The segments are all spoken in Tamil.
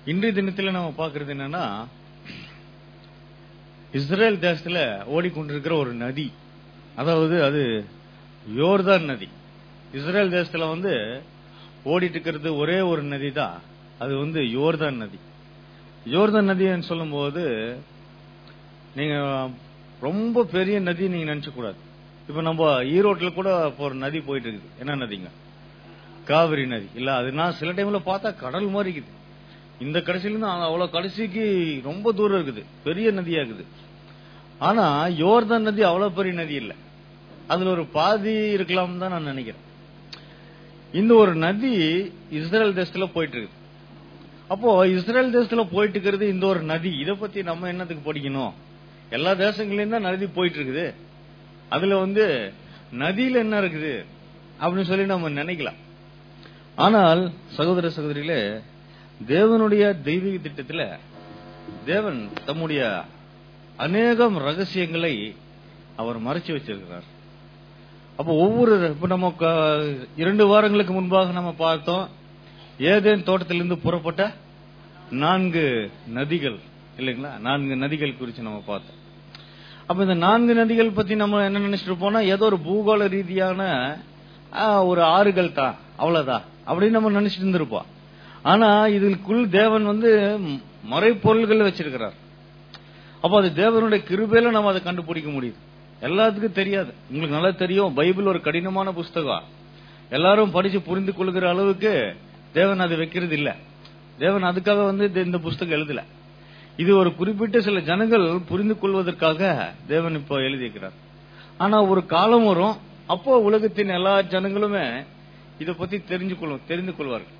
இன்றைய தினத்துல நம்ம பாக்குறது என்னன்னா இஸ்ரேல் தேசத்துல ஓடிக்கொண்டிருக்கிற ஒரு நதி அதாவது அது யோர்தான் நதி இஸ்ரேல் தேசத்துல வந்து ஓடிட்டு இருக்கிறது ஒரே ஒரு நதி தான் அது வந்து யோர்தான் நதி யோர்தான் நதின்னு சொல்லும்போது நீங்க ரொம்ப பெரிய நதி நீங்க நினைச்ச கூடாது இப்ப நம்ம ஈரோட்ல கூட இப்போ ஒரு நதி போயிட்டு இருக்குது என்ன நதிங்க காவிரி நதி இல்ல அது நான் சில டைம்ல பார்த்தா கடல் மாதிரி இருக்குது இந்த கடைசியில இருந்து அவ்வளவு கடைசிக்கு ரொம்ப தூரம் இருக்குது பெரிய நதியா இருக்குது ஆனா யோர்தான் நதி அவ்வளவு பெரிய நதி இல்ல அதுல ஒரு பாதி இருக்கலாம் தான் நான் நினைக்கிறேன் இந்த ஒரு நதி இஸ்ரேல் தேசத்துல போயிட்டு இருக்குது அப்போ இஸ்ரேல் தேசத்துல போயிட்டு இருக்கிறது இந்த ஒரு நதி இத பத்தி நம்ம என்னத்துக்கு படிக்கணும் எல்லா தேசங்களையும் தான் நதி போயிட்டு இருக்குது அதுல வந்து நதியில என்ன இருக்குது அப்படின்னு சொல்லி நம்ம நினைக்கலாம் ஆனால் சகோதர சகோதரிகளே தேவனுடைய தெய்வீக திட்டத்துல தேவன் தம்முடைய அநேகம் ரகசியங்களை அவர் மறைச்சு வச்சிருக்கிறார் அப்ப ஒவ்வொரு இப்ப நம்ம க- இரண்டு வாரங்களுக்கு முன்பாக நம்ம பார்த்தோம் ஏதேன் தோட்டத்திலிருந்து புறப்பட்ட நான்கு நதிகள் இல்லைங்களா நான்கு நதிகள் குறித்து நம்ம பார்த்தோம் அப்ப இந்த நான்கு நதிகள் பத்தி நம்ம என்ன நினைச்சிட்டு இருப்போம்னா ஏதோ ஒரு பூகோள ரீதியான ஆ, ஒரு ஆறுகள் தான் அவ்வளவுதான் அப்படின்னு நம்ம நினைச்சிட்டு இருந்திருப்போம் ஆனா இதுக்குள் தேவன் வந்து ம், மறைப்பொருள்கள் வச்சிருக்கிறார் அப்ப அது தேவனுடைய கிருபையில நம்ம அதை கண்டுபிடிக்க முடியுது எல்லாத்துக்கும் தெரியாது உங்களுக்கு நல்லா தெரியும் பைபிள் ஒரு கடினமான புஸ்தகம் எல்லாரும் படிச்சு புரிந்து கொள்கிற அளவுக்கு தேவன் அதை வைக்கிறது இல்ல தேவன் அதுக்காக வந்து இந்த- இந்த புஸ்தகம் எழுதல இது ஒரு குறிப்பிட்ட சில ஜனங்கள் புரிந்து கொள்வதற்காக தேவன் இப்போ எழுதியிருக்கிறார் ஆனா ஒரு காலம் வரும் அப்போ உலகத்தின் எல்லா ஜனங்களுமே இத பத்தி தெரிஞ்சு கொள்ளும் தெரிந்து கொள்வார்கள்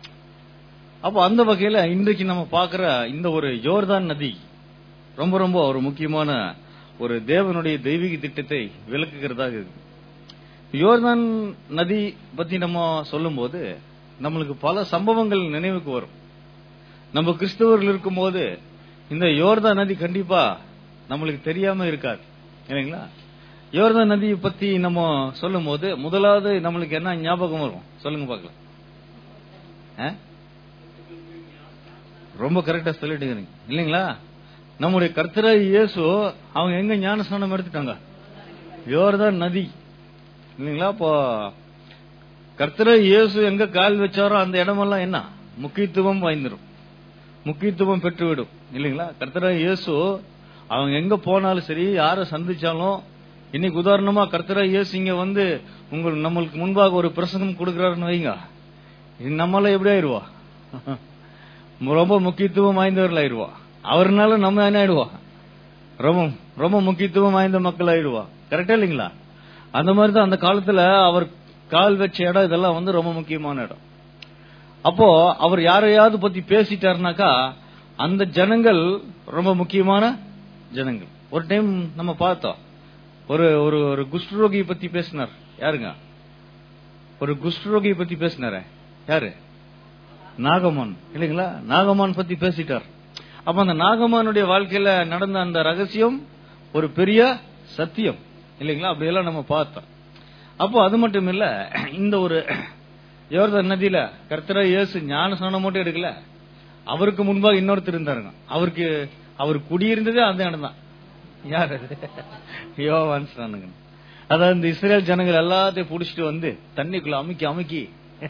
அப்போ அந்த வகையில இன்றைக்கு நம்ம பார்க்கிற இந்த ஒரு யோர்தான் நதி ரொம்ப ரொம்ப ஒரு முக்கியமான ஒரு தேவனுடைய தெய்வீக திட்டத்தை விளக்குகிறதாக இருக்கு யோர்தான் நதி பத்தி நம்ம சொல்லும்போது நம்மளுக்கு பல சம்பவங்கள் நினைவுக்கு வரும் நம்ம கிறிஸ்தவர்கள் இருக்கும்போது இந்த யோர்தான் நதி கண்டிப்பா நம்மளுக்கு தெரியாம இருக்காது இல்லைங்களா யோர்தான் நதியை பத்தி நம்ம சொல்லும் போது முதலாவது நம்மளுக்கு என்ன ஞாபகம் வரும் சொல்லுங்க பார்க்கலாம் ஆ? ரொம்ப கரெக்டா சொல்லிட்டு இல்லைங்களா நம்முடைய கர்த்தராய் இயேசு அவங்க எங்க ஞானஸ்நானம் எடுத்துட்டாங்க யோர்தான் நதி இல்லைங்களா இப்போ கர்த்தராய் இயேசு எங்க கால் வச்சாரோ அந்த இடமெல்லாம் என்ன முக்கியத்துவம் வாய்ந்துரும் முக்கியத்துவம் பெற்றுவிடும் இல்லைங்களா கர்த்தராய் இயேசு அவங்க எங்க போனாலும் சரி யாரை சந்திச்சாலும் இன்னைக்கு உதாரணமா கர்த்தராய் இயேசு இங்க வந்து உங்கள் நம்மளுக்கு முன்பாக ஒரு பிரசங்கம் கொடுக்கறாருன்னு வைங்க இது நம்மள எப்படி ஆயிடுவா ரொம்ப முக்கியத்துவம் வாய்ந்தவர்கள் ஆயிடுவா அவர்னால நம்ம என்ன ஆயிடுவா ரொம்ப ரொம்ப முக்கியத்துவம் வாய்ந்த மக்கள் ஆயிடுவா கரெக்டா இல்லைங்களா அந்த மாதிரி தான் அந்த காலத்துல அவர் கால் வச்ச இடம் இதெல்லாம் வந்து ரொம்ப முக்கியமான இடம் அப்போ அவர் யாரையாவது பத்தி பேசிட்டாருனாக்கா அந்த ஜனங்கள் ரொம்ப முக்கியமான ஜனங்கள் ஒரு டைம் நம்ம பார்த்தோம் ஒரு ஒரு ஒரு குஷ்டரோகியை பத்தி பேசினார் யாருங்க ஒரு குஷ்டரோகியை பத்தி பேசினாரே யாரு நாகமான் இல்லைங்களா நாகமான் பத்தி பேசிட்டார் அப்ப அந்த நாகமானுடைய வாழ்க்கையில நடந்த அந்த ரகசியம் ஒரு பெரிய சத்தியம் இல்லைங்களா அப்படியெல்லாம் நம்ம பார்த்தோம் அப்போ அது மட்டும் இல்ல இந்த ஒரு யோர்தான் நதியில கர்த்தரா இயேசு ஞான ஸ்நானம் மட்டும் எடுக்கல அவருக்கு முன்பாக இன்னொருத்தர் இருந்தாருங்க அவருக்கு அவர் குடியிருந்ததே அந்த இடம் தான் யார் அது யோவான் ஸ்நானங்க அதாவது இந்த இஸ்ரேல் ஜனங்கள் எல்லாத்தையும் புடிச்சிட்டு வந்து தண்ணிக்குள்ள அமுக்கி அமுக்கி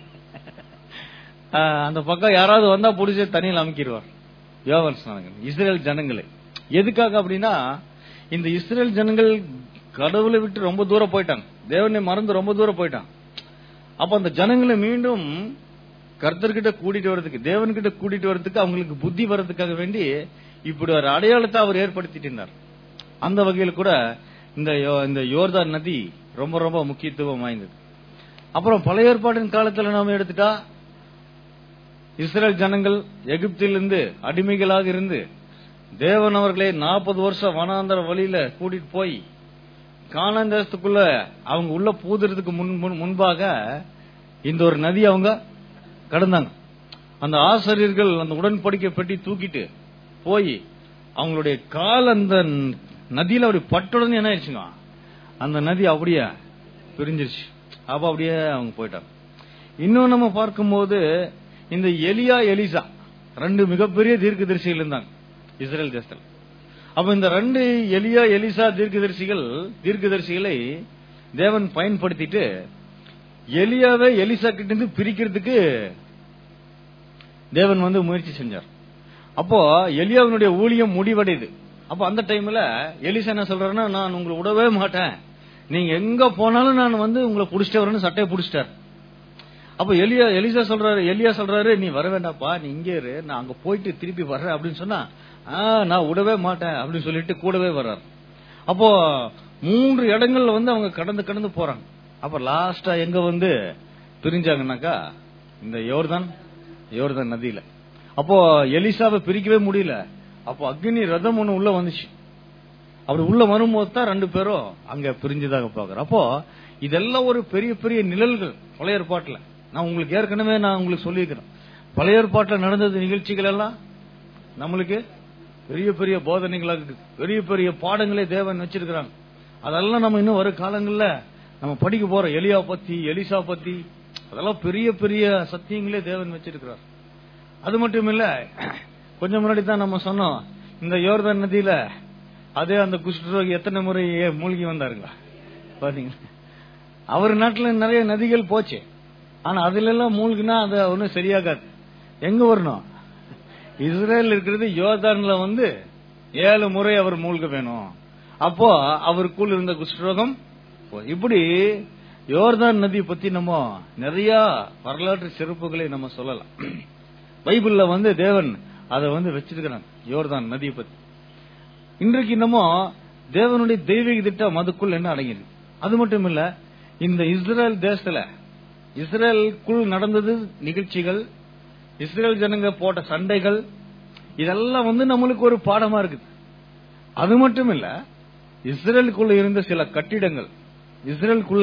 ஆஹ், அந்த பக்கம் யாராவது வந்தா புடிச்சு தண்ணியில் அமுக்கிடுவார் யோவான் ஸ்நானங்கள் இஸ்ரேல் ஜனங்களை எதுக்காக அப்படின்னா இந்த இஸ்ரேல் ஜனங்கள் கடவுளை விட்டு ரொம்ப தூரம் போயிட்டாங்க தேவனை மறந்து ரொம்ப தூரம் போயிட்டாங்க அப்ப அந்த ஜனங்களை மீண்டும் கர்த்தர்கிட்ட கூட்டிட்டு வர்றதுக்கு தேவன்கிட்ட கூட்டிட்டு வர்றதுக்கு அவங்களுக்கு புத்தி வர்றதுக்காக வேண்டி இப்படி ஒரு அடையாளத்தை அவர் ஏற்படுத்திட்டு இருந்தார் அந்த வகையில் கூட இந்த யோ- இந்த யோர்தான் நதி ரொம்ப ரொம்ப முக்கியத்துவம் வாய்ந்தது அப்புறம் பழைய ஏற்பாட்டின் காலத்துல நாம எடுத்துட்டா இஸ்ரேல் ஜனங்கள் எகிப்திலிருந்து அடிமைகளாக இருந்து தேவன் அவர்களை நாற்பது வருஷம் வனாந்தர வழியில கூட்டிட்டு போய் கானான் தேசத்துக்குள்ள அவங்க உள்ள பூதுறதுக்கு முன் முன்- முன்பாக இந்த ஒரு நதி அவங்க கடந்தாங்க அந்த ஆசிரியர்கள் அந்த உடன்படிக்கை பெட்டி தூக்கிட்டு போய் அவங்களுடைய கால் அந்த நதியில அப்படி பட்டுடனே என்ன ஆயிடுச்சுங்க அந்த நதி அப்படியே பிரிஞ்சிருச்சு அப்ப அப்படியே அவங்க போயிட்டாங்க இன்னும் நம்ம பார்க்கும்போது இந்த எலியா எலிசா ரெண்டு மிகப்பெரிய தீர்க்கதரிசிகள் இருந்தாங்க இஸ்ரேல் தேசத்தில் அப்ப இந்த ரெண்டு எலியா எலிசா தீர்க்கதரிசிகள் தீர்க்கதரிசிகளை தேவன் பயன்படுத்திட்டு எலியாவை எலிசா கிட்ட இருந்து பிரிக்கிறதுக்கு தேவன் வந்து முயற்சி செஞ்சார் அப்போ எலியாவினுடைய ஊழியம் முடிவடையுது அப்போ அந்த டைம்ல எலிசா என்ன சொல்றாருன்னா நான் உங்களை விடவே மாட்டேன் நீங்க எங்க போனாலும் நான் வந்து உங்களை புடிச்சிட்டே வரேன்னு சட்டையை புடிச்சிட்டார் அப்ப எலியா எலிசா சொல்றாரு எலியா சொல்றாரு நீ வர வேண்டாப்பா நீ இங்கே இரு நான் அங்க போயிட்டு திருப்பி வர்றேன் அப்படின்னு சொன்னா ஆ, நான் விடவே மாட்டேன் அப்படின்னு சொல்லிட்டு கூடவே வர்றாரு அப்போ மூன்று இடங்கள்ல வந்து அவங்க கடந்து கடந்து போறாங்க அப்ப லாஸ்டா எங்க வந்து பிரிஞ்சாங்கன்னாக்கா இந்த யோர்தான் யோர்தான் நதியில அப்போ எலிசாவை பிரிக்கவே முடியல அப்போ அக்னி ரதம் ஒண்ணு உள்ள வந்துச்சு அப்படி உள்ள வரும்போது தான் ரெண்டு பேரும் அங்க பிரிஞ்சுதாக பாக்குறோம் அப்போ இதெல்லாம் ஒரு பெரிய பெரிய நிழல்கள் பழைய ஏற்பாட்டுல நான் உங்களுக்கு ஏற்கனவே நான் உங்களுக்கு சொல்லியிருக்கிறேன் பழைய ஏற்பாட்டுல நடந்தது நிகழ்ச்சிகள் எல்லாம் நம்மளுக்கு பெரிய பெரிய போதனைகளாக இருக்குது பெரிய பெரிய பாடங்களே தேவன் வச்சிருக்கிறாங்க அதெல்லாம் நம்ம இன்னும் வரும் காலங்கள்ல நம்ம படிக்க போறோம் எலியா பத்தி எலிசா பத்தி அதெல்லாம் பெரிய பெரிய சத்தியங்களே தேவன் வச்சிருக்கிறார் அது மட்டும் இல்ல கொஞ்சம் முன்னாடி தான் நம்ம சொன்னோம் இந்த யோர்தான் நதியில அதே அந்த குஷ்டரோகி எத்தனை முறை ஏ- மூழ்கி வந்தாருங்களா பாத்தீங்களா அவர் நாட்டுல நிறைய நதிகள் போச்சு ஆனா அதுல எல்லாம் மூழ்கினா அது ஒன்னும் சரியாகாது எங்க வரணும் இஸ்ரேல் இருக்கிறது யோர்தான்ல வந்து ஏழு முறை அவர் மூழ்க வேணும் அப்போ அவருக்குள் இருந்த குஷ்டரோகம் போ- இப்படி யோர்தான் நதி பத்தி நம்ம நிறைய வரலாற்று சிறப்புகளை நம்ம சொல்லலாம் பைபிள்ல வந்து தேவன் அதை வந்து வச்சிருக்கிறான் யோர்தான் நதியை பத்தி இன்றைக்கு நம்ம தேவனுடைய தெய்வீக திட்டம் அதுக்குள் என்ன அடங்கியிருக்கு அது மட்டும் இல்ல இந்த இஸ்ரேல் தேசத்துல இஸ்ரேலுக்குள் நடந்தது நிகழ்ச்சிகள் இஸ்ரேல் ஜனங்க போட்ட சண்டைகள் இதெல்லாம் வந்து நம்மளுக்கு ஒரு பாடமா இருக்குது அது மட்டும் இல்ல இஸ்ரேலுக்குள்ள இருந்த சில கட்டிடங்கள் இஸ்ரேலுக்குள்ள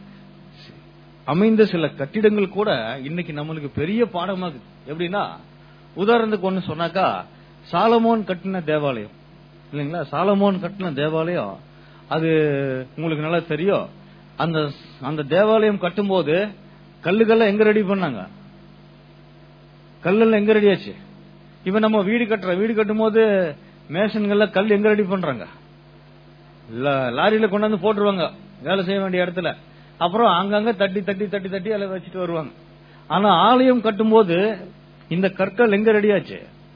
அமைந்த சில கட்டிடங்கள் கூட இன்னைக்கு நம்மளுக்கு பெரிய பாடமா இருக்குது எப்படின்னா உதாரணத்துக்கு ஒண்ணு சொன்னாக்கா சாலமோன் கட்டின தேவாலயம் இல்லைங்களா சாலமோன் கட்டின தேவாலயம் அது உங்களுக்கு நல்லா தெரியும் அந்த அந்த தேவாலயம் கட்டும்போது கல்லுகள்லாம் எங்க ரெடி பண்ணாங்க கல்லெல்லாம் எங்க ரெடி ஆச்சு இப்ப நம்ம வீடு கட்டுற வீடு கட்டும் போது மேசன்கள்ல கல் எங்க ரெடி பண்றாங்க ல- லாரியில கொண்டாந்து போட்டுருவாங்க வேலை செய்ய வேண்டிய இடத்துல அப்புறம் அங்கங்க தட்டி தட்டி தட்டி தட்டி அதில் வச்சுட்டு வருவாங்க ஆனா ஆலயம் கட்டும்போது இந்த கற்கள் எங்க ரெடியாச்சு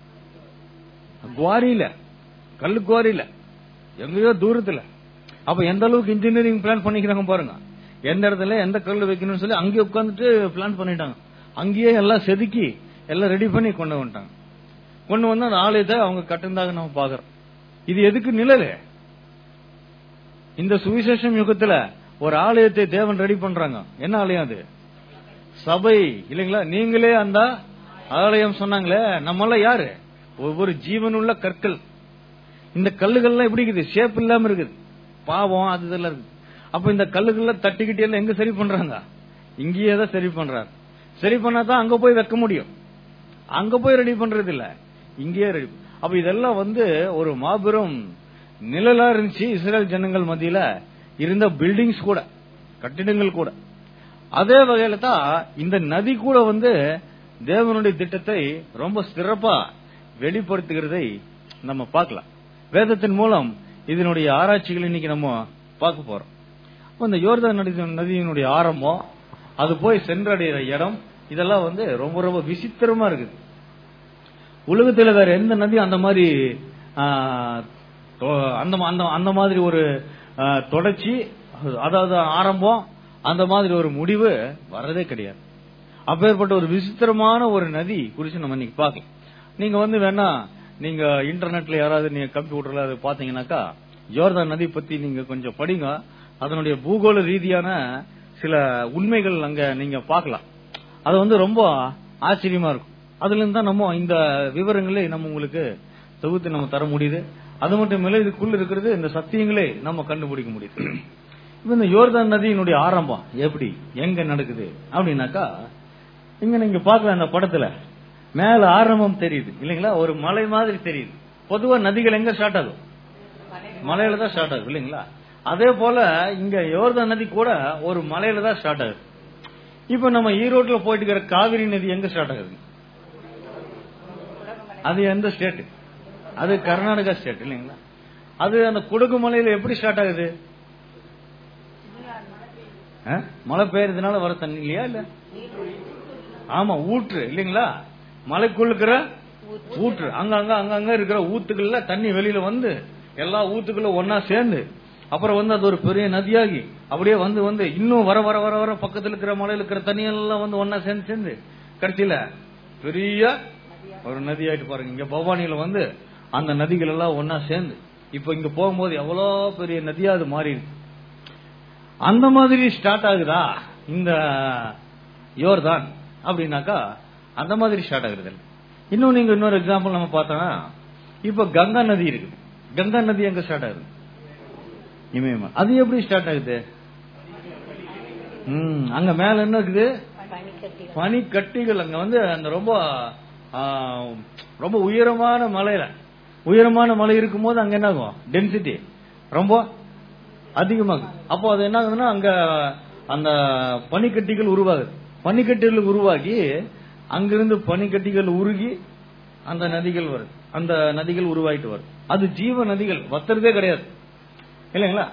குவாரியில கல்லு குவாரியில எங்கேயோ தூரத்துல அப்ப எந்த அளவுக்கு இன்ஜினியரிங் பிளான் பண்ணிக்கிறாங்க பாருங்க எந்த இடத்துல எந்த கல் வைக்கணும்னு சொல்லி அங்கேயே உட்காந்துட்டு பிளான் பண்ணிட்டாங்க அங்கேயே எல்லாம் செதுக்கி எல்லாம் ரெடி பண்ணி கொண்டு வந்துட்டாங்க கொண்டு வந்து அந்த ஆலயத்தை அவங்க கட்டுனதாக நம்ம பாக்குறோம் இது எதுக்கு நிழலு இந்த சுவிசேஷம் யுகத்துல ஒரு ஆலயத்தை தேவன் ரெடி பண்றாங்க என்ன ஆலயம் அது சபை இல்லைங்களா நீங்களே அந்த ஆலயம் சொன்னாங்களே நம்மள யாரு ஒவ்வொரு ஜீவனுள்ள கற்கள் இந்த கல்லுகள்லாம் எப்படி இருக்குது ஷேப் இல்லாம இருக்குது பாவம் அது இதெல்லாம் இருக்கு அப்ப இந்த கல்லுகள்லாம் தட்டிக்கிட்டே எல்லாம் எங்க சரி பண்றாங்க இங்கேயே தான் சரி பண்றாங்க சரி பண்ணாதான் அங்க போய் வைக்க முடியும் அங்க போய் ரெடி பண்றது இல்ல இங்கேயே ரெடி அப்ப இதெல்லாம் வந்து ஒரு மாபெரும் நிழலா இருந்துச்சு இஸ்ரேல் ஜனங்கள் மத்தியில இருந்த பில்டிங்ஸ் கூட கட்டிடங்கள் கூட அதே வகையில தான் இந்த நதி கூட வந்து தேவனுடைய திட்டத்தை ரொம்ப சிறப்பா வெளிப்படுத்துகிறதை நம்ம பார்க்கலாம் வேதத்தின் மூலம் இதனுடைய ஆராய்ச்சிகள் இன்னைக்கு நம்ம பார்க்க போறோம் அப்ப இந்த யோர்தான் நதி நதியினுடைய ஆரம்பம் அது போய் சென்றடைகிற இடம் இதெல்லாம் வந்து ரொம்ப ரொம்ப விசித்திரமா இருக்குது உலகத்துல வேற எந்த நதியும் அந்த மாதிரி ஆ, தொ- அந்த அந்த அந்த மாதிரி ஒரு ஆ, தொடர்ச்சி அதாவது ஆரம்பம் அந்த மாதிரி ஒரு முடிவு வரதே கிடையாது அப்பேற்பட்ட ஒரு விசித்திரமான ஒரு நதி குறித்து நம்ம இன்னைக்கு பார்க்கலாம் நீங்க வந்து வேணா நீங்க இன்டர்நெட்ல யாராவது நீங்க கம்ப்யூட்டர்ல அதை பாத்தீங்கன்னாக்கா யோர்தான் நதி பத்தி நீங்க கொஞ்சம் படிங்க அதனுடைய பூகோள ரீதியான சில உண்மைகள் அங்க நீங்க பார்க்கலாம் அது வந்து ரொம்ப ஆச்சரியமா இருக்கும் அதுல இருந்து தான் நம்ம இந்த விவரங்களை நம்ம உங்களுக்கு தொகுத்து நம்ம தர முடியுது அது மட்டும் இல்ல இதுக்குள்ள இருக்கிறது இந்த சத்தியங்களே நம்ம கண்டுபிடிக்க முடியுது இப்ப இந்த யோர்தான் நதியினுடைய ஆரம்பம் எப்படி எங்க நடக்குது அப்படின்னாக்கா இங்க நீங்க பார்க்கலாம் இந்த படத்துல மேல ஆரம்பம் தெரியுது இல்லைங்களா ஒரு மலை மாதிரி தெரியுது பொதுவா நதிகள் எங்க ஸ்டார்ட் ஆகும் மலையில தான் ஸ்டார்ட் ஆகும் இல்லைங்களா அதே போல இங்க யோர்தான் நதி கூட ஒரு மலையில தான் ஸ்டார்ட் ஆகுது இப்ப நம்ம ஈரோட்ல போயிட்டு இருக்கிற காவிரி நதி எங்க ஸ்டார்ட் ஆகுது அது எந்த ஸ்டேட் அது கர்நாடகா ஸ்டேட் இல்லைங்களா அது அந்த குடகு மலையில எப்படி ஸ்டார்ட் ஆகுது ஆ? மழை பெய்யறதுனால வர தண்ணி இல்லையா இல்ல ஆமா ஊற்று இல்லைங்களா மலைக்குள்ள இருக்கிற ஊற்று அங்க அங்க அங்க அங்க இருக்கிற ஊத்துக்கள்ல தண்ணி வெளியில வந்து எல்லா ஊத்துக்களும் ஒன்னா சேர்ந்து அப்புறம் வந்து அது ஒரு பெரிய நதியாகி அப்படியே வந்து வந்து இன்னும் வர வர வர வர பக்கத்துல இருக்கிற மலையில இருக்கிற தண்ணி எல்லாம் வந்து ஒன்னா சேர்ந்து சேர்ந்து கடைசியில பெரிய ஒரு நதி ஆயிட்டு பாருங்க இங்க பவானியில வந்து அந்த நதிகள் எல்லாம் ஒன்னா சேர்ந்து இப்ப இங்க போகும்போது எவ்வளவு பெரிய நதியா அது மாறி இருக்கு அந்த மாதிரி ஸ்டார்ட் ஆகுதா இந்த யோர்தான் அப்படின்னாக்கா அந்த மாதிரி ஸ்டார்ட் ஆகுறது இல்ல. இன்னும் நீங்க இன்னொரு எக்ஸாம்பிள் நம்ம பார்த்தோம்னா இப்ப கங்கா நதி இருக்கு கங்கா நதி எங்க ஸ்டார்ட் ஆகுது இமயமலை அது எப்படி ஸ்டார்ட் ஆகுது ம் அங்க மேல என்ன இருக்குது பனிக்கட்டிகள் பனிக்கட்டிகள் அங்க வந்து அந்த ரொம்ப ஆ, ரொம்ப உயரமான மலையில உயரமான மலை இருக்கும்போது அங்க என்ன ஆகும் டென்சிட்டி ரொம்ப அதிகமாகும் அப்போ அது என்ன ஆகுதுன்னா அங்க அந்த பனிக்கட்டிகள் உருவாகுது பனிக்கட்டிகள் உருவாகி அங்கிருந்து பனிக்கட்டிகள் உருகி அந்த நதிகள் வருது அந்த நதிகள் உருவாயிட்டு வருது அது ஜீவ நதிகள் வத்துறதே கிடையாது இல்லைங்களா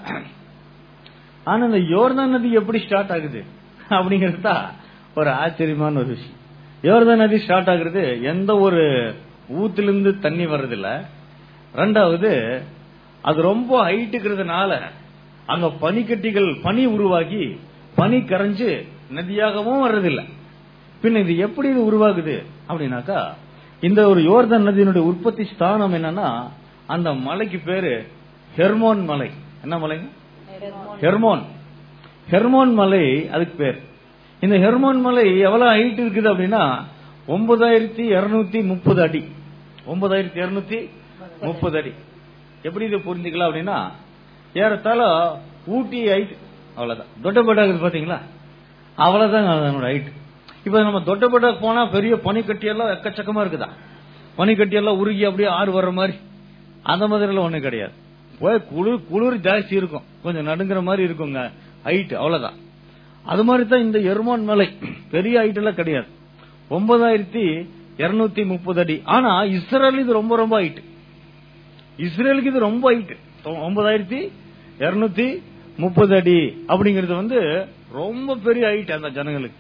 ஆனா இந்த யோர்தான் நதி எப்படி ஸ்டார்ட் ஆகுது அப்படிங்கிறது தான் ஒரு ஆச்சரியமான ஒரு விஷயம் யோர்தான் நதி ஸ்டார்ட் ஆகுறது எந்த ஒரு ஊத்திலிருந்து தண்ணி வர்றதில்ல ரெண்டாவது அது ரொம்ப ஹைட்டுக்கிறதுனால அங்க பனிக்கட்டிகள் பனி உருவாகி பனி கரைஞ்சு நதியாகவும் வர்றதில்லை பின்ன இது எப்படி இது உருவாகுது அப்படின்னாக்கா இந்த ஒரு யோர்தான் நதியினுடைய உற்பத்தி ஸ்தானம் என்னன்னா அந்த மலைக்கு பேரு ஹெர்மோன் மலை என்ன மலைங்க ஹெர்மோன் ஹெர்மோன் மலை அதுக்கு பேர் இந்த ஹெர்மோன் மலை எவ்வளவு ஹைட் இருக்குது அப்படின்னா ஒன்பதாயிரத்தி இருநூத்தி முப்பது அடி ஒன்பதாயிரத்தி இருநூத்தி முப்பது அடி எப்படி இதை புரிஞ்சுக்கலாம் அப்படின்னா ஏறத்தாழ ஊட்டி ஹைட் அவ்வளவுதான் தொட்டப்பட்டா இருக்குது பாத்தீங்களா அவ்வளவுதான் அதனோட ஹைட் இப்ப நம்ம தொட்டப்பட்டா போனா பெரிய பனிக்கட்டி எல்லாம் எக்கச்சக்கமா இருக்குதா பனிக்கட்டி எல்லாம் உருகி அப்படியே ஆறு வர்ற மாதிரி அந்த மாதிரி எல்லாம் ஒண்ணும் கிடையாது போய் குளிர் குளிர் ஜாஸ்தி இருக்கும் கொஞ்சம் நடுங்குற மாதிரி இருக்குங்க ஹைட் அவ்வளவுதான் அது மாதிரி தான் இந்த எருமான் மலை பெரிய ஹைட் எல்லாம் கிடையாது ஒன்பதாயிரத்தி இருநூத்தி முப்பது அடி ஆனா இஸ்ரேல் இது ரொம்ப ரொம்ப ஹைட் இஸ்ரேலுக்கு இது ரொம்ப ஹைட் ஒன்பதாயிரத்தி இருநூத்தி முப்பது அடி அப்படிங்கிறது வந்து ரொம்ப பெரிய ஹைட் அந்த ஜனங்களுக்கு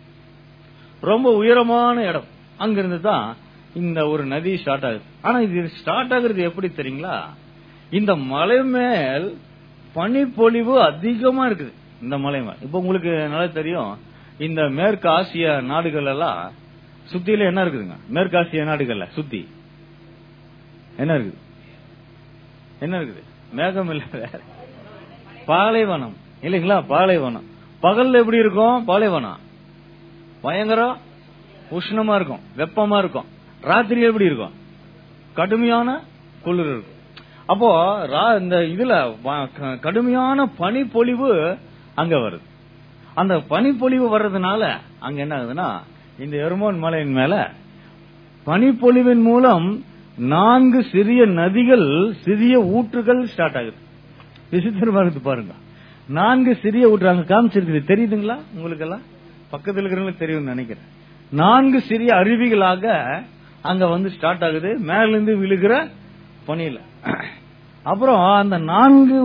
ரொம்ப உயரமான இடம் அங்கிருந்து தான் இந்த ஒரு நதி ஸ்டார்ட் ஆகுது ஆனா இது ஸ்டார்ட் ஆகுறது எப்படி தெரியுங்களா இந்த மலை மேல் பனிப்பொழிவு அதிகமா இருக்குது இந்த மலை மேல் இப்ப உங்களுக்கு நல்லா தெரியும் இந்த மேற்கு ஆசிய நாடுகள் எல்லாம் சுத்தியில என்ன இருக்குதுங்க மேற்கு ஆசிய நாடுகள்ல சுத்தி என்ன இருக்குது என்ன இருக்குது மேகம் இல்ல வேற பாலைவனம் இல்லைங்களா பாலைவனம் பகல்ல எப்படி இருக்கும் பாலைவனம் பயங்கரம் உஷ்ணமா இருக்கும் வெப்பமா இருக்கும் ராத்திரி எப்படி இருக்கும் கடுமையான குளிர் இருக்கும் அப்போ ரா- இந்த இதுல வ- க- கடுமையான பனிப்பொழிவு அங்க வருது அந்த பனிப்பொழிவு வர்றதுனால அங்க என்ன ஆகுதுன்னா இந்த எருமோன் மலையின் மேல பனிப்பொழிவின் மூலம் நான்கு சிறிய நதிகள் சிறிய ஊற்றுகள் ஸ்டார்ட் ஆகுது விசித்திரமா இருக்குது பாருங்க நான்கு சிறிய ஊற்று அங்க காமிச்சிருக்குது தெரியுதுங்களா உங்களுக்கு எல்லாம் பக்கத்துல இருக்கிறவங்களுக்கு தெரியும்னு நினைக்கிறேன் நான்கு சிறிய அருவிகளாக அங்க வந்து ஸ்டார்ட் ஆகுது மேல இருந்து விழுகிற பனியில அப்புறம் அந்த நான்கு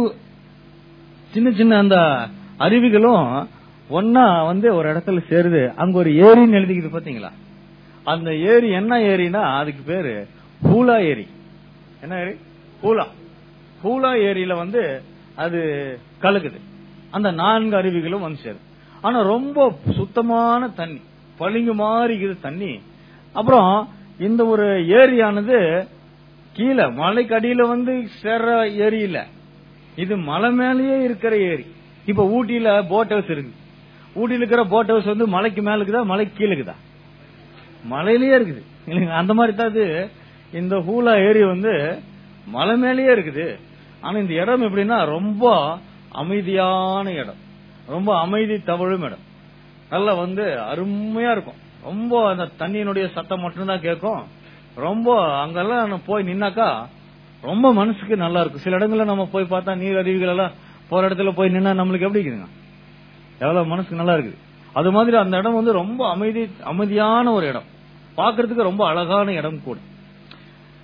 சின்ன சின்ன அந்த அருவிகளும் ஒன்னா வந்து ஒரு இடத்துல சேருது அங்க ஒரு ஏரின்னு எழுதிக்குது பாத்தீங்களா அந்த ஏரி என்ன ஏரினா அதுக்கு பேரு பூலா ஏரி என்ன ஏரி பூலா பூலா ஏரியில வந்து அது கலக்குது அந்த நான்கு அருவிகளும் வந்து சேருது ஆனா ரொம்ப சுத்தமான தண்ணி பளிங்கு மாதிரி இருக்குது தண்ணி அப்புறம் இந்த ஒரு ஏரியானது கீழே மலைக்கு அடியில வந்து சேர்ற ஏரி இல்ல இது மலை மேலேயே இருக்கிற ஏரி இப்ப ஊட்டியில போட் ஹவுஸ் இருக்கு ஊட்டியில இருக்கிற போட் ஹவுஸ் வந்து மலைக்கு மேல இருக்குதா மலைக்கு கீழே இருக்குதா மலையிலேயே இருக்குது இல்லைங்க அந்த மாதிரி தான் இது இந்த ஹூலா ஏரி வந்து மலை மேலேயே இருக்குது ஆனா இந்த இடம் எப்படின்னா ரொம்ப அமைதியான இடம் ரொம்ப அமைதி தவழும் இடம் நல்லா வந்து அருமையா இருக்கும் ரொம்ப அந்த தண்ணியினுடைய சத்தம் மட்டும்தான் கேட்கும் ரொம்ப அங்கெல்லாம் நம்ம போய் நின்னாக்கா ரொம்ப மனசுக்கு நல்லா இருக்கும் சில இடங்கள்ல நம்ம போய் பார்த்தா நீர் அருவிகள் எல்லாம் போற இடத்துல போய் நின்னா நம்மளுக்கு எப்படி இருக்குதுங்க எவ்வளவு மனசுக்கு நல்லா இருக்குது அது மாதிரி அந்த இடம் வந்து ரொம்ப அமைதி அமைதியான ஒரு இடம் பார்க்கிறதுக்கு ரொம்ப அழகான இடம் கூட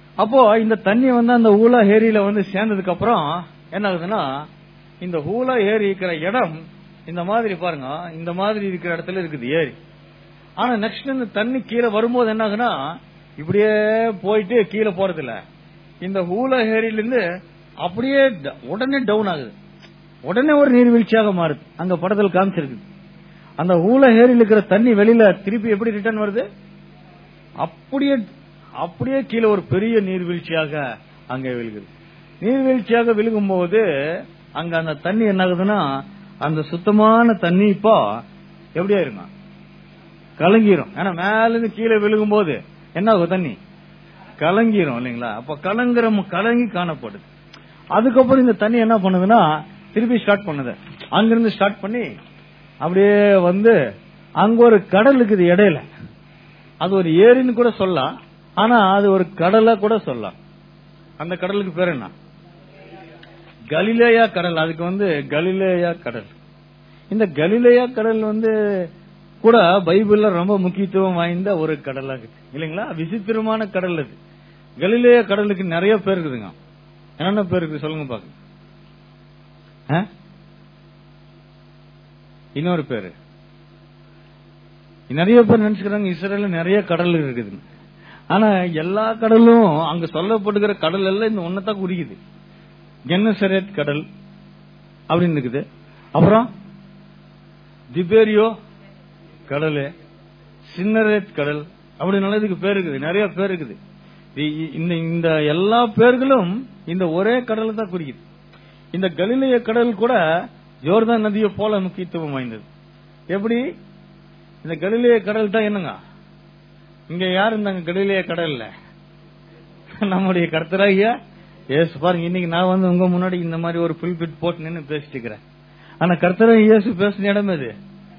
அப்போ இந்த தண்ணி வந்து அந்த ஊலா ஏரியில வந்து சேர்ந்ததுக்கு அப்புறம் என்ன ஆகுதுன்னா இந்த ஊலா ஏரி இருக்கிற இடம் இந்த மாதிரி பாருங்க இந்த மாதிரி இருக்கிற இடத்துல இருக்குது ஏரி ஆனா நெக்ஸ்ட் இந்த தண்ணி கீழே வரும்போது என்ன ஆகுனா இப்படியே போயிட்டு கீழே போறது இல்ல இந்த ஊலா ஏரியில இருந்து அப்படியே ட- உடனே டவுன் ஆகுது உடனே ஒரு நீர்வீழ்ச்சியாக மாறுது அங்க படத்தில் காமிச்சிருக்கு அந்த ஊல ஏரியில் இருக்கிற தண்ணி வெளியில திருப்பி எப்படி ரிட்டர்ன் வருது அப்படியே அப்படியே கீழே ஒரு பெரிய நீர்வீழ்ச்சியாக அங்க விழுகுது நீர்வீழ்ச்சியாக விழுகும் போது அங்க அந்த தண்ணி என்ன ஆகுதுன்னா அந்த சுத்தமான தண்ணி இப்போ எப்படியா இருக்கும் கலங்கிரும் ஏன்னா மேல இருந்து கீழே விழுகும் போது என்ன ஆகும் தண்ணி கலங்கிரும் இல்லைங்களா அப்ப கலங்குற கலங்கி காணப்படுது அதுக்கப்புறம் இந்த தண்ணி என்ன பண்ணுதுன்னா திருப்பி ஸ்டார்ட் பண்ணுது அங்கிருந்து ஸ்டார்ட் பண்ணி அப்படியே வந்து அங்க ஒரு கடல் இருக்குது இடையில அது ஒரு ஏரின்னு கூட சொல்லலாம் ஆனா அது ஒரு கடலா கூட சொல்லலாம் அந்த கடலுக்கு பேர் என்ன கலிலேயா கடல் அதுக்கு வந்து கலிலேயா கடல் இந்த கலிலேயா கடல் வந்து கூட பைபிள்ல ரொம்ப முக்கியத்துவம் வாய்ந்த ஒரு கடலா இருக்கு இல்லைங்களா விசித்திரமான கடல் அது கலிலேயா கடலுக்கு நிறைய பேர் இருக்குதுங்க என்னென்ன பேர் இருக்குது சொல்லுங்க பாக்க ஆ? இன்னொரு பேரு நிறைய பேர் நினைச்சுக்கிறாங்க இஸ்ரேல்ல நிறைய கடல் இருக்குது ஆனா எல்லா கடலும் அங்க சொல்லப்படுகிற கடல் எல்லாம் இந்த ஒன்னதான் குறிக்குது கென்னசரேத் கடல் அப்படின்னு இருக்குது அப்புறம் திபேரியோ கடல் சின்னரேத் கடல் அப்படி நல்லதுக்கு பேர் இருக்குது நிறைய பேர் இருக்குது இ- இ- இந்த இந்த எல்லா பேர்களும் இந்த ஒரே கடலை தான் குறிக்குது இந்த கலிலேய கடல் கூட ஜோர்தான் நதியை போல முக்கியத்துவம் வாய்ந்தது எப்படி இந்த கலிலேய கடல் தான் என்னங்க இங்க யார் இருந்தாங்க கலிலேய கடல்ல நம்முடைய கர்த்தராகிய இயேசு பாருங்க இன்னைக்கு நான் வந்து உங்க முன்னாடி இந்த மாதிரி ஒரு புல்பிட் போட்டு நின்னு பேசிட்டு இருக்கிறேன் ஆனா கர்த்தராக இயேசு பேசின இடம் எது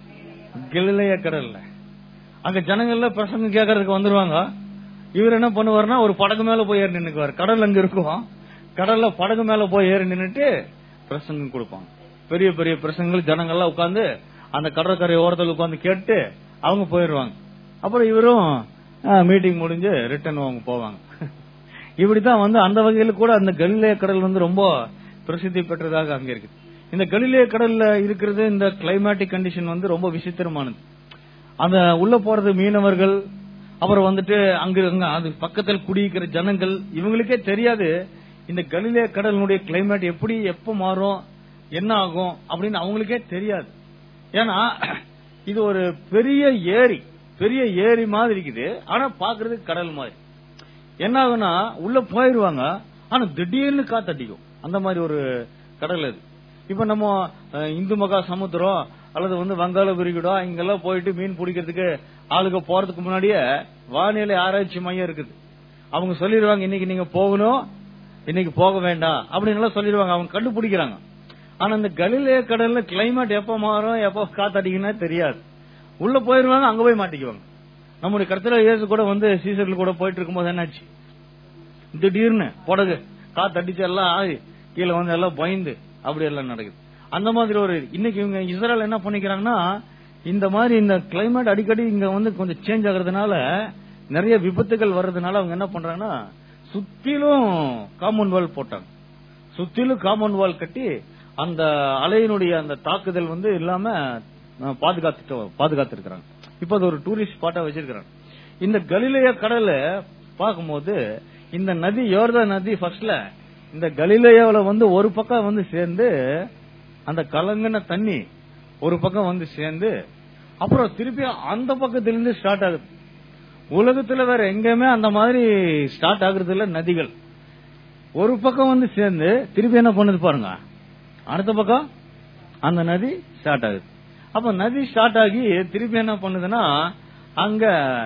கலிலேய கடல்ல அங்க ஜனங்கள்ல பிரசங்கம் கேட்கறதுக்கு வந்துருவாங்க இவர் என்ன பண்ணுவாருன்னா ஒரு படகு மேல போய் ஏறி நின்னுக்குவார் கடல் அங்க இருக்கும் கடல்ல படகு மேல போய் ஏறி நின்னுட்டு பிரசங்கம் கொடுப்பாங்க பெரிய பெரிய பிரசங்கங்கள் ஜனங்கள்லாம் உட்கார்ந்து அந்த கடற்கரை ஓரத்தில் உட்கார்ந்து கேட்டு அவங்க போயிடுவாங்க அப்புறம் இவரும் மீட்டிங் முடிஞ்சு ரிட்டர்ன் அவங்க போவாங்க இப்படித்தான் வந்து அந்த வகையில கூட அந்த கலிலேய கடல் வந்து ரொம்ப பிரசித்தி பெற்றதாக அங்க இருக்கு இந்த கலிலேய கடல்ல இருக்கிறது இந்த கிளைமேட்டிக் கண்டிஷன் வந்து ரொம்ப விசித்திரமானது அந்த உள்ள போறது மீனவர்கள் அப்புறம் வந்துட்டு அங்க அங்க அது பக்கத்தில் குடியிருக்கிற ஜனங்கள் இவங்களுக்கே தெரியாது இந்த கலிலே கடலினுடைய கிளைமேட் எப்படி எப்ப மாறும் என்ன ஆகும் அப்படின்னு அவங்களுக்கே தெரியாது ஏன்னா இது ஒரு பெரிய ஏரி பெரிய ஏரி மாதிரி இருக்குது ஆனா பாக்குறதுக்கு கடல் மாதிரி என்ன ஆகும்னா உள்ள போயிருவாங்க ஆனா திடீர்னு காத்தடிக்கும் அந்த மாதிரி ஒரு கடல் அது இப்ப நம்ம அஹ், இந்து மகா சமுத்திரம் அல்லது வந்து வங்காள விரிகுடா இங்கெல்லாம் போயிட்டு மீன் பிடிக்கிறதுக்கு ஆளுங்க போறதுக்கு முன்னாடியே வானிலை ஆராய்ச்சி மையம் இருக்குது அவங்க சொல்லிடுவாங்க இன்னைக்கு நீங்க போகணும் இன்னைக்கு போக வேண்டாம் அப்படின்னு எல்லாம் சொல்லிடுவாங்க அவங்க கண்டுபிடிக்கிறாங்க ஆனா இந்த கலிலே கடல்ல கிளைமேட் எப்ப மாறும் எப்ப காத்தடிக்குன்னா தெரியாது உள்ள போயிருவாங்க அங்க போய் மாட்டிக்குவாங்க நம்முடைய கருத்துல இயேசு கூட வந்து சீசர்கள் கூட போயிட்டு இருக்கும்போது என்னாச்சு திடீர்னு படகு காத்தடிச்சு எல்லாம் ஆகி கீழே வந்து எல்லாம் பயந்து அப்படி எல்லாம் நடக்குது அந்த மாதிரி ஒரு இன்னைக்கு இவங்க இஸ்ரேல் என்ன பண்ணிக்கிறாங்கன்னா இந்த மாதிரி இந்த கிளைமேட் அடிக்கடி இங்க வந்து கொஞ்சம் சேஞ்ச் ஆகுறதுனால நிறைய விபத்துகள் வர்றதுனால அவங்க என்ன பண்றாங்கன்னா சுத்திலும் காம்பவுண்ட் வால் போட்டாங்க சுத்திலும் காம்பவுண்ட் வால் கட்டி அந்த அலையினுடைய அந்த தாக்குதல் வந்து இல்லாம அஹ், பாதுகாத்துட்டு பாதுகாத்து இருக்கிறாங்க இப்ப அது ஒரு டூரிஸ்ட் ஸ்பாட்டா வச்சிருக்கிறாங்க இந்த கலிலேய கடலை பார்க்கும்போது இந்த நதி யோர்தா நதி ஃபர்ஸ்ட்ல இந்த கலிலேயாவுல வந்து ஒரு பக்கம் வந்து சேர்ந்து அந்த கலங்கின தண்ணி ஒரு பக்கம் வந்து சேர்ந்து அப்புறம் திருப்பி அந்த பக்கத்திலிருந்து ஸ்டார்ட் ஆகுது உலகத்துல வேற எங்கேயுமே அந்த மாதிரி ஸ்டார்ட் ஆகுறது இல்ல நதிகள் ஒரு பக்கம் வந்து சேர்ந்து திருப்பி என்ன பண்ணுது பாருங்க அடுத்த பக்கம் அந்த நதி ஸ்டார்ட் ஆகுது அப்ப நதி ஸ்டார்ட் ஆகி திருப்பி என்ன பண்ணுதுன்னா அங்க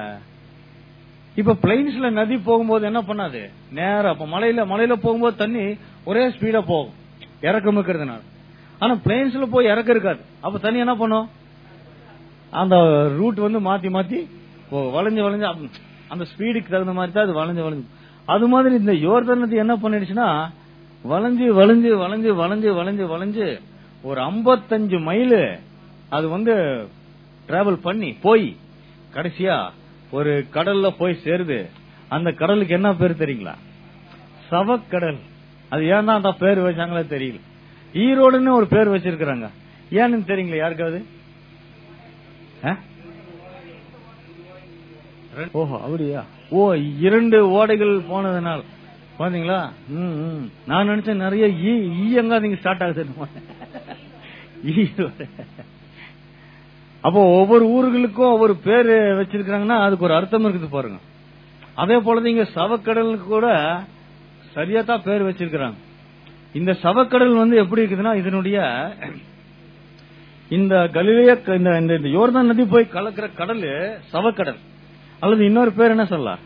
இப்ப பிளைன்ஸ்ல நதி போகும்போது என்ன பண்ணாது நேரா அப்ப மலையில மலையில போகும்போது தண்ணி ஒரே ஸ்பீடா போகும் இறக்கம் இருக்கிறதுனால ஆனா பிளைன்ஸ்ல போய் இறக்க இருக்காது அப்ப தண்ணி என்ன பண்ணும் அந்த ரூட் வந்து மாத்தி மாத்தி போகும். வளைஞ்சு வளைஞ்சு அப்ப- அந்த ஸ்பீடுக்கு தகுந்த மாதிரி தான் அது வளைஞ்சு வளைஞ்சு அது மாதிரி இந்த யோர்தான் நதி என்ன பண்ணிடுச்சுன்னா வளைஞ்சு வளைஞ்சு வளைஞ்சு வளைஞ்சு வளைஞ்சு வளைஞ்சு ஒரு 55 மைல் அது வந்து டிராவல் பண்ணி போய் கடைசியா ஒரு கடல்ல போய் சேருது அந்த கடலுக்கு என்ன பேர் தெரியுங்களா சவக்கடல் அது ஏன் தான் அந்த பேர் வச்சாங்களோ தெரியல ஈரோடுன்னு ஒரு பேர் வச்சிருக்கிறாங்க ஏன்னு தெரியுங்களா யாருக்காவது ஆ? ரெண்டு- ஓஹோ அப்படியா ஓ இரண்டு ஓடைகள் போனதுனால பாத்தீங்களா ம், ம். நான் நினைச்சேன் நிறைய ஈ ஈ எங்க நீங்க ஸ்டார்ட் ஆகுது ஈரோடு அப்போ ஒவ்வொரு ஊர்களுக்கும் ஒவ்வொரு பேர் வச்சிருக்காங்கன்னா அதுக்கு ஒரு அர்த்தம் இருக்குது பாருங்க அதே போல இங்க சவக்கடலுக்கு கூட சரியா தான் பேர் வச்சிருக்கிறாங்க இந்த சவக்கடல் வந்து எப்படி இருக்குதுன்னா இதனுடைய இந்த கலிலேய க- இந்த இந்த- இந்த யோர்தான் நதி போய் கலக்கிற கடல் சவக்கடல் அல்லது இன்னொரு பேர் என்ன சொல்லலாம்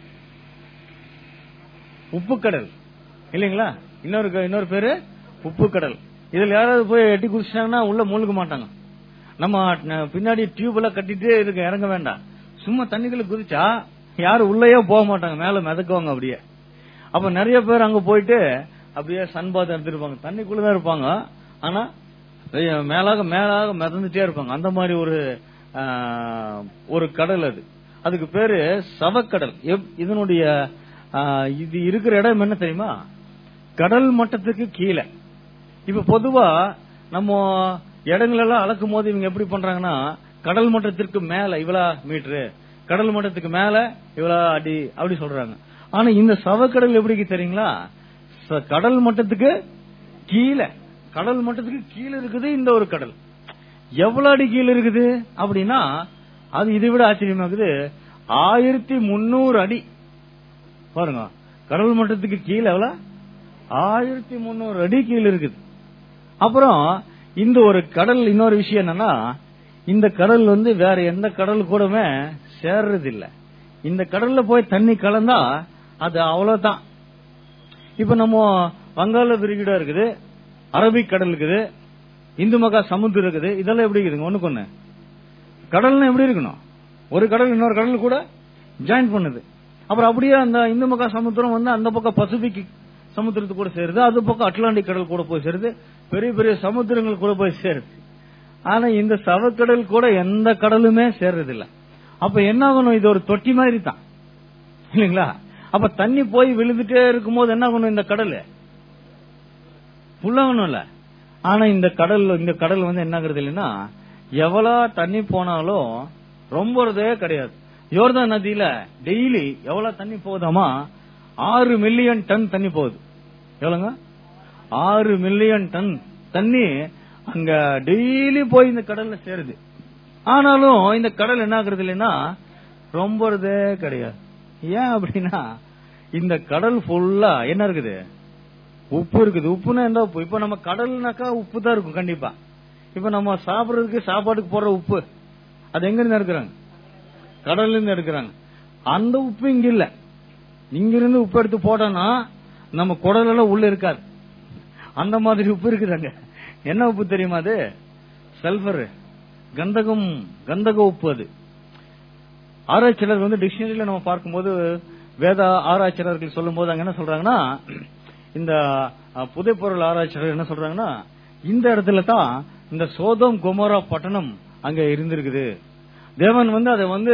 உப்புக்கடல் இல்லைங்களா இன்னொரு க- இன்னொரு பேரு உப்புக்கடல் இதுல யாராவது போய் எட்டி குதிச்சிட்டாங்கன்னா உள்ள மூழ்க மாட்டாங்க நம்ம ந- பின்னாடி டியூப் எல்லாம் கட்டிட்டே இருக்க இறங்க வேண்டாம் சும்மா தண்ணிக்குள்ள குதிச்சா யாரும் உள்ளேயே போக மாட்டாங்க மேல மிதக்குவாங்க அப்படியே அப்ப நிறைய பேர் அங்க போயிட்டு அப்படியே சன்பாத் எடுத்துருப்பாங்க தண்ணிக்குள்ளதான் இருப்பாங்க ஆனா ஐய, மேலாக மேலாக மிதந்துட்டே இருப்பாங்க அந்த மாதிரி ஒரு ஆ, ஒரு கடல் அது அதுக்கு பேரு சவக்கடல் எப்- இதனுடைய ஆ, இது இருக்கிற இடம் என்ன தெரியுமா கடல் மட்டத்துக்கு கீழே இப்ப பொதுவா நம்ம இடங்கள் எல்லாம் அளக்கும் போது இவங்க எப்படி பண்றாங்கன்னா கடல் மட்டத்திற்கு மேல இவ்வளா மீட்டரு கடல் மட்டத்துக்கு மேல இவ்வளா அடி அப்படி சொல்றாங்க ஆனா இந்த சவக்கடல் எப்படி இருக்கு தெரியுங்களா ச- கடல் மட்டத்துக்கு கீழே கடல் மட்டத்துக்கு கீழே இருக்குது இந்த ஒரு கடல் எவ்வளவு அடி கீழே இருக்குது அப்படின்னா அது இதை விட ஆச்சரியமா இருக்குது ஆயிரத்தி முன்னூறு அடி பாருங்க கடல் மட்டத்துக்கு கீழே எவ்வளவு ஆயிரத்தி முன்னூறு அடி கீழே இருக்குது அப்புறம் இந்த ஒரு கடல் இன்னொரு விஷயம் என்னன்னா இந்த கடல் வந்து வேற எந்த கடல் கூடமே சேர்றது இல்ல இந்த கடல்ல போய் தண்ணி கலந்தா அது அவ்வளவுதான் இப்ப நம்ம வங்காள விரிகுடா இருக்குது அரபிக் கடல் இருக்குது இந்து மகா சமுத்திரம் இருக்குது இதெல்லாம் எப்படி இருக்குதுங்க ஒண்ணுக்கு ஒண்ணு கடல்னா எப்படி இருக்கணும் ஒரு கடல் இன்னொரு கடல் கூட ஜாயின் பண்ணுது அப்புறம் அப்படியே அந்த இந்து மகா சமுத்திரம் வந்து அந்த பக்கம் பசிபிக் சமுத்திரத்து கூட சேருது அது பக்கம் அட்லாண்டிக் கடல் கூட போய் சேருது பெரிய பெரிய சமுத்திரங்கள் கூட போய் சேருது ஆனா இந்த சவக்கடல் கூட எந்த கடலுமே சேர்றது இல்ல அப்ப என்ன ஆகணும் இது ஒரு தொட்டி மாதிரி தான் இல்லைங்களா அப்ப தண்ணி போய் விழுந்துட்டே இருக்கும்போது என்ன ஆகணும் இந்த கடல் புல்லாகணும்ல ஆனா இந்த கடல் இந்த கடல் வந்து என்ன ஆகுறது இல்லைன்னா எவ்வளவு தண்ணி போனாலும் ரொம்பறதே கிடையாது யோர்தான் நதியில டெய்லி எவ்வளவு தண்ணி போகுதாமா ஆறு மில்லியன் டன் தண்ணி போகுது எவ்வளவுங்க ஆறு மில்லியன் டன் தண்ணி அங்க டெய்லி போய் இந்த கடல்ல சேருது ஆனாலும் இந்த கடல் என்ன ஆகுறது இல்லைன்னா ரொம்பறதே கிடையாது ஏன் அப்படின்னா இந்த கடல் ஃபுல்லா என்ன இருக்குது உப்பு இருக்குது உப்புன்னா என்ன உப்பு இப்ப நம்ம கடல்னாக்கா உப்பு தான் இருக்கும் கண்டிப்பா இப்ப நம்ம சாப்பிடுறதுக்கு சாப்பாட்டுக்கு போடுற உப்பு அது எங்க இருந்து எடுக்கிறாங்க கடல்ல இருந்து எடுக்கிறாங்க அந்த உப்பு இங்க இல்ல இங்க இருந்து உப்பு எடுத்து போட்டோம்னா நம்ம குடல் எல்லாம் உள்ள இருக்காது அந்த மாதிரி உப்பு இருக்குதாங்க என்ன உப்பு தெரியுமா அது சல்பர் கந்தகம் கந்தக உப்பு அது ஆராய்ச்சியாளர் வந்து டிக்ஷனரியில நம்ம பார்க்கும்போது வேத ஆராய்ச்சியாளர்கள் சொல்லும் போது அங்க என்ன சொல்றாங்கன்னா இந்த அஹ், புதைப்பொருள் ஆராய்ச்சியாளர் என்ன சொல்றாங்கன்னா இந்த இடத்துல தான் இந்த சோதம் குமரா பட்டணம் அங்க இருந்திருக்குது தேவன் வந்து அதை வந்து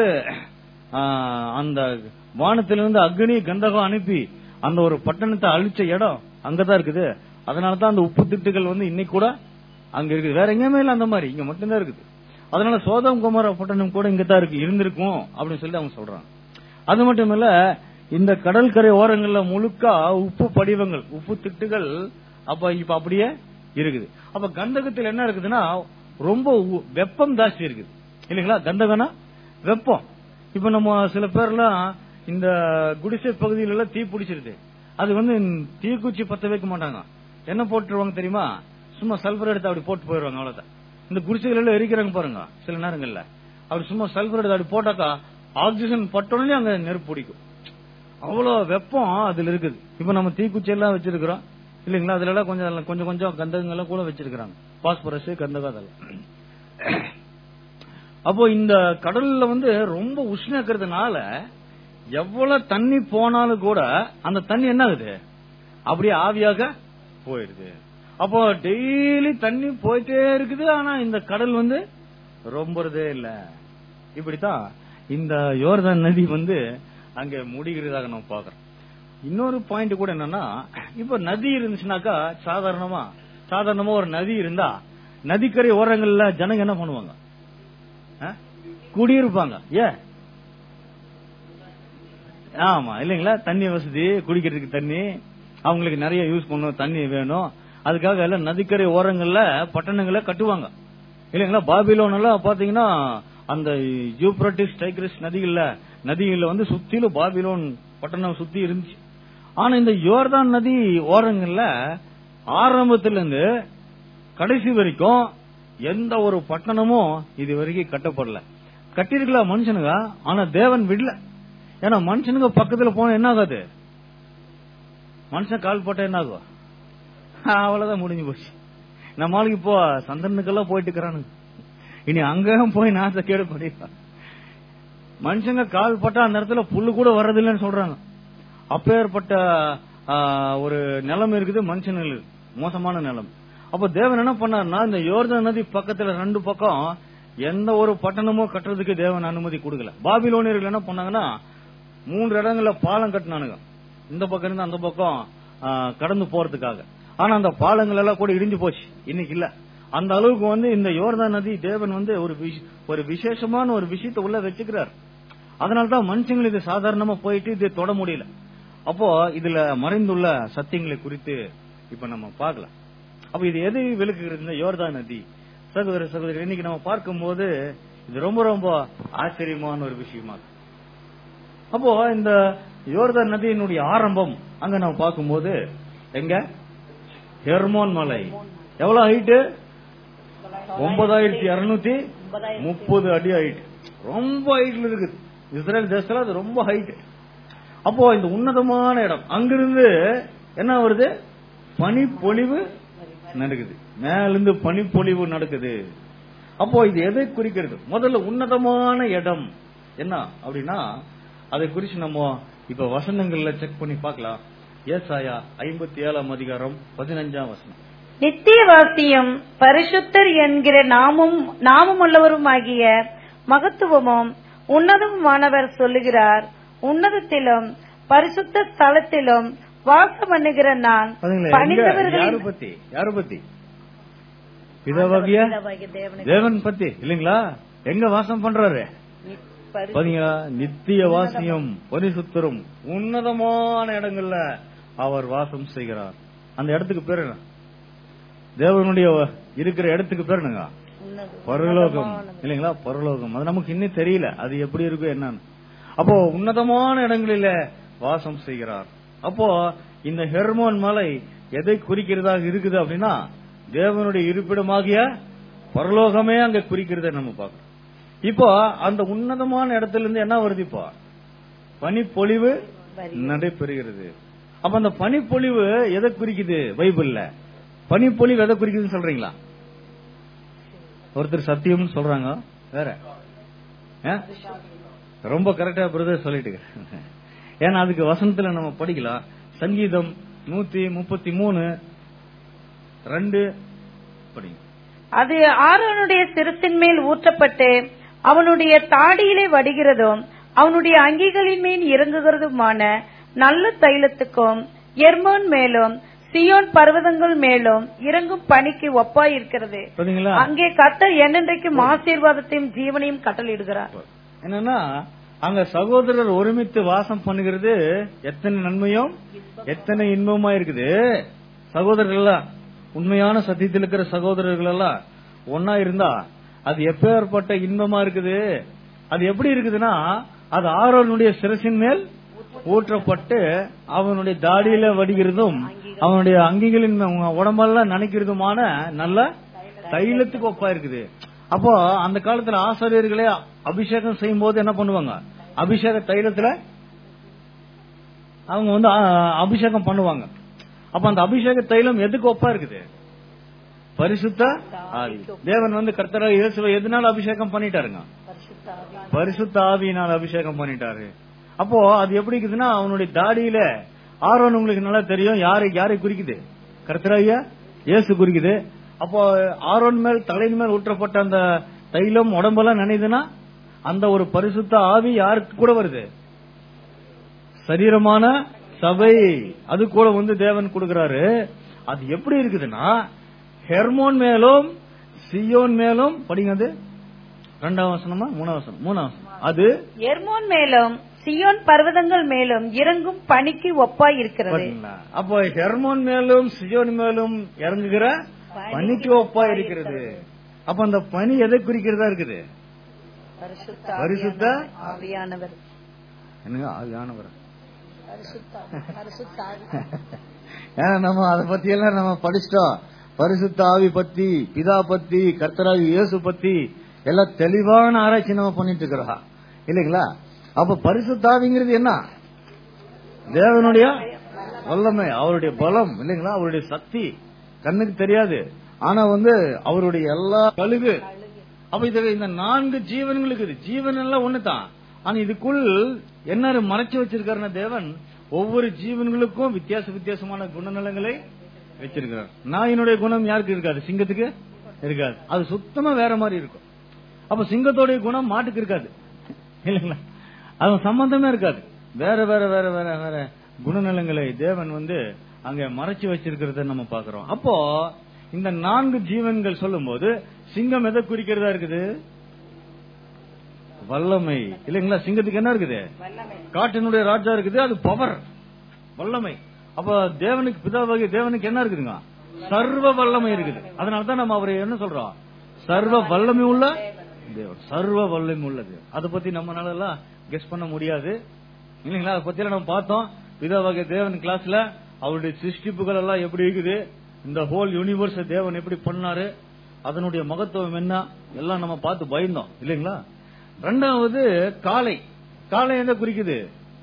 ஆஹ், அந்த வானத்திலிருந்து அக்னி கந்தகம் அனுப்பி அந்த ஒரு பட்டணத்தை அழிச்ச இடம் அங்கதான் இருக்குது அதனால தான் அந்த உப்பு திட்டுகள் வந்து இன்னைக்கு கூட அங்க இருக்குது வேற எங்கேயுமே இல்ல அந்த மாதிரி இங்க மட்டும்தான் இருக்குது அதனால சோதம் குமார பட்டணம் கூட இங்க தான் இருக்கு இருந்திருக்கும் அப்படின்னு சொல்லி அவங்க சொல்றாங்க அது மட்டும் இல்ல இந்த கடற்கரை ஓரங்கள்ல முழுக்க உப்பு படிவங்கள் உப்பு திட்டுகள் அப்ப இப்ப அப்படியே இருக்குது அப்ப கந்தகத்தில் என்ன இருக்குதுன்னா ரொம்ப உ- வெப்பம் ஜாஸ்தி இருக்குது இல்லைங்களா கந்தகம்னா வெப்பம் இப்ப நம்ம சில பேர்லாம் இந்த குடிசை பகுதியில எல்லாம் தீ பிடிச்சிருது அது வந்து தீக்குச்சி பத்த வைக்க மாட்டாங்க என்ன போட்டுருவாங்க தெரியுமா சும்மா சல்பர் எடுத்து அப்படி போட்டு போயிடுவாங்க அவ்வளவுதான் இந்த குடிசைகள் எல்லாம் எரிக்கிறாங்க பாருங்க சில நேரங்கள்ல அப்படி சும்மா சல்பர் எடுத்து அப்படி போட்டாக்கா ஆக்சிஜன் பட்டோடனே அங்க நெருப்பு பிடிக்கும் அவ்வளவு வெப்பம் அதுல இருக்குது இப்ப நம்ம தீக்குச்சி எல்லாம் வச்சிருக்கிறோம் இல்லைங்களா அதுல எல்லாம் கொஞ்சம் கொஞ்சம் கொஞ்சம் கந்தகங்கள் எல்லாம் கூட வச்சிருக்கிறாங்க பாஸ்பரஸ் கந்தகம் அதெல்லாம் அப்போ இந்த கடல்ல வந்து ரொம்ப உஷ்ணம் இருக்கிறதுனால எவ்வளவு தண்ணி போனாலும் கூட அந்த தண்ணி என்ன ஆகுது அப்படியே ஆவியாக போயிடுது அப்போ டெய்லி தண்ணி போயிட்டே இருக்குது ஆனா இந்த கடல் வந்து ரொம்பறதே இல்ல இப்படித்தான் இந்த யோர்தான் நதி வந்து அங்க முடிகிறதாக நம்ம பாக்குறோம் இன்னொரு பாயிண்ட் கூட என்னன்னா இப்ப நதி இருந்துச்சுனாக்கா சாதாரணமா சாதாரணமா ஒரு நதி இருந்தா நதிக்கரை ஓரங்கள்ல ஜனங்க என்ன பண்ணுவாங்க ஆ? குடியிருப்பாங்க ஏன் ஆமா இல்லைங்களா தண்ணி வசதி குடிக்கிறதுக்கு தண்ணி அவங்களுக்கு நிறைய யூஸ் பண்ணும் தண்ணி வேணும் அதுக்காக எல்லாம் நதிக்கரை ஓரங்கள்ல பட்டணங்களை கட்டுவாங்க இல்லைங்களா பாபிலோன் எல்லாம் பாத்தீங்கன்னா அந்த யூப்ரட்டிஸ் டைக்ரிஸ் நதிகள்ல நதிகள்ல வந்து சுத்திலும் பாபிலோன் பட்டணம் சுத்தி இருந்துச்சு ஆனா இந்த யோர்தான் நதி ஓரங்கள்ல ஆரம்பத்துல இருந்து கடைசி வரைக்கும் எந்த ஒரு பட்டணமும் இது வரைக்கும் கட்டப்படல கட்டிருக்கலாம் மனுஷனுங்க ஆனா தேவன் விடல ஏன்னா மனுஷனுங்க பக்கத்துல போனா என்ன ஆகாது மனுஷன் கால் போட்டா என்ன ஆகும் அவ்வளவுதான் முடிஞ்சு போச்சு நம்ம ஆளுக்கு இப்போ சந்திரனுக்கெல்லாம் போயிட்டு இருக்கிறானுங்க இனி அங்கேயும் போய் நாச கேடு பண்ணிடலாம் மனுஷங்க கால் பட்டா அந்த இடத்துல புல்லு கூட வர்றதில்லைன்னு சொல்றாங்க அப்பேற்பட்ட ஆ, ஒரு நிலம் இருக்குது மனுஷனுக்கு மோசமான நிலம் அப்ப தேவன் என்ன பண்ணாருன்னா இந்த யோர்தான் நதி பக்கத்துல ரெண்டு பக்கம் எந்த ஒரு பட்டணமோ கட்டுறதுக்கு தேவன் அனுமதி கொடுக்கல பாபிலோனியர்கள் என்ன பண்ணாங்கன்னா மூன்று இடங்கள்ல பாலம் கட்டினானுங்க இந்த பக்கம் இருந்து அந்த பக்கம் ஆ, கடந்து போறதுக்காக ஆனா அந்த பாலங்கள் எல்லாம் கூட இடிஞ்சு போச்சு இன்னைக்கு இல்ல அந்த அளவுக்கு வந்து இந்த யோர்தான் நதி தேவன் வந்து ஒரு விஷ- ஒரு விசேஷமான ஒரு விஷயத்தை உள்ள வச்சுக்கிறார் அதனாலதான் மனுஷங்க இது சாதாரணமா போயிட்டு இது தொட முடியல அப்போ இதுல மறைந்துள்ள சத்தியங்களை குறித்து இப்ப நம்ம பார்க்கலாம் அப்ப இது எது விளக்குகிறது இந்த யோர்தான் நதி சகோதர சகோதரி இன்னைக்கு நம்ம பார்க்கும்போது இது ரொம்ப ரொம்ப ஆச்சரியமான ஒரு விஷயமா இருக்கு. அப்போ இந்த யோர்தான் நதியினுடைய ஆரம்பம் அங்க நம்ம பார்க்கும்போது எங்க ஹெர்மோன் மலை எவ்வளவு ஹைட்டு ஒன்பதாயிரத்தி இருநூத்தி முப்பது அடி ஹைட் ரொம்ப ஹைட்ல இருக்குது இஸ்ரேல் தேசத்துல அது ரொம்ப ஹைட் அப்போ இந்த உன்னதமான இடம் அங்கிருந்து என்ன வருது பனிப்பொழிவு நடக்குது மேலிருந்து பனிப்பொழிவு நடக்குது அப்போ இது எதை குறிக்கிறது முதல்ல உன்னதமான இடம் என்ன அப்படின்னா அதை குறிச்சு நம்ம இப்ப வசனங்கள்ல செக் பண்ணி பார்க்கலாம் ஏசாயா ஐம்பத்தி ஏழாம் அதிகாரம் பதினஞ்சாம் வசனம் நித்தியவாசியும் பரிசுத்தர் என்கிற நாமும் நாமமுள்ளவருமாகிய மகத்துவமும் உன்னதமுமானவர் சொல்லுகிறார் உன்னதத்திலும் பரிசுத்த ஸ்தலத்திலும் வாசம் பண்ணுகிற நான் பாத்தீங்களா, எங்க? யாரு பணிந்தவர்களின் பத்தி யாரு பத்தி பிதாவாகிய பிதாவாகிய தேவனை தேவன் பத்தி இல்லைங்களா எங்க வாசம் பண்றாரு பரி- பாத்தீங்களா நித்திய வாசியம் பரிசுத்தரும் உன்னதமான இடங்கள்ல அவர் வாசம் செய்கிறார் அந்த இடத்துக்கு பேர் என்ன தேவனுடைய இருக்கிற இடத்துக்கு பேர் என்னங்க உன்னத- பரலோகம் உன்னதமானது. இல்லைங்களா பரலோகம் அது நமக்கு இன்னும் தெரியல அது எப்படி இருக்கும் என்னன்னு அப்போ உன்னதமான இடங்களில வாசம் செய்கிறார் அப்போ இந்த ஹெர்மோன் மலை எதை குறிக்கிறதாக இருக்குது அப்படின்னா தேவனுடைய இருப்பிடமாகிய பரலோகமே அங்க குறிக்கிறத நம்ம பார்க்கிறோம் இப்போ அந்த உன்னதமான இடத்துல இருந்து என்ன வருது இப்போ பனிப்பொழிவு நடைபெறுகிறது அப்ப அந்த பனிப்பொழிவு எதை குறிக்குது பைபிள்ல பனிப்பொழிவு எதை குறிக்குதுன்னு சொல்றீங்களா ஒருத்தர் சத்தியம்னு சொல்றாங்க வேற ஆ? ரொம்ப கரெக்டா பிரதர் சொல்லிட்டு ஏன்னா அதுக்கு வசனத்துல நம்ம படிக்கலாம் சங்கீதம் நூத்தி முப்பத்தி மூணு ரெண்டு படிங்க அது ஆரோனுடைய சிரசின் மேல் ஊற்றப்பட்டு அவனுடைய தாடியிலே வடிகிறதும் அவனுடைய அங்கிகளின் மேல் இறங்குகிறதுமான நல்ல தைலத்துக்கும் எர்மோன் மேலும் சியோன் பர்வதங்கள் மேலும் இறங்கும் பணிக்கு ஒப்பாய் இருக்கிறது பாத்தீங்களா அங்கே கத்தர் என்னென்றைக்கும் ஆசீர்வாதத்தையும் ஜீவனையும் கட்டளையிடுகிறார் என்னன்னா அங்க சகோதரர் ஒருமித்து வாசம் பண்ணுகிறது எத்தனை நன்மையும் எத்தனை இன்பமா இருக்குது சகோதரர்கள் எல்லாம் உண்மையான சத்தியத்தில் இருக்கிற சகோதரர்கள் எல்லாம் ஒன்னா இருந்தா அது எப்பேற்பட்ட இன்பமா இருக்குது அது எப்படி இருக்குதுன்னா அது ஆரோனுடைய சிரசின் மேல் ஊற்றப்பட்டு அவனுடைய தாடியில வடிகிறதும் அவனுடைய அங்கிகளின் மே- உடம்பெல்லாம் நினைக்கிறதுமான நல்ல தைலத்துக்கு ஒப்பா இருக்குது அப்போ அந்த காலத்துல ஆசிரியர்களே அபிஷேகம் செய்யும் போது என்ன பண்ணுவாங்க அபிஷேக தைலத்துல அவங்க வந்து ஆ, அபிஷேகம் பண்ணுவாங்க அப்ப அந்த அபிஷேக தைலம் எதுக்கு ஒப்பா இருக்குது பரிசுத்த ஆவி தேவன் வந்து கர்த்தரா இயேசுவை எதனால அபிஷேகம் பண்ணிட்டாருங்க பரிசுத்த ஆவியினால் அபிஷேகம் பண்ணிட்டாரு அப்போ அது எப்படி இருக்குதுன்னா அவனுடைய தாடியில ஆரோன் உங்களுக்கு நல்லா தெரியும் யாரை யாரை குறிக்குது கர்த்தராயா இயேசு குறிக்குது அப்போ ஆரோன் மேல் தலையின் மேல் ஊற்றப்பட்ட அந்த தைலம் உடம்பெல்லாம் நினைதுன்னா அந்த ஒரு பரிசுத்த ஆவி யாருக்கு கூட வருது சரீரமான சபை அது கூட வந்து தேவன் கொடுக்கறாரு அது எப்படி இருக்குதுன்னா ஹெர்மோன் மேலும் சியோன் மேலும் படிங்க அது ரெண்டாம் வசனமா மூணாம் வசனம் மூணாம் வசனம் அது எர்மோன் மேலும் சியோன் பர்வதங்கள் மேலும் இறங்கும் பனிக்கு ஒப்பாய் இருக்கிறது பாத்தீங்களா? அப்போ ஹெர்மோன் மேலும் சியோன் மேலும் இறங்குகிற பனிக்கு ஒப்பா இருக்கிறது அப்ப அந்த பனி எதை குறிக்கிறதா இருக்குது பரிசுத்த ஆவியானவர் என்னங்க ஆவியானவர் ஏன்னா நம்ம அதை பத்தி எல்லாம் நம்ம படிச்சிட்டோம் பரிசுத்த ஆவி பத்தி பிதா பத்தி கர்த்தராவி இயேசு பத்தி எல்லாம் தெளிவான ஆராய்ச்சி நம்ம பண்ணிட்டு இருக்கிறோம் இல்லைங்களா அப்ப பரிசுத்த ஆவிங்கிறது என்ன தேவனுடைய வல்லமை அவருடைய பலம் இல்லைங்களா அவருடைய சக்தி கண்ணுக்கு தெரியாது ஆனா வந்து அவருடைய எல்லா கழுகு அப்ப இது இந்த நான்கு ஜீவன்கள் இருக்குது ஜீவன் எல்லாம் ஒண்ணுதான் ஆனா இதுக்குள் என்ன மறைச்சு வச்சிருக்காருன்னா தேவன் ஒவ்வொரு ஜீவன்களுக்கும் வித்தியாச வித்தியாசமான குணநலங்களை வச்சிருக்கிறார் நாயினுடைய குணம் யாருக்கு இருக்காது சிங்கத்துக்கு இருக்காது அது சுத்தமா வேற மாதிரி இருக்கும் அப்ப சிங்கத்தோடைய குணம் மாட்டுக்கு இருக்காது இல்லைங்களா அது சம்பந்தமே இருக்காது வேற வேற வேற வேற வேற குணநலங்களை தேவன் வந்து அங்க மறைச்சு வச்சிருக்கிறத நம்ம பாக்குறோம் அப்போ இந்த நான்கு ஜீவன்கள் சொல்லும்போது சிங்கம் எதை குறிக்கிறதா இருக்குது வல்லமை இல்லைங்களா சிங்கத்துக்கு என்ன இருக்குது காட்டினுடைய ராஜா இருக்குது அது பவர் வல்லமை அப்ப தேவனுக்கு பிதாவாகிய தேவனுக்கு என்ன இருக்குதுங்க சர்வ வல்லமை இருக்குது அதனாலதான் நம்ம அவரை என்ன சொல்றோம் சர்வ வல்லமை உள்ள தேவன் சர்வ வல்லமை உள்ளது அதை பத்தி நம்மளால எல்லாம் கெஸ் பண்ண முடியாது இல்லைங்களா அதை பத்தி எல்லாம் நம்ம பார்த்தோம் பிதாவாகிய தேவன் கிளாஸ்ல அவருடைய சிருஷ்டிப்புகள் எல்லாம் எப்படி இருக்குது இந்த ஹோல் யூனிவர்ஸ் தேவன் எப்படி பண்ணாரு அதனுடைய மகத்துவம் என்ன எல்லாம் நம்ம பார்த்து பயந்தோம் இல்லைங்களா ரெண்டாவது காளை காளை எதை குறிக்குது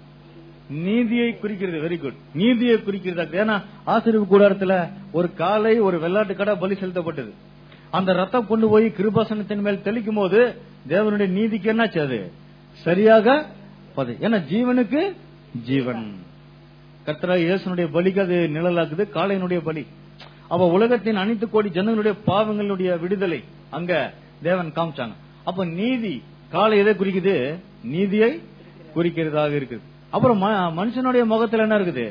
நீதியை குறிக்கிறது வெரி குட் நீதியை குறிக்கிறது ஏன்னா ஆசிரியர் கூடாரத்துல ஒரு காலை ஒரு வெள்ளாட்டு கடை பலி செலுத்தப்பட்டது அந்த ரத்தம் கொண்டு போய் கிருபாசனத்தின் மேல் தெளிக்கும் போது தேவனுடைய நீதிக்கு என்னாச்சு அது சரியாக பதி ஏன்னா ஜீவனுக்கு ஜீவன் கர்த்தரா இயேசுனுடைய பலிக்கு அது நிழலாக்குது காளையினுடைய பலி அப்ப உலகத்தின் அனைத்து கோடி ஜனங்களுடைய பாவங்களுடைய விடுதலை அங்க தேவன் காமிச்சாங்க அப்ப நீதி காலை எதை குறிக்குது நீதியை குறிக்கிறதாக இருக்குது அப்புறம் ம- மனுஷனுடைய முகத்துல என்ன இருக்குது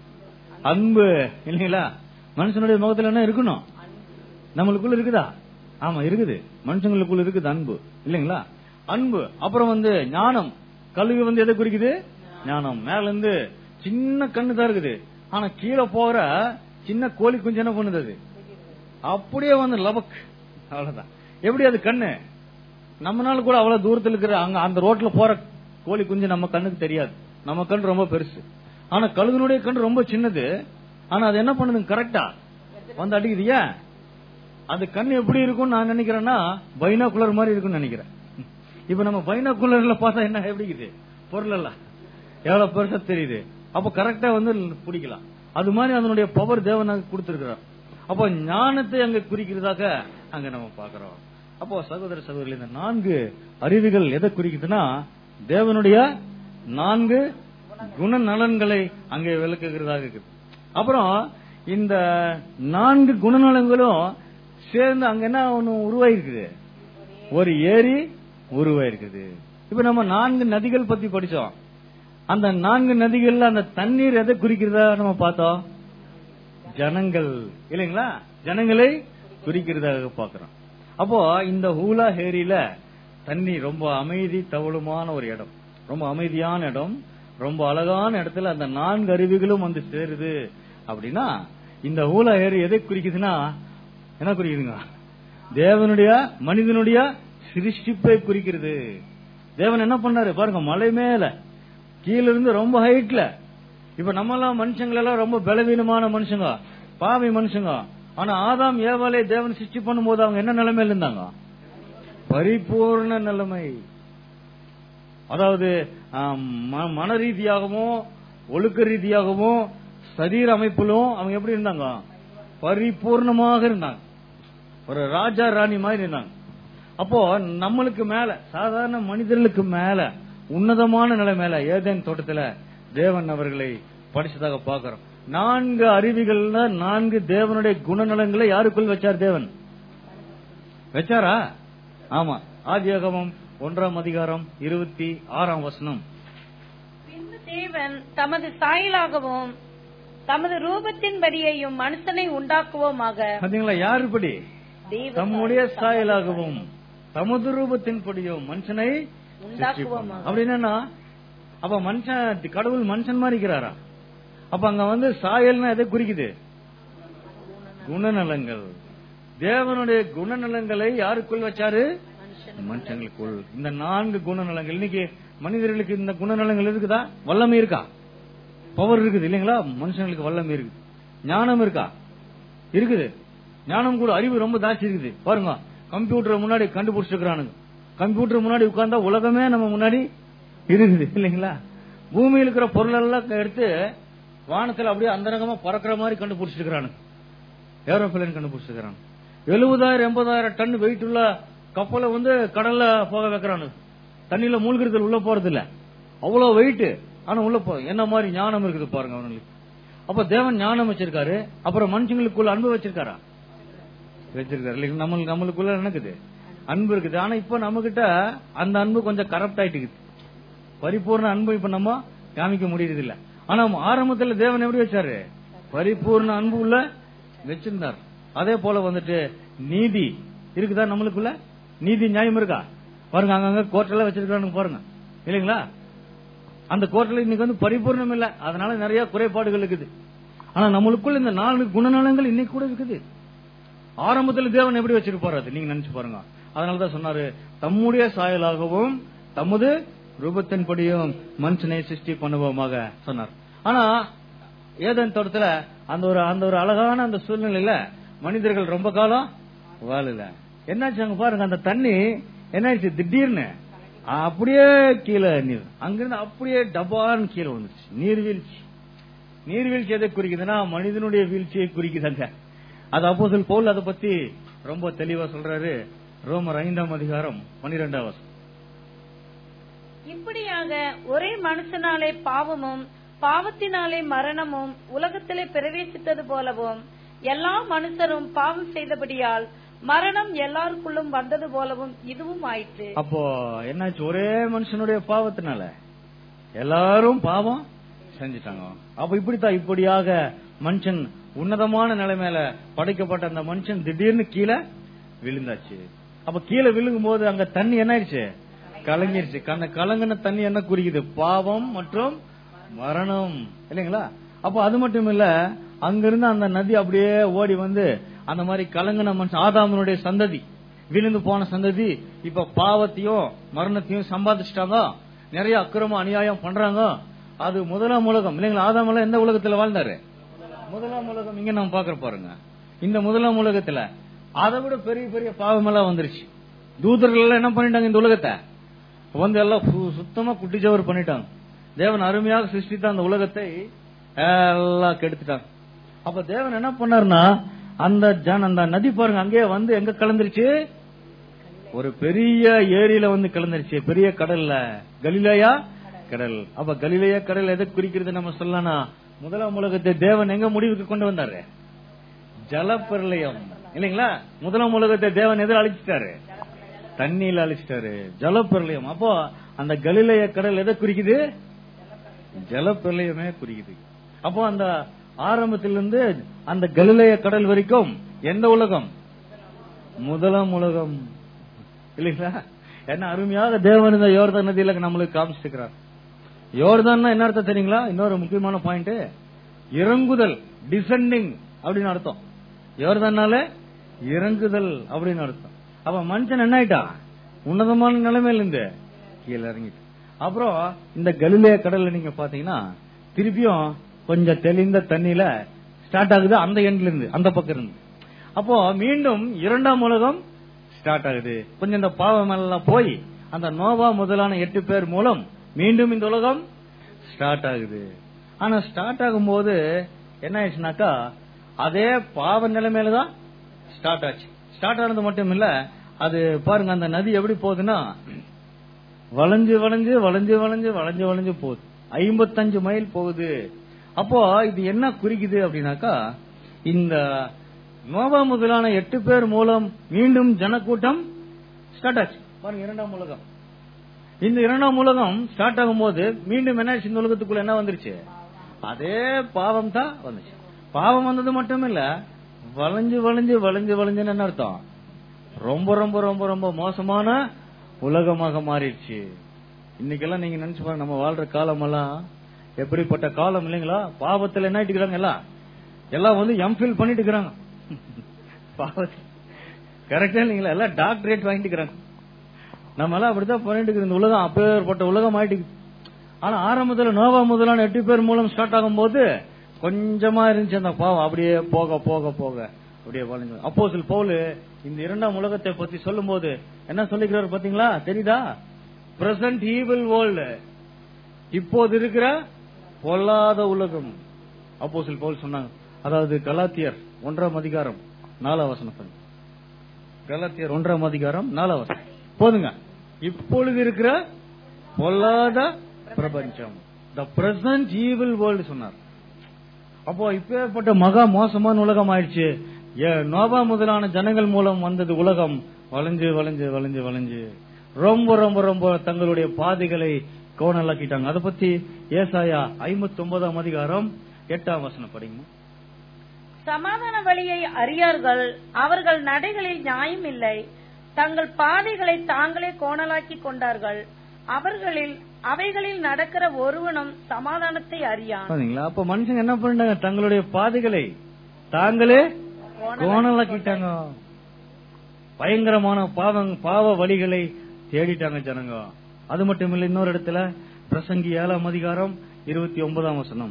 அன்பு இல்லைங்களா மனுஷனுடைய முகத்துல என்ன இருக்கணும் நம்மளுக்குள்ள இருக்குதா ஆமா இருக்குது மனுஷங்களுக்குள்ள இருக்குது அன்பு இல்லைங்களா அன்பு அப்புறம் வந்து ஞானம் கல்வி வந்து எதை குறிக்குது ஞானம் மேல இருந்து சின்ன கண்ணு தான் இருக்குது ஆனா கீழே போற சின்ன கோழி குஞ்சு என்ன பண்ணுது அது அப்படியே வந்து லபக் அவ்வளவுதான் எப்படி அது கண்ணு நம்மனால கூட அவ்வளவு தூரத்துல இருக்கிற அங்க அந்த ரோட்ல போற கோழி குஞ்சு நம்ம கண்ணுக்கு தெரியாது நம்ம கண் ரொம்ப பெருசு ஆனா கழுகுனுடைய கண் ரொம்ப சின்னது ஆனா அது என்ன பண்ணுது கரெக்டா வந்து அடிக்குது ஏன் அது கண் எப்படி இருக்கும் நான் நினைக்கிறேன்னா பைனாகுலர் மாதிரி இருக்கும்னு நினைக்கிறேன் இப்ப நம்ம பைனாகுலர்ல பார்த்தா என்ன எப்படி இருக்குது பொருள் எல்லாம் எவ்வளவு பெருசா தெரியுது அப்ப கரெக்டா வந்து பிடிக்கலாம் அது மாதிரி அதனுடைய பவர் தேவனாக கொடுத்திருக்கிறார் அப்போ ஞானத்தை அங்க குறிக்கிறதாக அங்க நம்ம பாக்குறோம் அப்போ சகோதர சகோதரி இந்த நான்கு அறிவுகள் எதை குறிக்குதுன்னா தேவனுடைய நான்கு குணநலன்களை அங்கே விளக்குகிறதாக இருக்குது அப்புறம் இந்த நான்கு குணநலங்களும் சேர்ந்து அங்க என்ன ஒண்ணு உருவாயிருக்குது ஒரு ஏரி உருவாயிருக்குது இப்ப நம்ம நான்கு நதிகள் பத்தி படிச்சோம் அந்த நான்கு நதிகள்ல அந்த தண்ணீர் எதை குறிக்கிறதா நம்ம பார்த்தோம் ஜனங்கள் இல்லைங்களா ஜனங்களை குறிக்கிறதாக பாக்குறோம் அப்போ இந்த ஹூலா ஹேரியில தண்ணி ரொம்ப அமைதி தவளுமான ஒரு இடம் ரொம்ப அமைதியான இடம் ரொம்ப அழகான இடத்துல அந்த நான்கு அருவிகளும் வந்து சேருது அப்படின்னா இந்த ஹூலா ஏரி எதை குறிக்குதுன்னா என்ன குறிக்குதுங்க தேவனுடைய மனிதனுடைய சிருஷ்டிப்பை குறிக்கிறது தேவன் என்ன பண்ணாரு பாருங்க மலை மேல கீழ இருந்து ரொம்ப ஹைட்ல இப்ப நம்ம எல்லாம் மனுஷங்க எல்லாம் ரொம்ப பலவீனமான மனுஷங்க பாவி மனுஷங்க ஆனா ஆதாம் ஏவாலே தேவன் சிருஷ்டி பண்ணும்போது அவங்க என்ன நிலைமையில இருந்தாங்க பரிபூர்ண நிலைமை அதாவது ஆம், ம- மன ரீதியாகவும் ஒழுக்க ரீதியாகவும் சரீர அமைப்பிலும் அவங்க எப்படி இருந்தாங்க பரிபூர்ணமாக இருந்தாங்க ஒரு ராஜா ராணி மாதிரி இருந்தாங்க அப்போ நம்மளுக்கு மேல சாதாரண மனிதர்களுக்கு மேல உன்னதமான நிலை மேல ஏதேன் தோட்டத்துல தேவன் அவர்களை படிச்சதாக பார்க்கிறோம் நான்கு அருவிகள்ல நான்கு தேவனுடைய குணநலங்களை யாருக்குள் வச்சார் தேவன் வச்சாரா ஆமா ஆதியாகமம் ஒன்றாம் அதிகாரம் இருபத்தி ஆறாம் வசனம் பின்பு தேவன் தமது சாயலாகவும் தமது ரூபத்தின்படியையும் மனுஷனை உண்டாக்குவோமாக பாத்தீங்களா யார் இப்படி தேவ தம்முடைய சாயலாகவும் தமது ரூபத்தின்படியும் மனுஷனை உண்டாக்குவோமாக அப்படின்னா அப்ப மனுஷன் கடவுள் மனுஷன் மாதிரி இருக்கிறாரா அப்ப அங்க வந்து சாயல்னா எதை குறிக்குது குணநலங்கள் தேவனுடைய குணநலங்களை யாருக்குள் வச்சாரு மனுஷங்களுக்குள் இந்த நான்கு குணநலங்கள் இன்னைக்கு மனிதர்களுக்கு இந்த குணநலங்கள் இருக்குதா வல்லமை இருக்கா பவர் இருக்குது இல்லைங்களா மனுஷங்களுக்கு வல்லமை இருக்குது ஞானம் இருக்கா இருக்குது ஞானம் கூட அறிவு ரொம்ப ஜாஸ்தி இருக்குது பாருங்க கம்ப்யூட்டர் முன்னாடி கண்டுபிடிச்சிருக்கிறானுங்க கம்ப்யூட்டர் முன்னாடி உட்கார்ந்தா உலகமே நம்ம முன்னாடி இருக்குது இல்லைங்களா பூமியில் இருக்கிற பொருள் எல்லாம் எடுத்து வானத்துல அப்படியே அந்தரங்கமா பறக்கிற மாதிரி கண்டுபிடிச்சிருக்கிறானுங்க ஏரோப்ளேன் கண்டுபிடிச்சிருக்கிறாங்க எழுபதாயிரம் எண்பதாயிரம் டன் வெயிட் உள்ள கப்பலை வந்து கடல்ல போக வைக்கிறானு தண்ணியில மூழ்கிறது உள்ள போறது இல்ல அவ்வளவு வெயிட் ஆனா உள்ள போ என்ன மாதிரி ஞானம் இருக்குது பாருங்க அவனுக்கு அப்ப தேவன் ஞானம் வச்சிருக்காரு அப்புறம் மனுஷங்களுக்குள்ள அன்பு வச்சிருக்காரா வச்சிருக்காரு இல்லைங்க நம்மளுக்கு நம்மளுக்குள்ள நடக்குது அன்பு இருக்குது ஆனா இப்ப நம்ம கிட்ட அந்த அன்பு கொஞ்சம் கரப்ட் ஆயிட்டு இருக்குது பரிபூர்ண அன்பு இப்ப நம்ம காமிக்க முடியறது இல்ல ஆனா ஆரம்பத்துல தேவன் எப்படி வச்சாரு பரிபூர்ண அன்பு உள்ள வச்சிருந்தார் அதே போல வந்துட்டு நீதி இருக்குதா நம்மளுக்குள்ள நீதி நியாயம் இருக்கா பாருங்க அங்கங்க கோர்ட்டெல்லாம் வச்சிருக்காங்க பாருங்க இல்லைங்களா அந்த கோர்ட்ல இன்னைக்கு வந்து பரிபூர்ணம் இல்ல அதனால நிறைய குறைபாடுகள் இருக்குது ஆனா நம்மளுக்குள்ள இந்த நாலு குணநலங்கள் இன்னைக்கு கூட இருக்குது ஆரம்பத்துல தேவன் எப்படி வச்சிருப்பாரு அது நீங்க நினைச்சு பாருங்க அதனாலதான் சொன்னாரு தம்முடைய சாயலாகவும் தமது ரூபத்தின்படியும் மனுஷனை சிருஷ்டி பண்ணுவோமாக சொன்னார் ஆனா ஏதன் தோட்டத்துல அந்த ஒரு அந்த ஒரு அழகான அந்த சூழ்நிலையில மனிதர்கள் ரொம்ப காலம் வாழல என்னாச்சு அங்க பாருங்க அந்த தண்ணி என்னாச்சு திடீர்னு அப்படியே கீழே நீர் அங்கிருந்து அப்படியே டபான்னு கீழே வந்துச்சு நீர்வீழ்ச்சி நீர்வீழ்ச்சி எதை குறிக்குதுன்னா மனிதனுடைய வீழ்ச்சியை குறிக்குதாங்க அது அப்போ சொல் போல் அதை பத்தி ரொம்ப தெளிவா சொல்றாரு ரோமர் ஐந்தாம் அதிகாரம் பன்னிரெண்டாம் வருஷம் இப்படியாக ஒரே மனுஷனாலே பாவமும் பாவத்தினாலே மரணமும் உலகத்திலே பிரவேசித்தது போலவும் எல்லா மனுஷரும் பாவம் செய்தபடியால் மரணம் எல்லாருக்குள்ளும் வந்தது போலவும் இதுவும் ஆயிற்று அப்போ என்னாச்சு ஒரே மனுஷனுடைய பாவத்தினால எல்லாரும் பாவம் செஞ்சுட்டாங்க அப்ப இப்படித்தான் இப்படியாக மனுஷன் உன்னதமான நிலைமையில படைக்கப்பட்ட அந்த மனுஷன் திடீர்னு கீழே விழுந்தாச்சு அப்ப கீழே விழுகும் போது அங்க தண்ணி என்ன ஆயிடுச்சு கலங்கிருச்சு அந்த கலங்கின தண்ணி என்ன குறிக்குது பாவம் மற்றும் மரணம் இல்லைங்களா அப்போ அது மட்டும் இல்ல அங்கிருந்து அந்த நதி அப்படியே ஓடி வந்து அந்த மாதிரி கலங்கின மனுஷன் ஆதாமனுடைய சந்ததி விழுந்து போன சந்ததி இப்ப பாவத்தையும் மரணத்தையும் சம்பாதிச்சிட்டாங்க நிறைய அக்கிரமம் அநியாயம் பண்றாங்க அது முதலாம் உலகம் இல்லைங்களா ஆதாமெல்லாம் எந்த உலகத்துல வாழ்ந்தாரு முதலாம் உலகம் இங்க நம்ம பாக்குற பாருங்க இந்த முதலாம் உலகத்துல அதை விட பெரிய பெரிய பாவம் எல்லாம் வந்துருச்சு தூதர்கள் எல்லாம் என்ன பண்ணிட்டாங்க இந்த உலகத்தை வந்து எல்லாம் சு- சுத்தமா குட்டிச்சவர் பண்ணிட்டாங்க தேவன் அருமையாக சிருஷ்டித்த அந்த உலகத்தை எல்லாம் கெடுத்துட்டாங்க அப்ப தேவன் என்ன பண்ணாருன்னா அந்த ஜன அந்த நதி பாருங்க அங்கேயே வந்து எங்க கலந்துருச்சு ஒரு பெரிய ஏரியில வந்து கலந்துருச்சு பெரிய கடல்ல கலிலேயா கடல் அப்ப கலிலேயா கடல் எதை குறிக்கிறது நம்ம சொல்லலாம் முதலாம் உலகத்தை தேவன் எங்க முடிவுக்கு கொண்டு வந்தாரு ஜலப்பிரளயம் இல்லைங்களா முதலாம் உலகத்தை தேவன் எதிர அழிச்சிட்டாரு தண்ணியில அழிச்சிட்டாரு ஜலப்பிரளயம் அப்போ அந்த கலிலேய கடல் எதை குறிக்குது ஜலப்பிரளயமே குறிக்குது அப்போ அந்த ஆரம்பத்திலிருந்து அந்த கலிலேய கடல் வரைக்கும் எந்த உலகம் முதலாம் உலகம் இல்லைங்களா என்ன அருமையாக தேவன் இந்த யோர்தான் நதியில நம்மளுக்கு காமிச்சிருக்கிறார் யோர்தான் என்ன அர்த்தம் தெரியுங்களா இன்னொரு முக்கியமான பாயிண்ட் இறங்குதல் டிசெண்டிங் அப்படின்னு அர்த்தம் யோர்தானால இறங்குதல் அப்படின்னு அர்த்தம் அப்ப மனுஷன் என்ன ஆயிட்டான் உன்னதமான நிலைமையில இருந்து கீழே இறங்கிட்டு அப்புறம் இந்த கலிலேய கடல்ல நீங்க பாத்தீங்கன்னா திருப்பியும் கொஞ்சம் தெளிந்த தண்ணியில ஸ்டார்ட் ஆகுது அந்த எண்ட்ல இருந்து அந்த பக்கம் இருந்து அப்போ மீண்டும் இரண்டாம் உலகம் ஸ்டார்ட் ஆகுது கொஞ்சம் இந்த பாவம் எல்லாம் போய் அந்த நோவா முதலான எட்டு பேர் மூலம் மீண்டும் இந்த உலகம் ஸ்டார்ட் ஆகுது ஆனா ஸ்டார்ட் ஆகும்போது என்ன ஆயிடுச்சுனாக்கா அதே பாவ நிலைமையில தான் ஸ்டார்ட் ஆச்சு ஸ்டார்ட் ஆனது மட்டும் இல்ல அது பாருங்க அந்த நதி எப்படி போகுதுன்னா வளைஞ்சு வளைஞ்சு வளைஞ்சு வளைஞ்சு வளைஞ்சு வளைஞ்சு போகுது ஐம்பத்தஞ்சு மைல் போகுது அப்போ இது என்ன குறிக்குது அப்படின்னாக்கா இந்த நோவா முதலான எட்டு பேர் மூலம் மீண்டும் ஜனக்கூட்டம் ஸ்டார்ட் ஆச்சு பாருங்க இரண்டாம் உலகம் இந்த இரண்டாம் உலகம் ஸ்டார்ட் ஆகும்போது மீண்டும் என்ன ஆச்சு இந்த உலகத்துக்குள்ள என்ன வந்துருச்சு அதே பாவம் தான் வந்துச்சு பாவம் வந்தது மட்டும் இல்ல வளைஞ்சு வளைஞ்சு வளைஞ்சு வளைஞ்சுன்னு என்ன அர்த்தம் ரொம்ப ரொம்ப ரொம்ப ரொம்ப மோசமான உலகமாக மாறிடுச்சு இன்னைக்கெல்லாம் நீங்க நினைச்சு பாருங்க நம்ம வாழ்ற காலம் எல்லாம் எப்படிப்பட்ட காலம் இல்லைங்களா பாவத்துல என்ன ஆயிட்டு இருக்கிறாங்க எல்லாம் எல்லாம் வந்து எம்ஃபில் பண்ணிட்டு இருக்கிறாங்க பாவத்தில் கரெக்டா இல்லைங்களா எல்லாம் டாக்டரேட் வாங்கிட்டு இருக்கிறாங்க நம்ம எல்லாம் அப்படித்தான் பண்ணிட்டு இருக்கிற இந்த உலகம் அப்பேற்பட்ட உலகம் ஆயிட்டு இருக்குது. ஆனா ஆரம்பத்துல நோவா முதலான எட்டு பேர் மூலம் ஸ்டார்ட் ஆகும்போது கொஞ்சமா இருந்துச்சு அந்த பாவம் அப்படியே போக போக போக அப்படியே வளைஞ்சு அப்போ சில பவுல் இந்த இரண்டாம் உலகத்தை பத்தி சொல்லும்போது என்ன சொல்லிக்கிறாரு பாத்தீங்களா தெரியுதா பிரசன்ட் ஈவில் வேர்ல்டு இப்போது இருக்கிற பொல்லாத உலகம் அப்போ சில பவுல் சொன்னாங்க அதாவது கலாத்தியர் ஒன்றாம் அதிகாரம் நாலாம் வசனம் பாருங்க. கலாத்தியர் ஒன்றாம் அதிகாரம் நாலாம் வசனம் போதுங்க இப்பொழுது இருக்கிற பொல்லாத பிரபஞ்சம் த பிரசன்ட் ஈவில் வேர்ல்டு சொன்னார் அப்போ இப்பேற்பட்ட மகா மோசமான உலகம் ஆயிடுச்சு ஏ, நோபா முதலான ஜனங்கள் மூலம் வந்தது உலகம் வளைஞ்சு வளைஞ்சு வளைஞ்சு வளைஞ்சு ரொம்ப ரொம்ப ரொம்ப தங்களுடைய பாதைகளை கோணலாக்கிட்டாங்க அதை பத்தி ஏசாயா ஐம்பத்தி ஒன்பதாம் அதிகாரம் எட்டாம் வசனம் படிங்க சமாதான வழியை அறியார்கள் அவர்கள் நடைகளில் நியாயம் இல்லை தங்கள் பாதைகளை தாங்களே கோணலாக்கி கொண்டார்கள் அவர்களில் அவைகளில் நடக்கிற ஒருவனும் சமாதானத்தை அறியான் பாத்தீங்களா அப்ப மனுஷங்க என்ன பண்ணிட்டாங்க தங்களுடைய பாதைகளை தாங்களே கோணலாக்கிட்டாங்க பயங்கரமான பாவம் பாவ வழிகளை தேடிட்டாங்க ஜனங்க அது மட்டும் இல்ல இன்னொரு இடத்துல பிரசங்கி ஏழாம் அதிகாரம் இருபத்தி ஒன்பதாம் வசனம்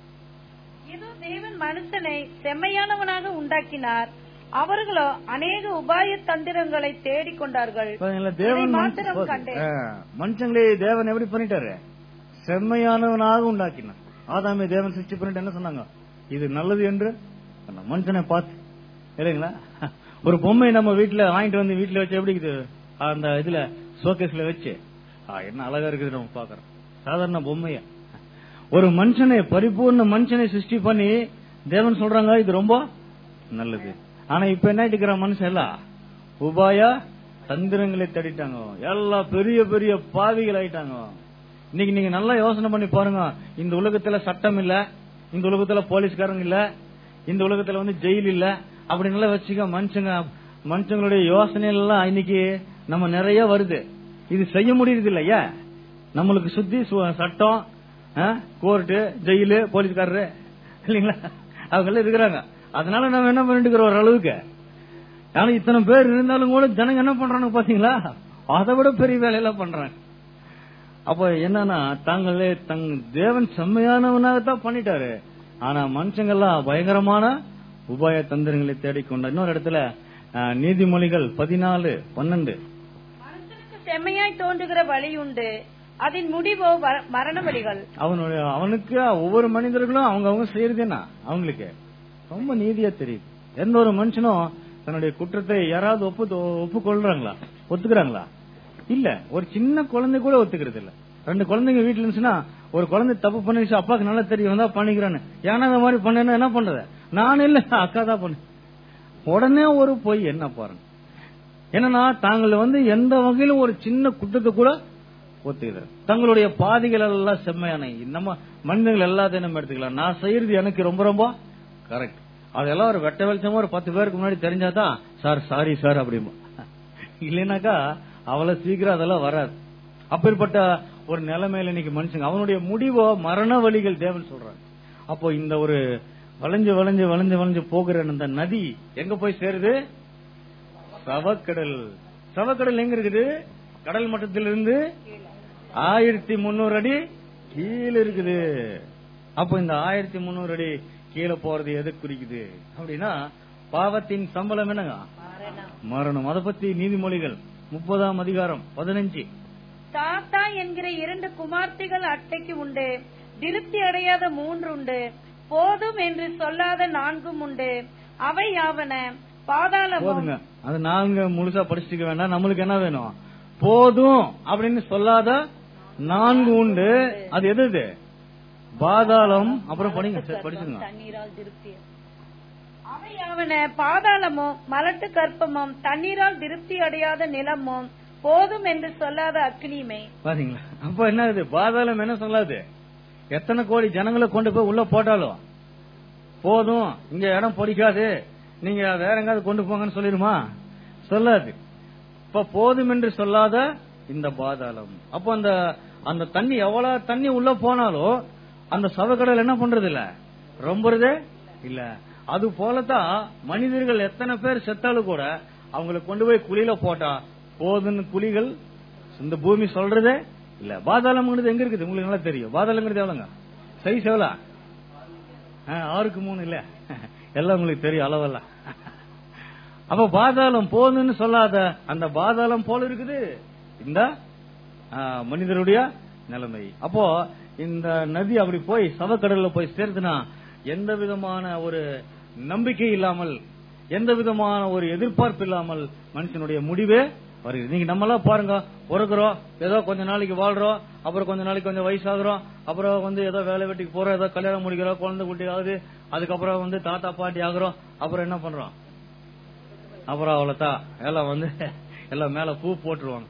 இதோ தேவன் மனுஷனை செம்மையானவனாக உண்டாக்கினார் அவர்களோ அநேக உபாய தந்திரங்களை தேடிக் கொண்டார்கள் பாத்தீங்களா, தேவன் இதை மனுஷ- மாத்திரம் கண்டேன். ஆ, மனுஷங்களே தேவன் எப்படி பண்ணிட்டாரு செம்மையானவனாக உண்டாக்கினார் ஆதாமே தேவன் சிருஷ்டி பண்ணிட்டு என்ன சொன்னாங்க இது நல்லது என்று சொன்னார். மனுஷனை பார்த்து இல்லைங்களா ஒரு பொம்மை நம்ம வீட்டுல வாங்கிட்டு வந்து வீட்டுல வச்சு எப்படி இருக்குது அந்த இதுல ஷோகேஸ்ல வச்சு ஆ, என்ன அழகா இருக்குது நம்ம பாக்குறோம் சாதாரண பொம்மைய ஒரு மனுஷனை பரிபூர்ண மனுஷனை சிருஷ்டி பண்ணி தேவன் சொல்றாங்க இது ரொம்ப நல்லது ஆனா இப்ப என்ன இருக்கிற மனுஷன் எல்லாம் உபாயா தந்திரங்களை தேடிட்டாங்க எல்லாம் பெரிய பெரிய பாவிகள் ஆயிட்டாங்க இன்னைக்கு நீங்க நல்லா யோசனை பண்ணி பாருங்க இந்த உலகத்துல சட்டம் இல்ல இந்த உலகத்துல போலீஸ்காரங்க இல்ல இந்த உலகத்துல வந்து ஜெயில் இல்ல அப்படி நல்லா வச்சுக்க மனுஷங்க மனுஷங்களுடைய யோசனை எல்லாம் இன்னைக்கு நம்ம நிறைய வருது இது செய்ய முடியுது இல்ல ஏன் நம்மளுக்கு சுத்தி சு- சட்டம் கோர்ட்டு ஜெயிலு போலீஸ்காரரு இல்லைங்களா அவங்க எல்லாம் இருக்கிறாங்க அதனால நம்ம என்ன பண்ணிட்டு இருக்கிறோம் ஓரளவுக்கு ஆனா இத்தனை பேர் இருந்தாலும் கூட ஜனங்க என்ன பண்றாங்க பாத்தீங்களா அதை விட பெரிய வேலையெல்லாம் பண்றாங்க அப்ப என்னன்னா தாங்களே தங் தேவன் செம்மையானவனாக தான் பண்ணிட்டாரு ஆனா மனுஷங்கெல்லாம் பயங்கரமான உபாய தந்திரங்களை தேடிக்கொண்ட இன்னொரு இடத்துல அஹ், நீதிமொழிகள் பதினாலு பன்னெண்டு மனுஷனுக்கு செம்மையாய் தோன்றுகிற வழி உண்டு அதன் முடிவோ வ- மரண வழிகள் அவனுடைய அவனுக்கு ஒவ்வொரு மனிதர்களும் அவங்க அவங்க செய்யறது என்ன அவங்களுக்கு ரொம்ப நீதியா தெரியுது எந்த ஒரு மனுஷனும் தன்னுடைய குற்றத்தை யாராவது ஒப்பு ஒப்புக்கொள்றாங்களா ஒத்துக்கிறாங்களா இல்ல ஒரு சின்ன குழந்தை கூட ஒத்துக்கிறது இல்ல ரெண்டு குழந்தைங்க வீட்டுல இருந்துச்சுன்னா ஒரு குழந்தை தப்பு பண்ணிச்சு அப்பாக்கு நல்லா தெரியும் தான் பண்ணிக்கிறான்னு ஏன்னா இந்த மாதிரி பண்ணேன்னா என்ன பண்றது நான் இல்ல அக்கா தான் பண்ணு உடனே ஒரு பொய் என்ன பாருங்க என்னன்னா தாங்கள் வந்து எந்த வகையிலும் ஒரு சின்ன குற்றத்தை கூட ஒத்துக்கிறார் தங்களுடைய பாதைகள் எல்லாம் செம்மையான நம்ம மனிதர்கள் எல்லாத்தையும் நம்ம எடுத்துக்கலாம் நான் செய்யறது எனக்கு ரொம்ப ரொம்ப கரெக்ட் அதெல்லாம் ஒரு வெட்ட வெளிச்சமா ஒரு பத்து பேருக்கு முன்னாடி தெரிஞ்சாதான் சார் சாரி சார் அப்படிமா இல்லைனாக்கா அவ்வளவு சீக்கிரம் அதெல்லாம் வராது அப்பேற்பட்ட ஒரு நிலைமையில இன்னைக்கு மனுஷங்க அவனுடைய முடிவோ மரண வழிகள் தேவன் சொல்றாங்க அப்போ இந்த ஒரு வளைஞ்சு வளைஞ்சு வளைஞ்சு வளைஞ்சு போகிற அந்த நதி எங்க போய் சேருது சவக்கடல் சவக்கடல் எங்க இருக்குது கடல் மட்டத்திலிருந்து ஆயிரத்தி முன்னூறு அடி கீழே இருக்குது அப்போ இந்த ஆயிரத்தி முன்னூறு அடி கீழே போறது எது குறிக்குது அப்படின்னா பாவத்தின் சம்பளம் என்னங்க மரணம் அதை பத்தி நீதிமொழிகள் முப்பதாம் அதிகாரம் பதினஞ்சு தாத்தா என்கிற இரண்டு குமார்த்திகள் அட்டைக்கு உண்டு திருப்தி அடையாத மூன்று உண்டு போதும் என்று சொல்லாத நான்கும் உண்டு அவை யாவன பாதாளமும் போதுங்க அது நாங்க முழுசா படிச்சுக்க வேண்டாம் நம்மளுக்கு என்ன வேணும் போதும் அப்படின்னு சொல்லாத நான்கு உண்டு அது எது இது பாதாளம் அப்புறம் படிங்க சரி, படிச்சுங்க தண்ணீரால் திருப்தி அவையாவன பாதாளமும் மலட்டு கற்பமும் தண்ணீரால் திருப்தி அடையாத நிலமும் போதும் என்று சொல்லாத அக்னியுமே பாத்தீங்களா அப்ப என்ன இது பாதாளம் என்ன சொல்லாது எத்தனை கோடி ஜனங்களை கொண்டு போய் உள்ள போட்டாலும் போதும் இங்க இடம் பிடிக்காது நீங்க வேற எங்காவது கொண்டு போங்கன்னு சொல்லிருமா சொல்லாது இப்ப போதும் என்று சொல்லாத இந்த பாதாளம் அப்போ அந்த அந்த தண்ணி எவ்வளவு தண்ணி உள்ள போனாலும் அந்த சவக்கடல் என்ன பண்றது இல்ல ரொம்பறதே இல்ல அது போலதான் மனிதர்கள் எத்தனை பேர் செத்தாலும் கூட அவங்களை கொண்டு போய் குழியில போட்டா போதுன்னு குழிகள் இந்த பூமி சொல்றதே இல்ல பாதாளம்ங்கிறது எங்க இருக்குது உங்களுக்கு நல்லா தெரியும் பாதாளங்கிறது எவ்வளவுங்க சைஸ் எவ்வளவு ஆ, ஆறுக்கு மூணு இல்ல எல்லாம் உங்களுக்கு தெரியும் அளவெல்லாம் அப்ப பாதாளம் போதுன்னு சொல்லாத அந்த பாதாளம் போல இருக்குது இந்த ஆ, மனிதருடைய நிலைமை அப்போ இந்த நதி அப்படி போய் சவக்கடல்ல போய் சேர்த்துனா எந்த விதமான ஒரு நம்பிக்கை இல்லாமல் எந்த விதமான ஒரு எதிர்பார்ப்பு இல்லாமல் மனுஷனுடைய முடிவே வருகிறது நீங்க நம்மளாம் பாருங்க பிறகுறோம் ஏதோ கொஞ்ச நாளைக்கு வாழ்றோம் அப்புறம் கொஞ்ச நாளைக்கு கொஞ்சம் வயசாகிறோம் அப்புறம் வந்து ஏதோ வேலை வெட்டிக்கு போறோம் ஏதோ கல்யாணம் முடிக்கிறோம் குழந்தை குட்டி ஆகுது அதுக்கப்புறம் வந்து தாத்தா பாட்டி ஆகுறோம் அப்புறம் என்ன பண்றோம் அப்புறம் அவ்வளவுதான் எல்லாம் வந்து எல்லாம் மேல பூ போட்டுருவாங்க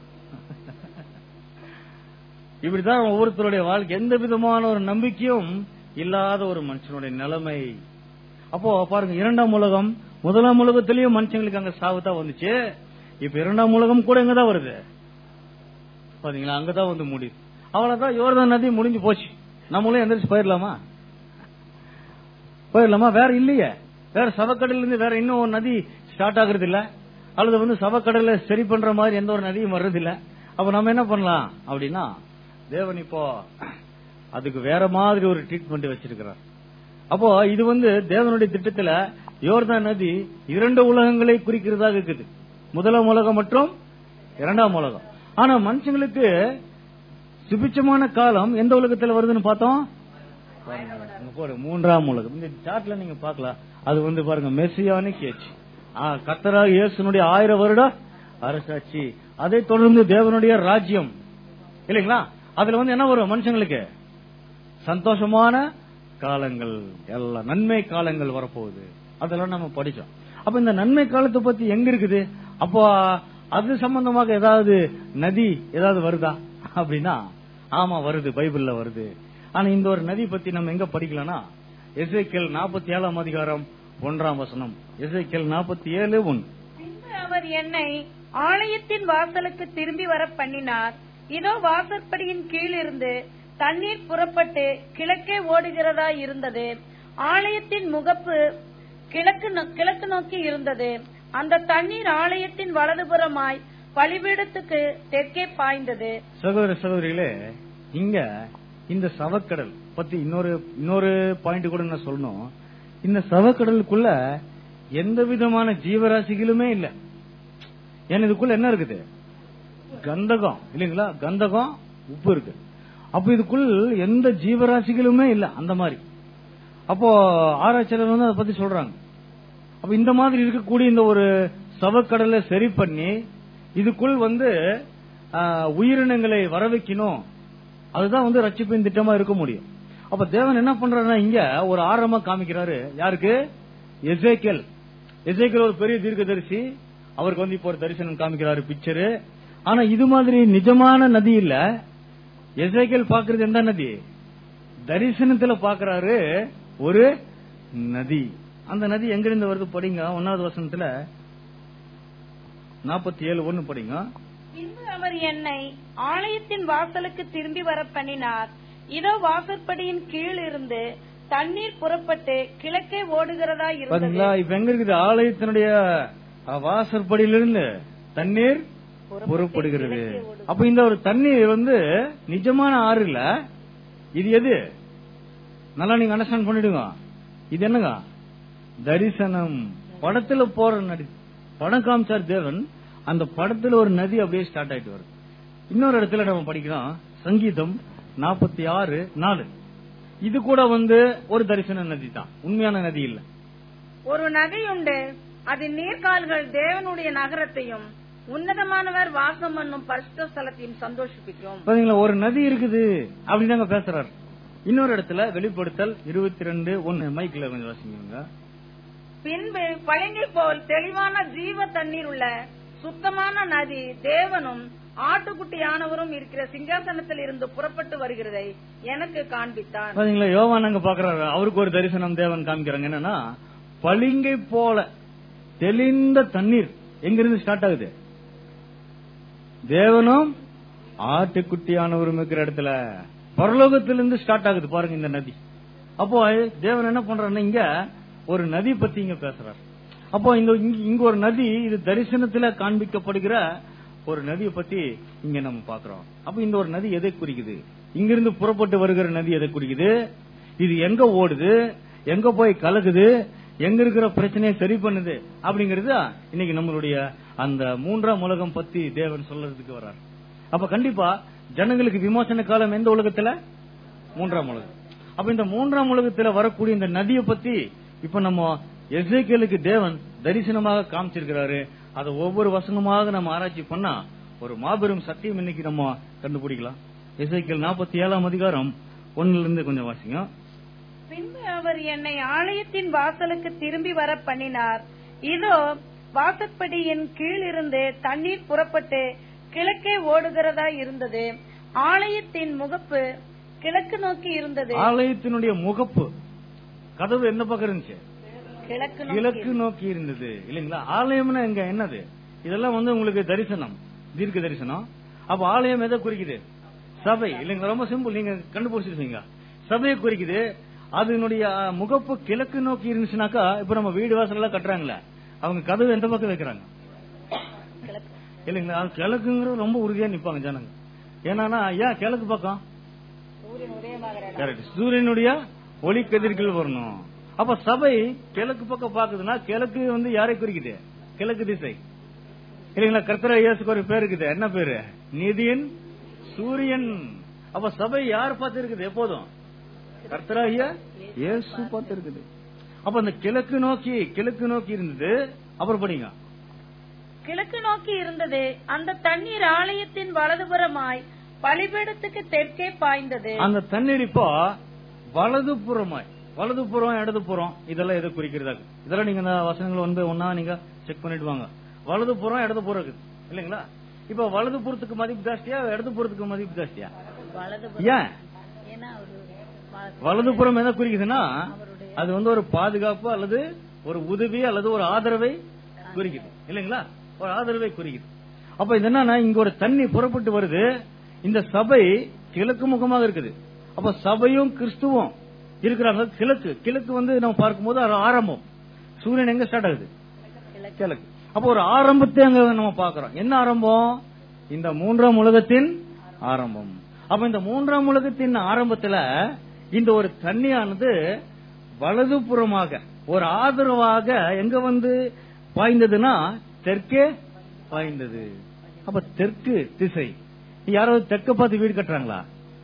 இப்படிதான் ஒவ்வொருத்தருடைய வாழ்க்கை எந்த விதமான ஒரு நம்பிக்கையும் இல்லாத ஒரு மனுஷனுடைய நிலைமை அப்போ பாருங்க இரண்டாம் உலகம் முதலாம் உலகத்திலயும் மனுஷங்களுக்கு அங்க சாவுதான் வந்துச்சு இப்ப இரண்டாம் உலகம் கூட எங்கதான் வருது பாத்தீங்களா அங்கதான் வந்து முடியுது அவ்வளவுதான் யோர்தான் நதி முடிஞ்சு போச்சு நம்மளும் எந்திரிச்சு போயிடலாமா போயிடலாமா வேற இல்லையே வேற சவக்கடல்ல இருந்து வேற இன்னும் ஒரு நதி ஸ்டார்ட் ஆகுறது இல்ல அல்லது வந்து சவக்கடல்ல சரி பண்ற மாதிரி எந்த ஒரு நதியும் வர்றது இல்ல அப்ப நம்ம என்ன பண்ணலாம் அப்படின்னா தேவன் இப்போ அதுக்கு வேற மாதிரி ஒரு ட்ரீட்மெண்ட் வச்சிருக்கிறார் அப்போ இது வந்து தேவனுடைய திட்டத்துல யோர்தான் நதி இரண்டு உலகங்களை குறிக்கிறதாக இருக்குது முதலாம் உலகம் மற்றும் இரண்டாம் உலகம் ஆனா மனுஷங்களுக்கு சுபிச்சமான காலம் எந்த உலகத்துல வருதுன்னு பார்த்தோம் பாருங்க, இங்க பாருங்க, மூன்றாம் உலகம் இந்த சார்ட்ல நீங்க பார்க்கலாம் அது வந்து பாருங்க மெசியானிக் ஏச்சு கத்தராக இயேசுனுடைய ஆயிரம் வருட அரசாட்சி அதை தொடர்ந்து தேவனுடைய ராஜ்யம் இல்லைங்களா அதுல வந்து என்ன வரும் மனுஷங்களுக்கு சந்தோஷமான காலங்கள் எல்லாம் நன்மை காலங்கள் வரப்போகுது அதெல்லாம் நம்ம படிச்சோம் அப்ப இந்த நன்மை காலத்தை பத்தி எங்க இருக்குது அப்போ அது சம்பந்தமாக ஏதாவது நதி ஏதாவது வருதா அப்படின்னா ஆமா வருது பைபிள்ல வருது ஆனா இந்த ஒரு நதி பத்தி நம்ம எங்க படிக்கலாம்னா எசேக்கியல் நாற்பத்தி ஏழாம் அதிகாரம் ஒன்றாம் வசனம் எசேக்கியல் நாற்பத்தி ஏழு ஒன் பின்பு அவர் என்னை ஆலயத்தின் வாசலுக்கு திரும்பி வர பண்ணினார் இதோ வாசற்படியின் கீழ் இருந்து தண்ணீர் புறப்பட்டு கிழக்கே ஓடுகிறதா இருந்தது ஆலயத்தின் முகப்பு கிழக்கு நோ- கிழக்கு நோக்கி இருந்தது அந்த தண்ணீர் ஆலயத்தின் வலதுபுறமாய் பலிபீடத்துக்கு தெற்கே பாய்ந்தது சகோதர சகோதரிகளே இங்க இந்த சவக்கடல் பத்தி இன்னொரு இன்னொரு பாயிண்ட் கூட நான் சொல்லணும் இந்த சவக்கடலுக்குள்ள எந்த விதமான ஜீவராசிகளுமே இல்ல ஏன்னா இதுக்குள்ள என்ன இருக்குது கந்தகம் இல்லைங்களா கந்தகம் உப்பு இருக்கு அப்ப இதுக்குள் எந்த ஜீவராசிகளுமே இல்ல அந்த மாதிரி அப்போ ஆராய்ச்சியாளர் வந்து அதை பத்தி சொல்றாங்க அப்ப இந்த மாதிரி இருக்கக்கூடிய இந்த ஒரு சவக்கடலை சரி பண்ணி இதுக்குள் வந்து ஆ, உயிரினங்களை வர வைக்கணும் அதுதான் வந்து ரட்சிப்பின் திட்டமா இருக்க முடியும் அப்ப தேவன் என்ன பண்றாருன்னா இங்க ஒரு ஆரம்பமா காமிக்கிறாரு யாருக்கு எசேக்கேல் எசேக்கேல் ஒரு பெரிய தீர்க்கதரிசி அவருக்கு வந்து இப்போ ஒரு தரிசனம் காமிக்கிறாரு பிக்சரு ஆனா இது மாதிரி நிஜமான நதி இல்ல எசேக்கேல் பாக்குறது எந்த நதி தரிசனத்துல பாக்குறாரு ஒரு நதி அந்த நதி எங்கிருந்து வருது படிங்க ஒன்னாவது வசனத்துல நாற்பத்தி ஏழு ஒன்னு படிங்க பின்பு அவர் என்னை ஆலயத்தின் வாசலுக்கு திரும்பி வர பண்ணினார் இதோ வாசற்படியின் கீழ் இருந்து தண்ணீர் புறப்பட்டு கிழக்கே ஓடுகிறதா இருந்தது பாத்தீங்களா இப்ப எங்க இருக்குது ஆலயத்தினுடைய அஹ், வாசற்படியிலிருந்து தண்ணீர் புறப்படுகிறது அப்ப இந்த ஒரு தண்ணீர் வந்து நிஜமான ஆறு இல்ல இது எது நல்லா நீங்க அண்டர்ஸ்டாண்ட் பண்ணிடுங்க இது என்னங்க தரிசனம் படத்துல போற நதி படம் காமிச்சார் தேவன் அந்த படத்துல ஒரு நதி அப்படியே ஸ்டார்ட் ஆயிட்டு வருது இன்னொரு இடத்துல நம்ம படிக்கிறோம் சங்கீதம் நாற்பத்தி ஆறு நாலு இது கூட வந்து ஒரு தரிசன நதி தான் உண்மையான நதி இல்ல ஒரு நதி உண்டு அதன் நீர்க்கால்கள் தேவனுடைய நகரத்தையும் உன்னதமானவர் வாசம் பண்ணும் பரிசுத்த ஸ்தலத்தையும் சந்தோஷிப்பிக்கும் பாத்தீங்களா ஒரு நதி இருக்குது அப்படின்னு பேசுறாரு இன்னொரு இடத்துல வெளிப்படுத்தல் இருபத்தி ரெண்டு ஒன்னு மைக்ல கொஞ்சம் வாசிங்க பின்பு பளிங்கை போல் தெளிவான ஜீவ தண்ணீர் உள்ள சுத்தமான நதி தேவனும் ஆட்டுக்குட்டியானவரும் இருக்கிற சிங்காசனத்தில் இருந்து புறப்பட்டு வருகிறதை எனக்கு காண்பித்தான் பாத்தீங்களா யோவான் அங்க பாக்குறாரு அவருக்கு ஒரு தரிசனம் தேவன் காமிக்கிறாங்க என்னன்னா பளிங்கை போல தெளிந்த தண்ணீர் எங்கிருந்து ஸ்டார்ட் ஆகுது தேவனும் ஆட்டுக்குட்டியானவரும் இருக்கிற இடத்துல பரலோகத்திலிருந்து ஸ்டார்ட் ஆகுது பாருங்க இந்த நதி அப்போ தேவன் என்ன பண்றாருன்னா இங்க ஒரு நதி பத்தி இங்க பேசுறாரு அப்போ இந்த இங்க- இங்க ஒரு நதி இது தரிசனத்துல காண்பிக்கப்படுகிற ஒரு நதியை பத்தி இங்க நம்ம பாக்குறோம் அப்ப இந்த ஒரு நதி எதை குறிக்குது இங்கிருந்து புறப்பட்டு வருகிற நதி எதை குறிக்குது இது எங்க ஓடுது எங்க போய் கலக்குது எங்க இருக்கிற பிரச்சனையை சரி பண்ணுது அப்படிங்கறது இன்னைக்கு நம்மளுடைய அந்த மூன்றாம் உலகம் பத்தி தேவன் சொல்றதுக்கு வர்றார் அப்ப கண்டிப்பா ஜனங்களுக்கு விமோசன காலம் எந்த உலகத்துல மூன்றாம் உலகம் அப்ப இந்த மூன்றாம் உலகத்துல வரக்கூடிய இந்த நதியை பத்தி இப்ப நம்ம எசேக்கியலுக்கு தேவன் தரிசனமாக காமிச்சிருக்கிறாரு அதை ஒவ்வொரு வசனமாக நம்ம ஆராய்ச்சி பண்ணா ஒரு மாபெரும் சத்தியம் இன்னைக்கு நம்ம கண்டுபிடிக்கலாம் எசேக்கியல் நாற்பத்தி ஏழாம் அதிகாரம் ஒன்னுல இருந்து கொஞ்சம் வாசிங்க பின்பு அவர் என்னை ஆலயத்தின் வாசலுக்கு திரும்பி வர பண்ணினார் இதோ வாசற்படியின் கீழ் இருந்து தண்ணீர் புறப்பட்டு கிழக்கே ஓடுகிறதா இருந்தது ஆலயத்தின் முகப்பு கிழக்கு நோக்கி இருந்தது ஆலயத்தினுடைய முகப்பு கதவு எந்த பக்கம் இருந்துச்சு கிழக்கு நோக்கி கிழக்கு நோக்கி இருந்தது இல்லைங்களா ஆலயம்னா எங்க என்னது இதெல்லாம் வந்து உங்களுக்கு தரிசனம் தீர்க்க தரிசனம் அப்ப ஆலயம் எதை குறிக்குது சபை இல்லைங்களா ரொம்ப சிம்பிள் நீங்க கண்டுபிடிச்சிருப்பீங்க சபையை குறிக்குது அதனுடைய அஹ், முகப்பு கிழக்கு நோக்கி இருந்துச்சுனாக்கா இப்ப நம்ம வீடு வாசல் எல்லாம் கட்டுறாங்களே அவங்க கதவு எந்த பக்கம் வைக்கிறாங்க கிழக்கு. இல்லைங்களா அது கிழக்குங்கிறது ரொம்ப உறுதியா நிப்பாங்க ஜனங்க ஏன்னா ஏன் கிழக்கு பக்கம் சூரியன் உதயமாகிற இடம். கரெக்ட் சூரியனுடைய ஒளி கதிர்கள் வரணும் அப்ப சபை கிழக்கு பக்கம் பாக்குதுன்னா கிழக்கு வந்து யாரை குறிக்குது கிழக்கு திசை இல்லைங்களா கர்த்தரா இயேசுக்கு ஒரு பேர் இருக்குது என்ன பேரு நிதியன் சூரியன் அப்ப சபை யார் பார்த்து இருக்குது எப்போதும் கர்த்தராகிய இயேசு பார்த்து இருக்குது அப்ப அந்த கிழக்கு நோக்கி கிழக்கு நோக்கி இருந்தது அப்புறம் படிங்க கிழக்கு நோக்கி இருந்தது அந்த தண்ணீர் ஆலயத்தின் வலதுபுறமாய் பலிபீடத்துக்கு தெற்கே பாய்ந்தது அந்த தண்ணீர் இப்போ வலதுபுறமாய் வலதுபுறம் இடதுபுறம் இதெல்லாம் எதை குறிக்கிறதா இதெல்லாம் நீங்க இந்த வசனங்கள் வந்து ஒன்னா நீங்க செக் பண்ணிட்டு வாங்க வலதுபுறம் இடதுபுறம் இருக்குது இல்லைங்களா இப்ப வலதுபுறத்துக்கு மதிப்பு ஜாஸ்தியா இடதுபுறத்துக்கு மதிப்பு ஜாஸ்தியா வலதுபுறம் ஏன் ஏன்னா அவரு வ- வலதுபுறம் எதை குறிக்குதுன்னா அது வந்து ஒரு பாதுகாப்பு அல்லது ஒரு உதவி அல்லது ஒரு ஆதரவை குறிக்குது இல்லைங்களா ஒரு ஆதரவை குறிக்குது அப்ப இது என்னன்னா இங்க ஒரு தண்ணி புறப்பட்டு வருது இந்த சபை கிழக்கு முகமாக இருக்குது அப்ப சபையும் கிறிஸ்துவும் இருக்கிறாங்க கிழக்கு கிழக்கு வந்து நம்ம பார்க்கும்போது அது ஆரம்பம் சூரியன் எங்க ஸ்டார்ட் ஆகுது கிழக்கு அப்ப ஒரு ஆரம்பத்தை அங்க நம்ம பார்க்கிறோம் என்ன ஆரம்பம் இந்த மூன்றாம் உலகத்தின் ஆரம்பம் அப்ப இந்த மூன்றாம் உலகத்தின் ஆரம்பத்துல இந்த ஒரு தண்ணியானது வலதுபுறமாக ஒரு ஆதரவாக எங்க வந்து பாய்ந்ததுன்னா தெற்கே பாய்ந்தது அப்ப தெற்கு திசை யாராவது தெற்க பார்த்து வீடு கட்டுறாங்களா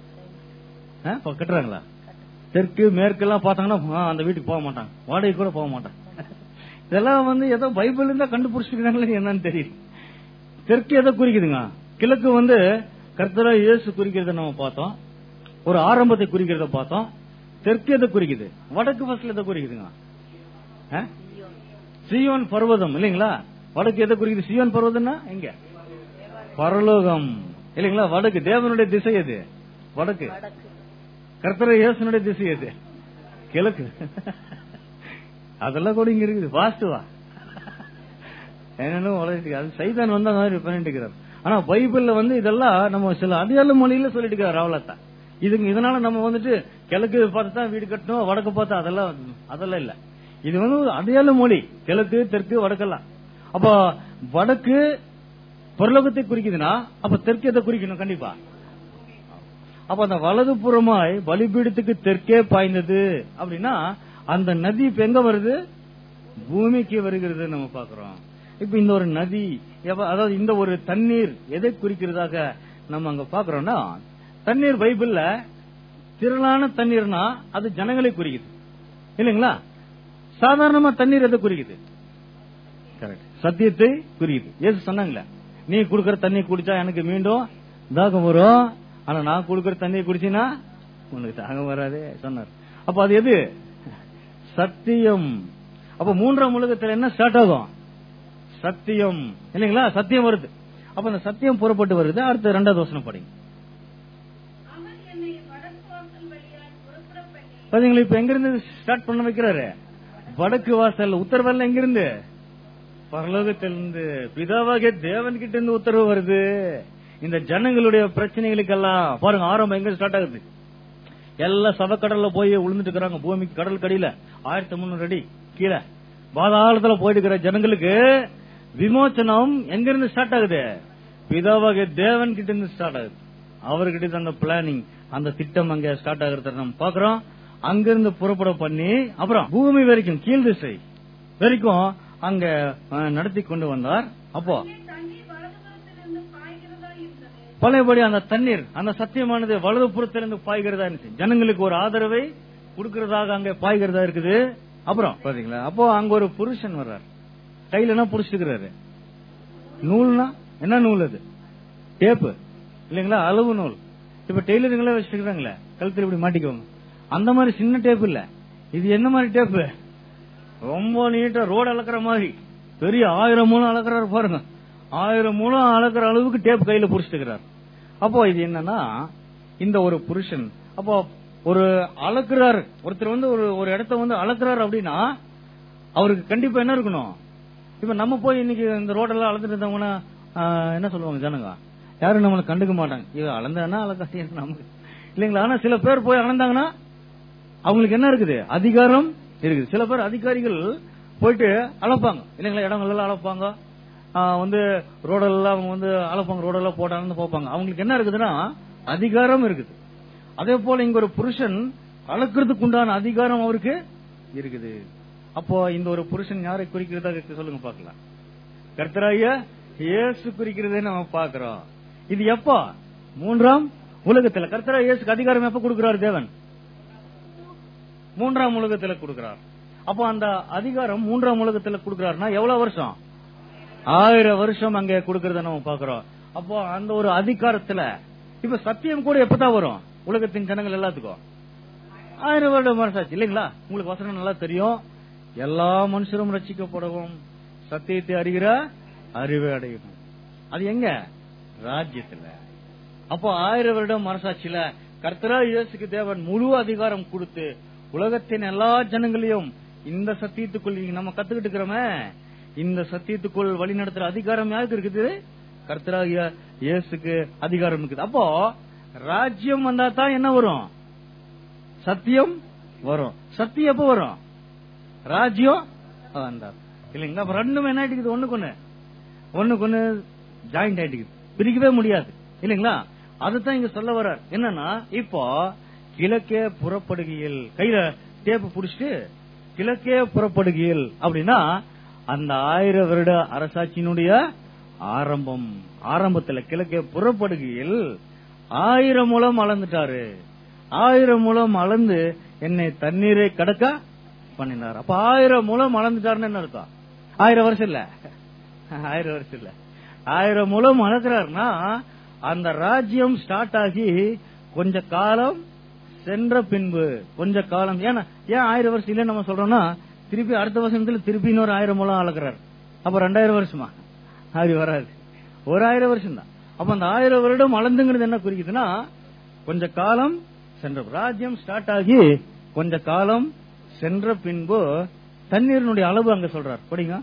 ஆ, இப்ப கட்டுறாங்களா தெற்கு மேற்கு எல்லாம் பார்த்தாங்கன்னா ஆ, அந்த வீட்டுக்கு போக மாட்டாங்க வாடகை கூட போக மாட்டாங்க இதெல்லாம் வந்து ஏதோ பைபிள் இருந்தா கண்டுபிடிச்சிருக்காங்களே என்னன்னு தெரியல தெற்கு எதை குறிக்குதுங்க கிழக்கு வந்து கர்த்தரா இயேசு குறிக்கிறத நம்ம பார்த்தோம் ஒரு ஆரம்பத்தை குறிக்கிறத பார்த்தோம் தெற்கு எதை குறிக்குது வடக்கு ஃபர்ஸ்ட்ல எதை குறிக்குதுங்க ஆ? சியோன் பர்வதம் இல்லைங்களா வடக்கு எதை குறிக்குது சியோன் பர்வதம்னா எங்க பரலோகம் இல்லைங்களா வடக்கு தேவனுடைய திசை எது வடக்கு கர்த்தர இயேசுனுடைய திசை எது கிழக்கு அதெல்லாம் கூட இங்க இருக்குது வாஸ்துவா என்னன்னு உலகத்துக்கு அது சைதான் வந்த மாதிரி பண்ணிட்டு இருக்கிறார் ஆனா பைபிள்ல வந்து இதெல்லாம் நம்ம சில அடையாள மொழியில சொல்லிட்டு இருக்கிறார் அவ்வளவுதான் இதுக்கு இதனால நம்ம வந்துட்டு கிழக்கு பார்த்து தான் வீடு கட்டணும் வடக்கு பார்த்தா அதெல்லாம் அதெல்லாம் இல்ல இது வந்து ஒரு அடையாள மொழி கிழக்கு தெற்கு வடக்கெல்லாம் அப்ப வடக்கு பரலோகத்தை குறிக்குதுன்னா அப்ப தெற்கு எதை குறிக்கணும் கண்டிப்பா அப்ப அந்த வலதுபுறமாய் பலிபீடத்துக்கு தெற்கே பாய்ந்தது அப்படின்னா அந்த நதி இப்ப எங்க வருது பூமிக்கு வருகிறது நம்ம பாக்குறோம் இப்ப இந்த ஒரு நதி எப்ப- அதாவது இந்த ஒரு தண்ணீர் எதை குறிக்கிறதாக நம்ம அங்க பாக்குறோம்னா தண்ணீர் பைபிள்ல திரளான தண்ணீர்னா அது ஜனங்களை குறிக்குது இல்லைங்களா சாதாரணமா தண்ணீர் எதை குறிக்குது கரெக்ட் சத்தியத்தை குறிக்குது ஏசு சொன்னாங்களே நீ குடுக்கற தண்ணி குடிச்சா எனக்கு மீண்டும் தாகம் வரும் ஆனா நான் குடுக்கற தண்ணியை குடிச்சினா உனக்கு தாகம் வராதே சொன்னார் அப்ப அது எது சத்தியம் அப்ப மூன்றாம் உலகத்துல என்ன ஸ்டார்ட் ஆகும் சத்தியம் இல்லைங்களா சத்தியம் வருது அப்ப அந்த சத்தியம் புறப்பட்டு வருது அடுத்த ரெண்டாவது வசனம் படிங்க அவர் என்னை வடக்கு வாசல் வழியாய் புறப்பட பண்ணி பாத்தீங்களா இப்ப எங்க இருந்து ஸ்டார்ட் பண்ண வைக்கிறாரு வடக்கு வாசல் உத்தரவெல்லாம் எங்க இருந்து பரலோகத்திலிருந்து பிதாவாகிய தேவன் கிட்ட இருந்து உத்தரவு வருது இந்த ஜனங்களுடைய பிரச்சனைகளுக்கெல்லாம் பாருங்க ஆரம்பம் எங்க ஸ்டார்ட் ஆகுது எல்லாம் சவக்கடல்ல போய் விழுந்துட்டு இருக்கிறாங்க பூமிக்கு கடல் கடியில ஆயிரத்தி முன்னூறு அடி கீழே பாதாளத்துல போயிட்டு இருக்கிற ஜனங்களுக்கு விமோச்சனம் எங்க இருந்து ஸ்டார்ட் ஆகுது பிதாவாகிய தேவன் கிட்ட இருந்து ஸ்டார்ட் ஆகுது அவர்கிட்ட இருந்து அந்த பிளானிங் அந்த திட்டம் அங்க ஸ்டார்ட் ஆகுறத நம்ம பாக்குறோம் அங்கிருந்து புறப்பட பண்ணி அப்புறம் பூமி வரைக்கும் கீழ் திசை வரைக்கும் அங்க அஹ், நடத்தி கொண்டு வந்தார் அப்போ தண்ணீர் வலதுபுறத்திலிருந்து பாய்கிறதா இருந்தது பழையபடி அந்த தண்ணீர் அந்த சத்தியமானது வலது புறத்திலிருந்து பாய்கிறதா இருந்துச்சு ஜனங்களுக்கு ஒரு ஆதரவை கொடுக்கறதாக அங்க பாய்கிறதா இருக்குது அப்புறம் பாத்தீங்களா அப்போ அங்க ஒரு புருஷன் வர்றார் கையில என்ன புடிச்சிருக்கிறாரு நூல்னா என்ன நூல் அது டேப்பு இல்லைங்களா அளவு நூல் இப்ப டெய்லருங்களே வச்சிருக்காங்களே கழுத்துல இப்படி மாட்டிக்கோங்க அந்த மாதிரி சின்ன டேப் இல்ல இது என்ன மாதிரி டேப்பு ரொம்ப நீட்டா ரோடு அளக்குற மாதிரி பெரிய ஆயிரம் மூலம் அளக்குறாரு பாருங்க ஆயிரம் மூலம் அளக்குற அளவுக்கு டேப் கையில புடிச்சிருக்கிறார் அப்போ இது என்னன்னா இந்த ஒரு புருஷன் அப்போ ஒரு அளக்குறாரு ஒருத்தர் வந்து ஒரு ஒரு இடத்த வந்து அளக்குறாரு அப்படின்னா அவருக்கு கண்டிப்பா என்ன இருக்கணும் இப்ப நம்ம போய் இன்னைக்கு இந்த ரோடெல்லாம் அளந்துட்டு இருந்தவங்கன்னா ஆஹ், என்ன சொல்லுவாங்க ஜனங்க யாரும் நம்மளை கண்டுக்க மாட்டாங்க இவ அளந்தானா அளக்காட்டி நமக்கு இல்லைங்களா ஆனா சில பேர் போய் அளந்தாங்கன்னா அவங்களுக்கு என்ன இருக்குது அதிகாரம் இருக்குது சில பேர் அதிகாரிகள் போயிட்டு அளப்பாங்க இல்லைங்களா இடங்கள் எல்லாம் அளப்பாங்க ஆஹ் வந்து ரோடெல்லாம் அவங்க வந்து அளப்பாங்க ரோடெல்லாம் போட்டு அளந்து பார்ப்பாங்க அவங்களுக்கு என்ன இருக்குதுன்னா அதிகாரம் இருக்குது அதே போல இங்க ஒரு புருஷன் அளக்கிறதுக்கு உண்டான அதிகாரம் அவருக்கு இருக்குது அப்போ இந்த ஒரு புருஷன் யாரை குறிக்கிறதா இருக்கு சொல்லுங்க பார்க்கலாம் கர்த்தராய இயேசு குறிக்கிறதே நம்ம பார்க்கிறோம் இது எப்போ மூன்றாம் உலகத்துல கர்த்தரா இயேசுக்கு அதிகாரம் எப்ப கொடுக்கிறார் தேவன் மூன்றாம் உலகத்துல கொடுக்கிறார் அப்போ அந்த அதிகாரம் மூன்றாம் உலகத்துல கொடுக்கிறாருன்னா எவ்வளவு வருஷம் ஆயிரம் வருஷம் அங்க கொடுக்கறத நம்ம பாக்குறோம் அப்போ அந்த ஒரு அதிகாரத்துல இப்ப சத்தியம் கூட எப்பதான் வரும் உலகத்தின் ஜனங்கள் எல்லாத்துக்கும் ஆயிரம் வருடம் மனசாச்சு இல்லைங்களா உங்களுக்கு வசனம் நல்லா தெரியும் எல்லா மனுஷரும் ரட்சிக்கப்படவும் சத்தியத்தை அறிகிற அறிவை அடையணும் அது எங்க ராஜ்யத்துல அப்போ ஆயிரம் வருடம் மனசாட்சியில கர்த்தரா இயேசுக்கு தேவன் முழு அதிகாரம் கொடுத்து உலகத்தின் எல்லா ஜனங்களையும் இந்த சத்தியத்துக்குள் நீங்க நம்ம கத்துக்கிட்டு இருக்கிறோமே இந்த சத்தியத்துக்குள் வழி நடத்துற அதிகாரம் யாருக்கு இருக்குது கர்த்தராகிய இயேசுக்கு அதிகாரம் இருக்குது அப்போ ராஜ்யம் வந்தா தான் என்ன வரும் சத்தியம் வரும் சத்தியம் எப்ப வரும் ராஜ்யம் வந்தா இல்லைங்களா அப்ப ரெண்டுமே என்ன ஆயிட்டுக்குது ஒண்ணுக்கு ஒண்ணு ஒண்ணுக்கு ஒண்ணு ஜாயிண்ட் ஆயிட்டுக்குது பிரிக்கவே முடியாது இல்லைங்களா அதுதான் இங்க சொல்ல வர்றார் என்னன்னா இப்போ கிழக்கே புறப்படுகையில் கையில டேப்பு புடிச்சிட்டு கிழக்கே புறப்படுகையில் அப்படின்னா அந்த ஆயிரம் வருட அரசாட்சியினுடைய ஆரம்பம் ஆரம்பத்துல கிழக்கே புறப்படுகையில் ஆயிரம் மூலம் அளந்துட்டாரு ஆயிரம் மூலம் அளந்து என்னை தண்ணீரை கடக்க பண்ணினார் அப்ப ஆயிரம் மூலம் அளந்துட்டாருன்னு என்ன அர்த்தம் ஆயிரம் வருஷம் இல்ல ஆயிரம் வருஷம் இல்ல ஆயிரம் மூலம் அளக்குறாருன்னா அந்த ராஜ்யம் ஸ்டார்ட் ஆகி கொஞ்ச காலம் சென்ற பின்பு கொஞ்ச காலம் ஏன்னா ஏன் ஆயிரம் வருஷம் இல்லைன்னு நம்ம சொல்றோம்னா திருப்பி அடுத்த வருஷத்துல திருப்பி இன்னொரு ஆயிரம் மூலம் அளக்குறாரு அப்ப ரெண்டாயிரம் வருஷமா அது வராது ஒரு ஆயிரம் வருஷம் தான் அப்ப அந்த ஆயிரம் வருடம் அளந்துங்கிறது என்ன குறிக்குதுன்னா கொஞ்ச காலம் சென்ற ராஜ்யம் ஸ்டார்ட் ஆகி கொஞ்ச காலம் சென்ற பின்பு தண்ணீரினுடைய அளவு அங்க சொல்றார் படிங்க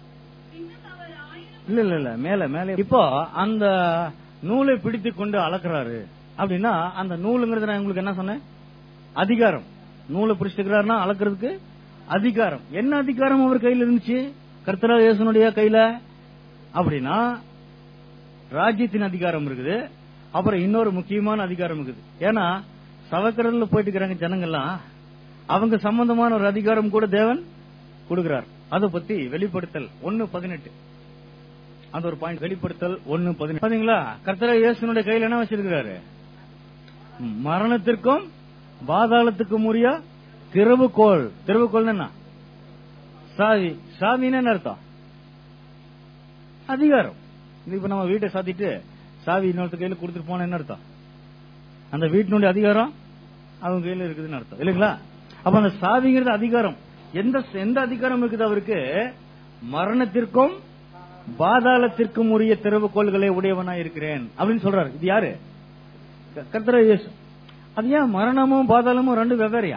இல்ல இல்ல இல்ல மேல மேல இப்போ அந்த நூலை பிடித்து கொண்டு அளக்குறாரு அப்படின்னா அந்த நூலுங்கிறது நான் உங்களுக்கு என்ன சொன்னேன் அதிகாரம் நூலை பிடிச்சிருக்கிறாருன்னா அளக்குறதுக்கு அதிகாரம் என்ன அதிகாரம் அவர் கையில இருந்துச்சு கர்த்தரா இயேசுனுடைய கையில அப்படின்னா ராஜ்யத்தின் அதிகாரம் இருக்குது அப்புறம் இன்னொரு முக்கியமான அதிகாரம் இருக்குது ஏன்னா சவக்கடல்ல போயிட்டு இருக்கிறாங்க ஜனங்கள்லாம் அவங்க சம்பந்தமான ஒரு அதிகாரம் கூட தேவன் கொடுக்கிறார் அதை பத்தி வெளிப்படுத்தல் ஒன்னு பதினெட்டு அந்த ஒரு பாயிண்ட் வெளிப்படுத்தல் ஒன்னு பதினெட்டு பாத்தீங்களா கர்த்தரா இயேசுனுடைய கையில என்ன வச்சிருக்கிறாரு மரணத்திற்கும் பாதாளத்துக்கும் உரிய திறவுகோள் திறவுகோள் என்ன சாவி சாவின்னு என்ன அர்த்தம் அதிகாரம் இது இப்ப நம்ம வீட்டை சாத்திட்டு சாவி இன்னொருத்த கையில கொடுத்துட்டு போன என்ன அர்த்தம் அந்த வீட்டினுடைய அதிகாரம் அவங்க கையில இருக்குதுன்னு அர்த்தம் இல்லைங்களா அப்ப அந்த சாவிங்கிறது அதிகாரம் எந்த எந்த அதிகாரம் இருக்குது அவருக்கு மரணத்திற்கும் பாதாளத்திற்கும் உரிய திறவுகோள்களை உடையவனா இருக்கிறேன் அப்படின்னு சொல்றாரு இது யாரு க- கர்த்தர் இயேசு அது ஏன் மரணமும் பாதாளமும் ரெண்டு வெவ்வேறையா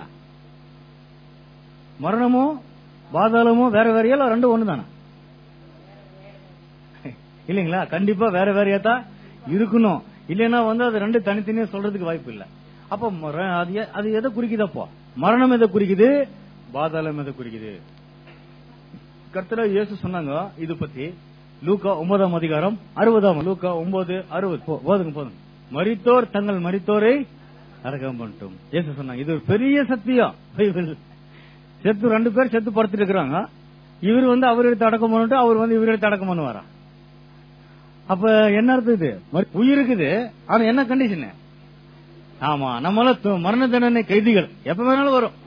மரணமும் பாதாளமும் வேற வேறையா இல்ல ரெண்டும் ஒண்ணுதானா இல்லைங்களா கண்டிப்பா வேற வேறையா தான் இருக்கணும் இல்லைன்னா வந்து அது ரெண்டு தனித்தனியா சொல்றதுக்கு வாய்ப்பு இல்ல அப்ப மர- அது எ- அது எதை குறிக்குது அப்போ மரணம் எதை குறிக்குது பாதாளம் எதை குறிக்குது கர்த்தரா இயேசு சொன்னாங்க இது பத்தி லூக்கா ஒன்பதாம் அதிகாரம் அறுபதாம் லூக்கா ஒன்பது அறுபது போ- போதுங்க போதுங்க மரித்தோர் தங்கள் மரித்தோரை அடக்கம் பண்ணட்டும் இயேசு சொன்னாங்க இது ஒரு பெரிய சத்தியம் பைபிள் செத்து ரெண்டு பேர் செத்து படுத்துட்டு இருக்கிறாங்க இவர் வந்து அவர் எடுத்து அடக்கம் பண்ணிட்டு அவர் வந்து இவர் எடுத்து அடக்கம் பண்ணுவாரா அப்ப என்ன அர்த்தம் இது மரி- உயிர் இருக்குது ஆனா என்ன கண்டிஷன் ஆமா நம்மள து- மரண தண்டனை கைதிகள் எப்ப வேணாலும் வரும்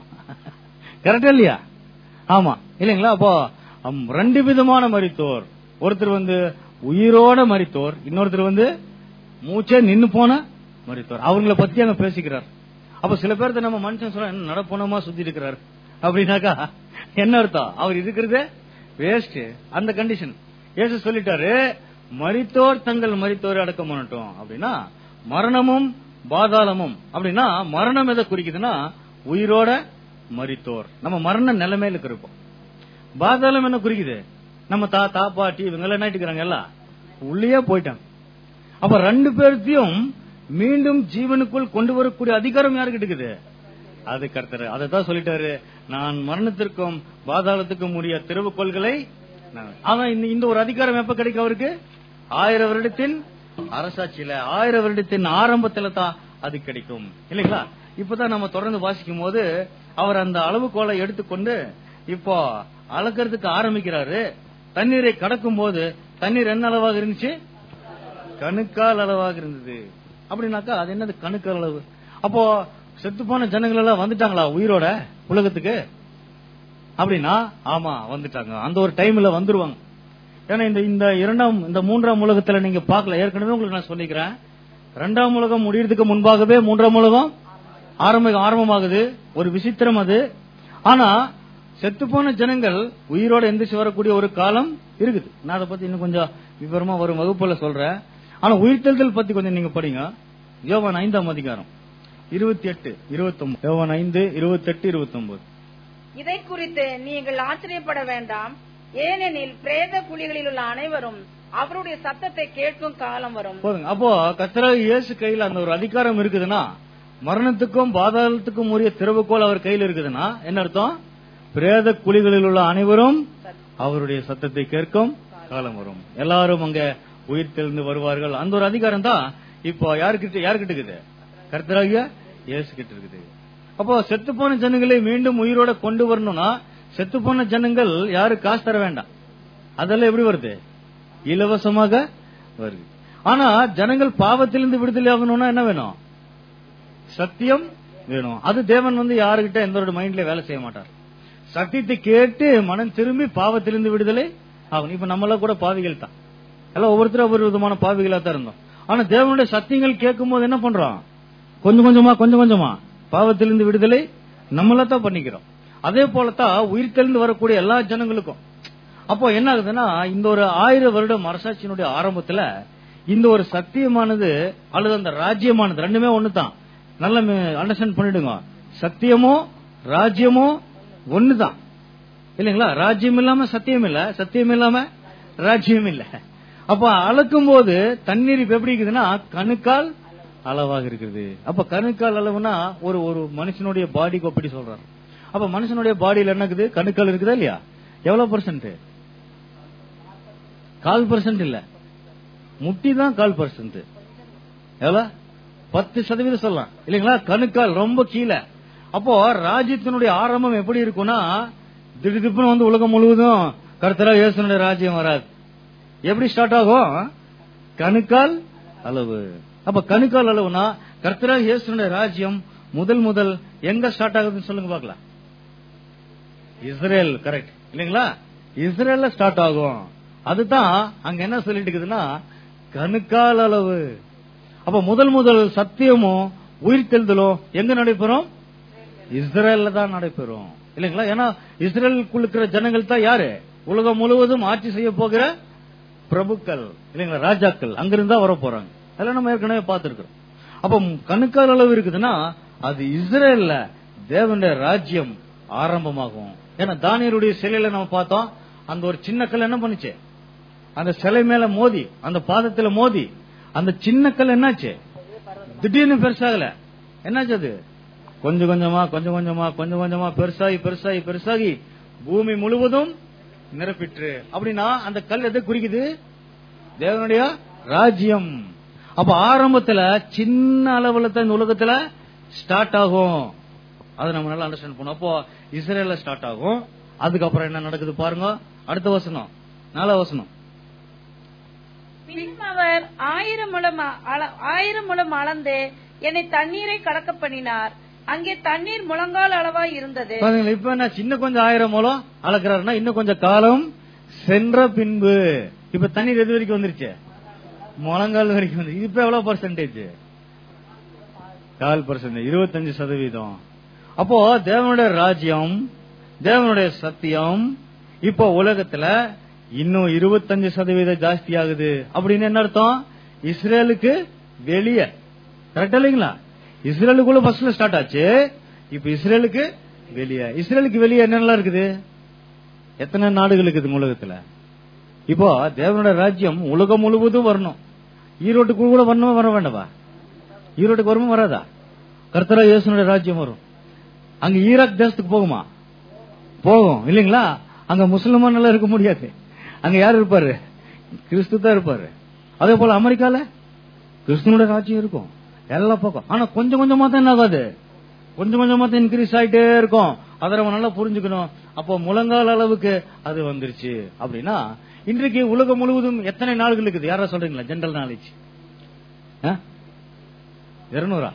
கரெக்டா இல்லையா ஆமா இல்லைங்களா அப்போ அம், ரெண்டு விதமான மரித்தோர் ஒருத்தர் வந்து உயிரோட மரித்தோர் இன்னொருத்தர் வந்து மூச்சே நின்னு போன மரித்தோர் அவங்கள பத்தி அங்க பேசிக்கிறார் அப்ப சில பேர்த்த நம்ம மனுஷன் சொல்ல என்ன நடப்போனமா சுத்தி இருக்கிறார் அப்படின்னாக்கா என்ன அர்த்தம் அவர் இருக்கிறதே வேஸ்ட் அந்த கண்டிஷன் ஏசு சொல்லிட்டாரு மரித்தோர் தங்கள் மரித்தோரை அடக்கம் பண்ணட்டும் அப்படின்னா மரணமும் பாதாளமும் அப்படின்னா மரணம் எதை குறிக்குதுன்னா உயிரோட மரித்தோர் நம்ம மரண நிலைமையில இருக்கிறோம் பாதாளம் என்ன குறிக்குது நம்ம தாத்தா பாட்டி இவங்க எல்லாம் என்ன இருக்கிறாங்க எல்லாம் உள்ளே போயிட்டாங்க அப்ப ரெண்டு பேர்த்தையும் மீண்டும் ஜீவனுக்குள் கொண்டு வரக்கூடிய அதிகாரம் யாருக்கிட்ட இருக்குது அது கர்த்தர் அதை தான் சொல்லிட்டாரு நான் மரணத்திற்கும் பாதாளத்துக்கும் உரிய திறவுகோள்களை நான்- அவன் இந்த- இந்த ஒரு அதிகாரம் எப்ப கிடைக்கும் அவருக்கு ஆயிரம் வருடத்தின் அரசாட்சியில ஆயிரம் வருடத்தின் ஆரம்பத்துல தான் அது கிடைக்கும் இல்லைங்களா இப்பதான் நம்ம தொடர்ந்து வாசிக்கும் போது அவர் அந்த அளவுகோலை எடுத்துக்கொண்டு இப்போ அளக்கிறதுக்கு ஆரம்பிக்கிறாரு தண்ணீரை கடக்கும் போது தண்ணீர் என்ன அளவாக இருந்துச்சு கணுக்கால் அளவாக இருந்தது அப்படின்னாக்கா அது என்னது கணுக்கால் அளவு அப்போ செத்து போன ஜனங்கள் எல்லாம் வந்துட்டாங்களா உயிரோட உலகத்துக்கு அப்படின்னா ஆமா வந்துட்டாங்க அந்த ஒரு டைம்ல வந்துருவாங்க ஏன்னா இந்த இந்த இரண்டாம் இந்த மூன்றாம் உலகத்துல நீங்க பார்க்கல ஏற்கனவே உங்களுக்கு நான் சொல்லிக்கிறேன் இரண்டாம் உலகம் முடியறதுக்கு முன்பாகவே மூன்றாம் உலகம் ஆரம்ப ஆரம்பமாகுது ஒரு விசித்திரம் அது ஆனா செத்துப்போன ஜனங்கள் உயிரோட எந்திரிச்சு வரக்கூடிய ஒரு காலம் இருக்குது நான் அதை பத்தி இன்னும் கொஞ்சம் விவரமா வரும் வகுப்புல சொல்றேன் ஆனா உயிர்த்தெழுதல் பத்தி கொஞ்சம் நீங்க படிங்க யோவான் ஐந்தாம் அதிகாரம் இருபத்தி எட்டு இருபத்தி ஒன்பது யோவான் ஐந்து இருபத்தி எட்டு இருபத்தி ஒன்பது இதை குறித்து நீங்கள் ஆச்சரியப்பட வேண்டாம் ஏனெனில் பிரேத குழிகளில் உள்ள அனைவரும் அவருடைய சத்தத்தை கேட்கும் காலம் வரும் போதுங்க அப்போ கத்தராக இயேசு கையில அந்த ஒரு அதிகாரம் இருக்குதுன்னா மரணத்துக்கும் பாதாளத்துக்கும் உரிய திறவுகோல் அவர் கையில் இருக்குதுன்னா என்ன அர்த்தம் பிரேத குழிகளில் உள்ள அனைவரும் அவருடைய சத்தத்தை கேட்கும் காலம் வரும் எல்லாரும் அங்க உயிர் தெளிந்து வருவார்கள் அந்த ஒரு அதிகாரம் தான் இப்போ யாருக்கிட்ட யாருக்கிட்ட இருக்குது கர்த்தராகிய இயேசு கிட்ட இருக்குது அப்போ செத்து போன ஜனங்களை மீண்டும் உயிரோட கொண்டு வரணும்னா செத்து போன ஜனங்கள் யாரு காசு தர வேண்டாம் அதெல்லாம் எப்படி வருது இலவசமாக வருது ஆனா ஜனங்கள் பாவத்திலிருந்து விடுதலை ஆகணும்னா என்ன வேணும் சத்தியம் வேணும் அது தேவன் வந்து யாருகிட்ட எந்த மைண்ட்ல வேலை செய்ய மாட்டார் சத்தியத்தை கேட்டு மனம் திரும்பி பாவத்திலிருந்து விடுதலை ஆகணும் இப்ப நம்மள கூட பாவிகள் தான் எல்லாம் ஒவ்வொருத்தரும் ஒவ்வொரு விதமான பாவிகளா தான் இருந்தோம் ஆனா தேவனுடைய சத்தியங்கள் கேட்கும் போது என்ன பண்றோம் கொஞ்சம் கொஞ்சமா கொஞ்சம் கொஞ்சமா பாவத்திலிருந்து விடுதலை நம்மள தான் பண்ணிக்கிறோம் அதே போலதான் உயிர் தெளிந்து வரக்கூடிய எல்லா ஜனங்களுக்கும் அப்போ என்ன ஆகுதுன்னா இந்த ஒரு ஆயிரம் வருடம் அரசாட்சியினுடைய ஆரம்பத்துல இந்த ஒரு சத்தியமானது அல்லது அந்த ராஜ்யமானது ரெண்டுமே ஒண்ணுதான் நல்ல அண்டர்ஸ்டாண்ட் பண்ணிடுங்க சத்தியமோ ராஜ்யமோ ஒண்ணுதான் இல்லைங்களா ராஜ்யம் இல்லாம சத்தியம் இல்ல சத்தியம் இல்லாம ராஜ்யம் இல்ல அப்ப அளக்கும் போது தண்ணீர் இப்ப எப்படி இருக்குதுன்னா கணுக்கால் அளவாக இருக்குது அப்ப கணுக்கால் அளவுனா ஒரு ஒரு மனுஷனுடைய பாடிக்கு அப்படி சொல்றாரு அப்ப மனுஷனுடைய பாடியில என்ன இருக்குது கணுக்கால் இருக்குதா இல்லையா எவ்வளவு பர்சன்ட் கால் பர்சன்ட் இல்ல முட்டி தான் கால் பர்சன்ட் எவ்வளவு பத்து சதவீதம் சொல்லலாம் இல்லைங்களா கணுக்கால் ரொம்ப கீழே அப்போ ராஜ்யத்தினுடைய ஆரம்பம் எப்படி இருக்கும்னா திடுதிப்புன்னு வந்து உலகம் முழுவதும் கருத்தரா இயேசுனுடைய ராஜ்யம் வராது எப்படி ஸ்டார்ட் ஆகும் கணுக்கால் அளவு அப்ப கணுக்கால் அளவுனா கர்த்தரா இயேசுனுடைய ராஜ்யம் முதல் முதல் எங்க ஸ்டார்ட் ஆகுதுன்னு சொல்லுங்க பாக்கலாம் இஸ்ரேல் கரெக்ட் இல்லைங்களா இஸ்ரேல்ல ஸ்டார்ட் ஆகும் அதுதான் அங்க என்ன சொல்லிட்டு இருக்குதுன்னா கணுக்கால் அளவு அப்ப முதல் முதல் சத்தியமும் உயிர் தெழுதலும் எங்க நடைபெறும் இஸ்ரேல்ல தான் நடைபெறும் இல்லைங்களா ஏன்னா இஸ்ரேலுக்குள் இருக்கிற ஜனங்கள் தான் யாரு உலகம் முழுவதும் ஆட்சி செய்ய போகிற பிரபுக்கள் இல்லைங்களா ராஜாக்கள் அங்கிருந்தா வர போறாங்க அதெல்லாம் நம்ம ஏற்கனவே பார்த்திருக்கிறோம் அப்ப கணுக்கால் அளவு இருக்குதுன்னா அது இஸ்ரேல்ல தேவனுடைய ராஜ்யம் ஆரம்பமாகும் ஏன்னா தானியருடைய சிலையில நம்ம பார்த்தோம் அந்த ஒரு சின்ன கல் என்ன பண்ணுச்சு அந்த சிலை மேல மோதி அந்த பாதத்துல மோதி அந்த சின்ன கல் என்னாச்சு திடீர்னு பெருசாகல என்னாச்சு அது கொஞ்சம் கொஞ்சமா கொஞ்சம் கொஞ்சமா கொஞ்சம் கொஞ்சமா பெருசாகி பெருசாகி பெருசாகி பூமி முழுவதும் நிரப்பிற்று அப்படின்னா அந்த கல் எதை குறிக்குது தேவனுடைய ராஜ்யம் அப்ப ஆரம்பத்துல சின்ன அளவுல தான் இந்த உலகத்துல ஸ்டார்ட் ஆகும் அதை நம்ம நல்லா அண்டர்ஸ்டாண்ட் பண்ணும் அப்போ இஸ்ரேல்ல ஸ்டார்ட் ஆகும் அதுக்கப்புறம் என்ன நடக்குது பாருங்க அடுத்த வசனம் நாலா வசனம் பின்னும் அவர் ஆயிரம் முழம் அ- அள- ஆயிரம் முழம் அளந்து என்னை தண்ணீரை கடக்க பண்ணினார் அங்கே தண்ணீர் முழங்கால் அளவா இருந்தது பாருங்களேன் இப்ப என்ன சின்ன கொஞ்சம் ஆயிரம் மூலம் அளக்குறாருன்னா இன்னும் கொஞ்சம் காலம் சென்ற பின்பு இப்ப தண்ணீர் எது வரைக்கும் வந்துருச்சு முழங்கால் வரைக்கும் வந்து இப்ப எவ்வளவு பர்சன்டேஜ் கால் பர்சன்டேஜ் இருபத்தஞ்சு சதவீதம் அப்போ தேவனுடைய ராஜ்யம் தேவனுடைய சத்தியம் இப்போ உலகத்துல இன்னும் இருபத்தஞ்சு சதவீதம் ஜாஸ்தி ஆகுது அப்படின்னு என்ன அர்த்தம் இஸ்ரேலுக்கு வெளியே கரெக்டா இல்லைங்களா இஸ்ரேலுக்குள்ள ஃபர்ஸ்ட்ல ஸ்டார்ட் ஆச்சு இப்ப இஸ்ரேலுக்கு வெளியே இஸ்ரேலுக்கு வெளியே என்னெல்லாம் இருக்குது எத்தனை நாடுகள் இருக்குது உலகத்துல இப்போ தேவனுடைய ராஜ்யம் உலகம் முழுவதும் வரணும் ஈரோட்டுக்கு கூட வரணுமா வர வேண்டாமா ஈரோட்டுக்கு வருமா வராதா கர்த்தரா இயேசுனுடைய ராஜ்யம் வரும் அங்க ஈராக் தேசத்துக்கு போகுமா போகும் இல்லைங்களா அங்க முஸ்லிமான் எல்லாம் இருக்க முடியாது அங்க யார் இருப்பாரு கிறிஸ்து தான் இருப்பாரு அதே போல அமெரிக்கால கிறிஸ்துவனுடைய ராஜ்யம் இருக்கும் எல்லா பக்கம் ஆனா கொஞ்சம் கொஞ்சமா தான் என்ன ஆகாது கொஞ்சம் கொஞ்சமா தான் இன்க்ரீஸ் ஆயிட்டே இருக்கும் அதை நம்ம நல்லா புரிஞ்சுக்கணும் அப்போ முழங்கால் அளவுக்கு அது வந்துருச்சு அப்படின்னா இன்றைக்கு உலகம் முழுவதும் எத்தனை நாடுகள் இருக்குது யாரா சொல்றீங்களா ஜெனரல் நாலேஜ் இருநூறா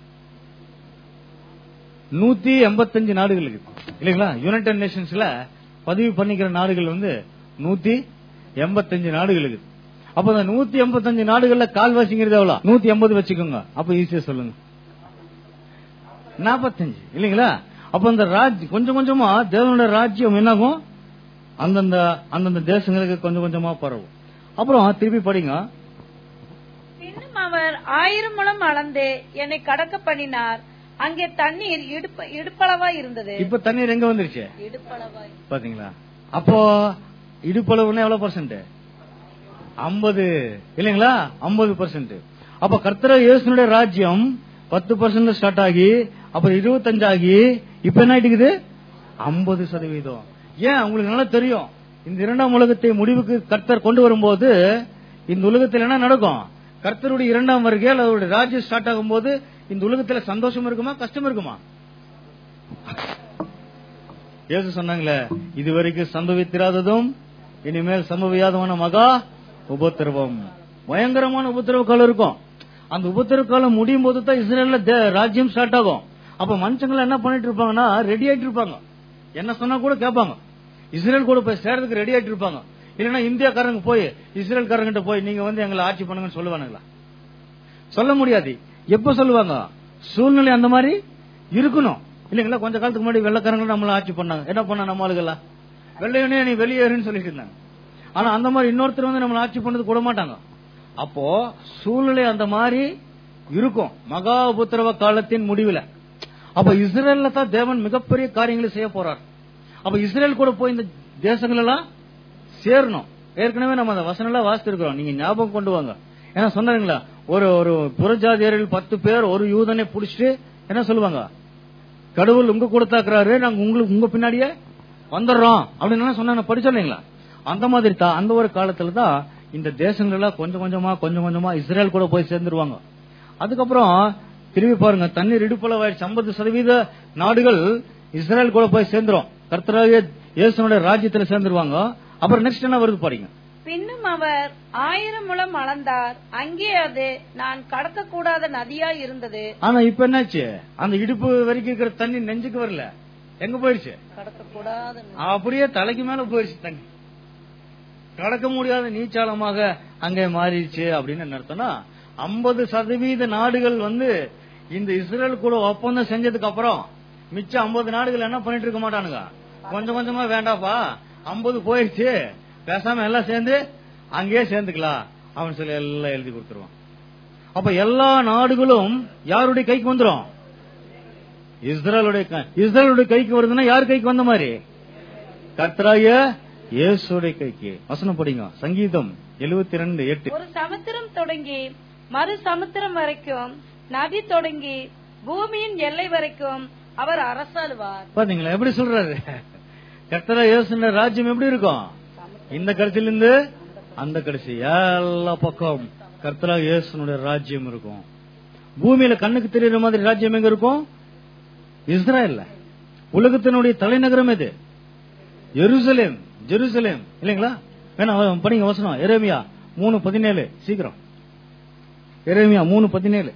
நூத்தி எண்பத்தஞ்சு நாடுகள் இருக்கு இல்லைங்களா யுனைடெட் நேஷன்ஸ்ல பதிவு பண்ணிக்கிற நாடுகள் வந்து நூத்தி எண்பத்தஞ்சு நாடுகள் இருக்குது அப்ப அந்த நூத்தி எண்பத்தஞ்சு நாடுகள்ல கால்வாசிங்கிறது எவ்வளவு நூத்தி எண்பது வச்சுக்கோங்க அப்ப ஈஸியா சொல்லுங்க நாற்பத்தஞ்சு இல்லைங்களா அப்ப அந்த ராஜ் கொஞ்சம் கொஞ்சமா தேவனுடைய ராஜ்யம் என்னாகும் அந்தந்த அந்தந்த தேசங்களுக்கு கொஞ்சம் கொஞ்சமா பரவும் அப்புறம் திருப்பி படிங்க பின்னும் அவர் ஆயிரம் முழம் அளந்து என்னை கடக்க பண்ணினார் அங்கே தண்ணீர் இடுப்ப- இடுப்பளவா இருந்தது இப்ப தண்ணீர் எங்க வந்துருச்சு இடுப்பளவா பாத்தீங்களா அப்போ இடுப்பளவுன்னா எவ்வளவு பர்சன்ட் ஐம்பது இல்லைங்களா ஐம்பது பர்சன்ட் அப்ப கர்த்தர இயேசுனுடைய ராஜ்யம் பத்து பர்சன்ட் ஸ்டார்ட் ஆகி அப்புறம் இருபத்தஞ்சு ஆகி இப்ப என்ன ஆயிட்டுக்குது ஐம்பது சதவீதம் ஏன் உங்களுக்கு நல்லா தெரியும் இந்த இரண்டாம் உலகத்தை முடிவுக்கு கர்த்தர் கொண்டு வரும்போது இந்த உலகத்தில் என்ன நடக்கும் கர்த்தருடைய இரண்டாம் வருகையில் அவருடைய ராஜ்யம் ஸ்டார்ட் ஆகும்போது இந்த உலகத்துல சந்தோஷம் இருக்குமா கஷ்டம் இருக்குமா இயேசு சொன்னாங்களே இதுவரைக்கும் சம்பவித்திராததும் இனிமேல் சம்பவியாதமான மகா உபத்திரவம் பயங்கரமான உபத்திரவ காலம் இருக்கும் அந்த உபத்திரவ காலம் முடியும் போது தான் இஸ்ரேல்ல தே- ராஜ்யம் ஸ்டார்ட் ஆகும் அப்ப மனுஷங்களை என்ன பண்ணிட்டு இருப்பாங்கன்னா ரெடி ஆயிட்டு இருப்பாங்க என்ன சொன்னா கூட கேட்பாங்க இஸ்ரேல் கூட போய் சேர்றதுக்கு ரெடி ஆயிட்டு இருப்பாங்க இல்லைன்னா இந்தியாக்காரங்க போய் இஸ்ரேல்காரங்கிட்ட போய் நீங்க வந்து எங்களை ஆட்சி பண்ணுங்கன்னு சொல்லுவானுங்களா சொல்ல முடியாது எப்ப சொல்லுவாங்க சூழ்நிலை அந்த மாதிரி இருக்கணும் இல்லைங்களா கொஞ்ச காலத்துக்கு முன்னாடி வெள்ளக்காரங்க நம்மள ஆட்சி பண்ணாங்க என்ன பண்ண நம்ம ஆளுகளா வெள்ளையனே நீ வெளியேறுன்னு சொல்லிட்டு இருந்தாங்க ஆனா அந்த மாதிரி இன்னொருத்தர் வந்து நம்மள ஆட்சி பண்ணது கூட மாட்டாங்க அப்போ சூழ்நிலை அந்த மாதிரி இருக்கும் மகா உபத்திரவ காலத்தின் முடிவுல அப்ப இஸ்ரேல்ல தான் தேவன் மிகப்பெரிய காரியங்களை செய்ய போறார் அப்ப இஸ்ரேல் கூட போய் இந்த தேசங்கள் எல்லாம் சேரணும் ஏற்கனவே நம்ம அந்த வசனம் எல்லாம் வாசித்திருக்கிறோம் நீங்க ஞாபகம் கொண்டு வாங்க ஏன்னா சொன்னாங்களா ஒரு ஒரு புறஜாதியர்கள் பத்து பேர் ஒரு யூதனை புடிச்சிட்டு என்ன சொல்லுவாங்க கடவுள் உங்க கூட தாக்குறாரு நாங்க உங்களுக்கு உங்க பின்னாடியே வந்துடுறோம் அப்படின்னு சொன்னாங்க படிச்சோம் இல்லைங்களா அந்த மாதிரி தான் அந்த ஒரு காலத்துல தான் இந்த தேசங்கள் எல்லாம் கொஞ்சம் கொஞ்சமா கொஞ்சம் கொஞ்சமா இஸ்ரேல் கூட போய் சேர்ந்துருவாங்க அதுக்கப்புறம் திரும்பி பாருங்க தண்ணீர் இடுப்பளவாயிடுச்சு ஐம்பது சதவீத நாடுகள் இஸ்ரேல் கூட போய் சேர்ந்துரும் கர்த்தராகிய இயேசுனுடைய ராஜ்யத்துல சேர்ந்துருவாங்க அப்புறம் நெக்ஸ்ட் என்ன வருது பாருங்க பின்னும் அவர் ஆயிரம் முழம் அளந்தார் அங்கே அது நான் கடக்க கூடாத நதியா இருந்தது ஆனா இப்ப என்னாச்சு அந்த இடுப்பு வரைக்கும் இருக்கிற தண்ணி நெஞ்சுக்கு வரல எங்க போயிடுச்சு கடக்க கூடாத அப்படியே தலைக்கு மேல போயிடுச்சு தண்ணி கடக்க முடியாத நீச்சாலமாக அங்கே மாறிடுச்சு அப்படின்னு என்ன அர்த்தம்னா ஐம்பது சதவீத நாடுகள் வந்து இந்த இஸ்ரேல் கூட ஒப்பந்தம் செஞ்சதுக்கு அப்புறம் மிச்சம் ஐம்பது நாடுகள் என்ன பண்ணிட்டு இருக்க மாட்டானுங்க கொஞ்சம் கொஞ்சமா வேண்டாப்பா ஐம்பது போயிடுச்சு பேசாம எல்லாம் சேர்ந்து அங்கேயே சேர்ந்துக்கலாம் அவன் சொல்லி எல்லாம் எழுதி கொடுத்துருவான் அப்ப எல்லா நாடுகளும் யாருடைய கைக்கு வந்துரும் இஸ்ரேலுடைய க- இஸ்ரேலுடைய கைக்கு வருதுன்னா யார் கைக்கு வந்த மாதிரி கர்த்தராய இயேசுடைய கைக்கு வசனம் படிங்க சங்கீதம் எழுபத்தி ரெண்டு எட்டு ஒரு சமுத்திரம் தொடங்கி மறு சமுத்திரம் வரைக்கும் நதி தொடங்கி பூமியின் எல்லை வரைக்கும் அவர் அரசாளுவார் பாத்தீங்களா எப்படி சொல்றாரு கர்த்தரா இயேசுன்ற ராஜ்யம் எப்படி இருக்கும் இந்த கடைசியில இருந்து அந்த கடைசி எல்லா பக்கம் கர்த்தரா இயேசுனுடைய ராஜ்யம் இருக்கும் பூமியில கண்ணுக்கு தெரியற மாதிரி ராஜ்யம் எங்க இருக்கும் இஸ்ரேல்ல உலகத்தினுடைய தலைநகரம் எது எருசலேம் ஜெருசலேம் இல்லைங்களா வேணா வ- படிங்க வசனம் எரேமியா மூணு பதினேழு சீக்கிரம் எரேமியா மூணு பதினேழு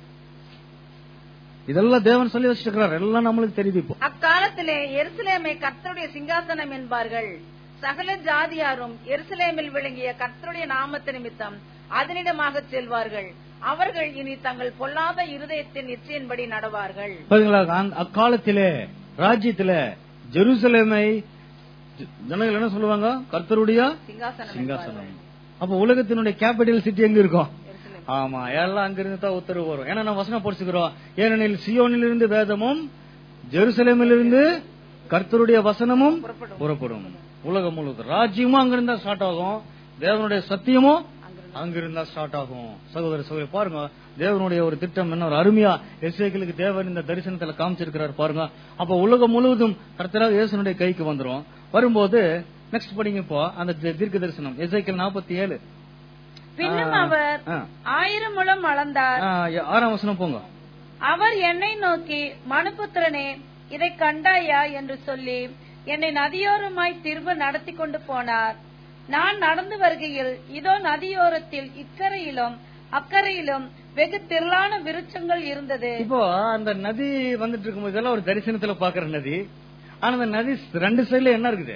இதெல்லாம் தேவன் சொல்லி வச்சிருக்கிறார் எல்லாம் நம்மளுக்கு தெரியுது இப்போ அக்காலத்திலே எருசலேமை கர்த்தருடைய சிங்காசனம் என்பார்கள் சகல ஜாதியாரும் எருசலேமில் விளங்கிய கர்த்தருடைய நாமத்து நிமித்தம் அதனிடமாக செல்வார்கள் அவர்கள் இனி தங்கள் பொல்லாத இருதயத்தின் இச்சையின்படி நடவார்கள் பாத்தீங்களா அந்த- அக்காலத்திலே ராஜ்யத்தில ஜெருசலேமை ஜ- ஜனங்கள் என்ன சொல்லுவாங்க கர்த்தருடைய சிங்காசனம் சிங்காசனம் அப்ப உலகத்தினுடைய கேபிட்டல் சிட்டி எங்க இருக்கும் எருசலேம். ஆமா எல்லாம் அங்கிருந்து தான் உத்தரவு வரும் ஏன்னா நம்ம வசனம் படிச்சுக்கிறோம் ஏனெனில் சியோனிலிருந்து வேதமும் ஜெருசலேமிலிருந்து கர்த்தருடைய வசனமும் புறப்படும். புறப்படும் உலகம் முழுவதும் ராஜ்யமும் அங்கிருந்தா ஸ்டார்ட் ஆகும் தேவனுடைய சத்தியமும் அங்கிருந்தா ஸ்டார்ட் ஆகும் சகோதர சகோதரி பாருங்க தேவனுடைய ஒரு திட்டம் என்ன ஒரு அருமையா எஸ்ஏக்களுக்கு தேவன் இந்த தரிசனத்துல காமிச்சிருக்கிறார் பாருங்க அப்ப உலகம் முழுவதும் கர்த்தராக இயேசுனுடைய கைக்கு வந்துரும் வரும்போது நெக்ஸ்ட் படிங்க இப்போ அந்த தி- தீர்க்க தரிசனம் எஸ்ஐக்கள் நாற்பத்தி ஏழு பின்னும் ஆ. அவர் ஆ. ஆயிரம் முழம் அளந்தார் ஆ, ஆறாம் வசனம் போங்க அவர் என்னை நோக்கி மனுபுத்திரனே இதை கண்டாயா என்று சொல்லி என்னை நதியோரமாய் திரும்ப நடத்தி கொண்டு போனார் நான் நடந்து வருகையில் இதோ நதியோரத்தில் இக்கரையிலும் அக்கறையிலும் வெகு திரளான விருட்சங்கள் இருந்தது இப்போ அந்த நதி வந்துட்டு இருக்கும்போது இதெல்லாம் ஒரு தரிசனத்துல பாக்குற நதி ஆனா அந்த நதி ரெண்டு சைடுல என்ன இருக்குது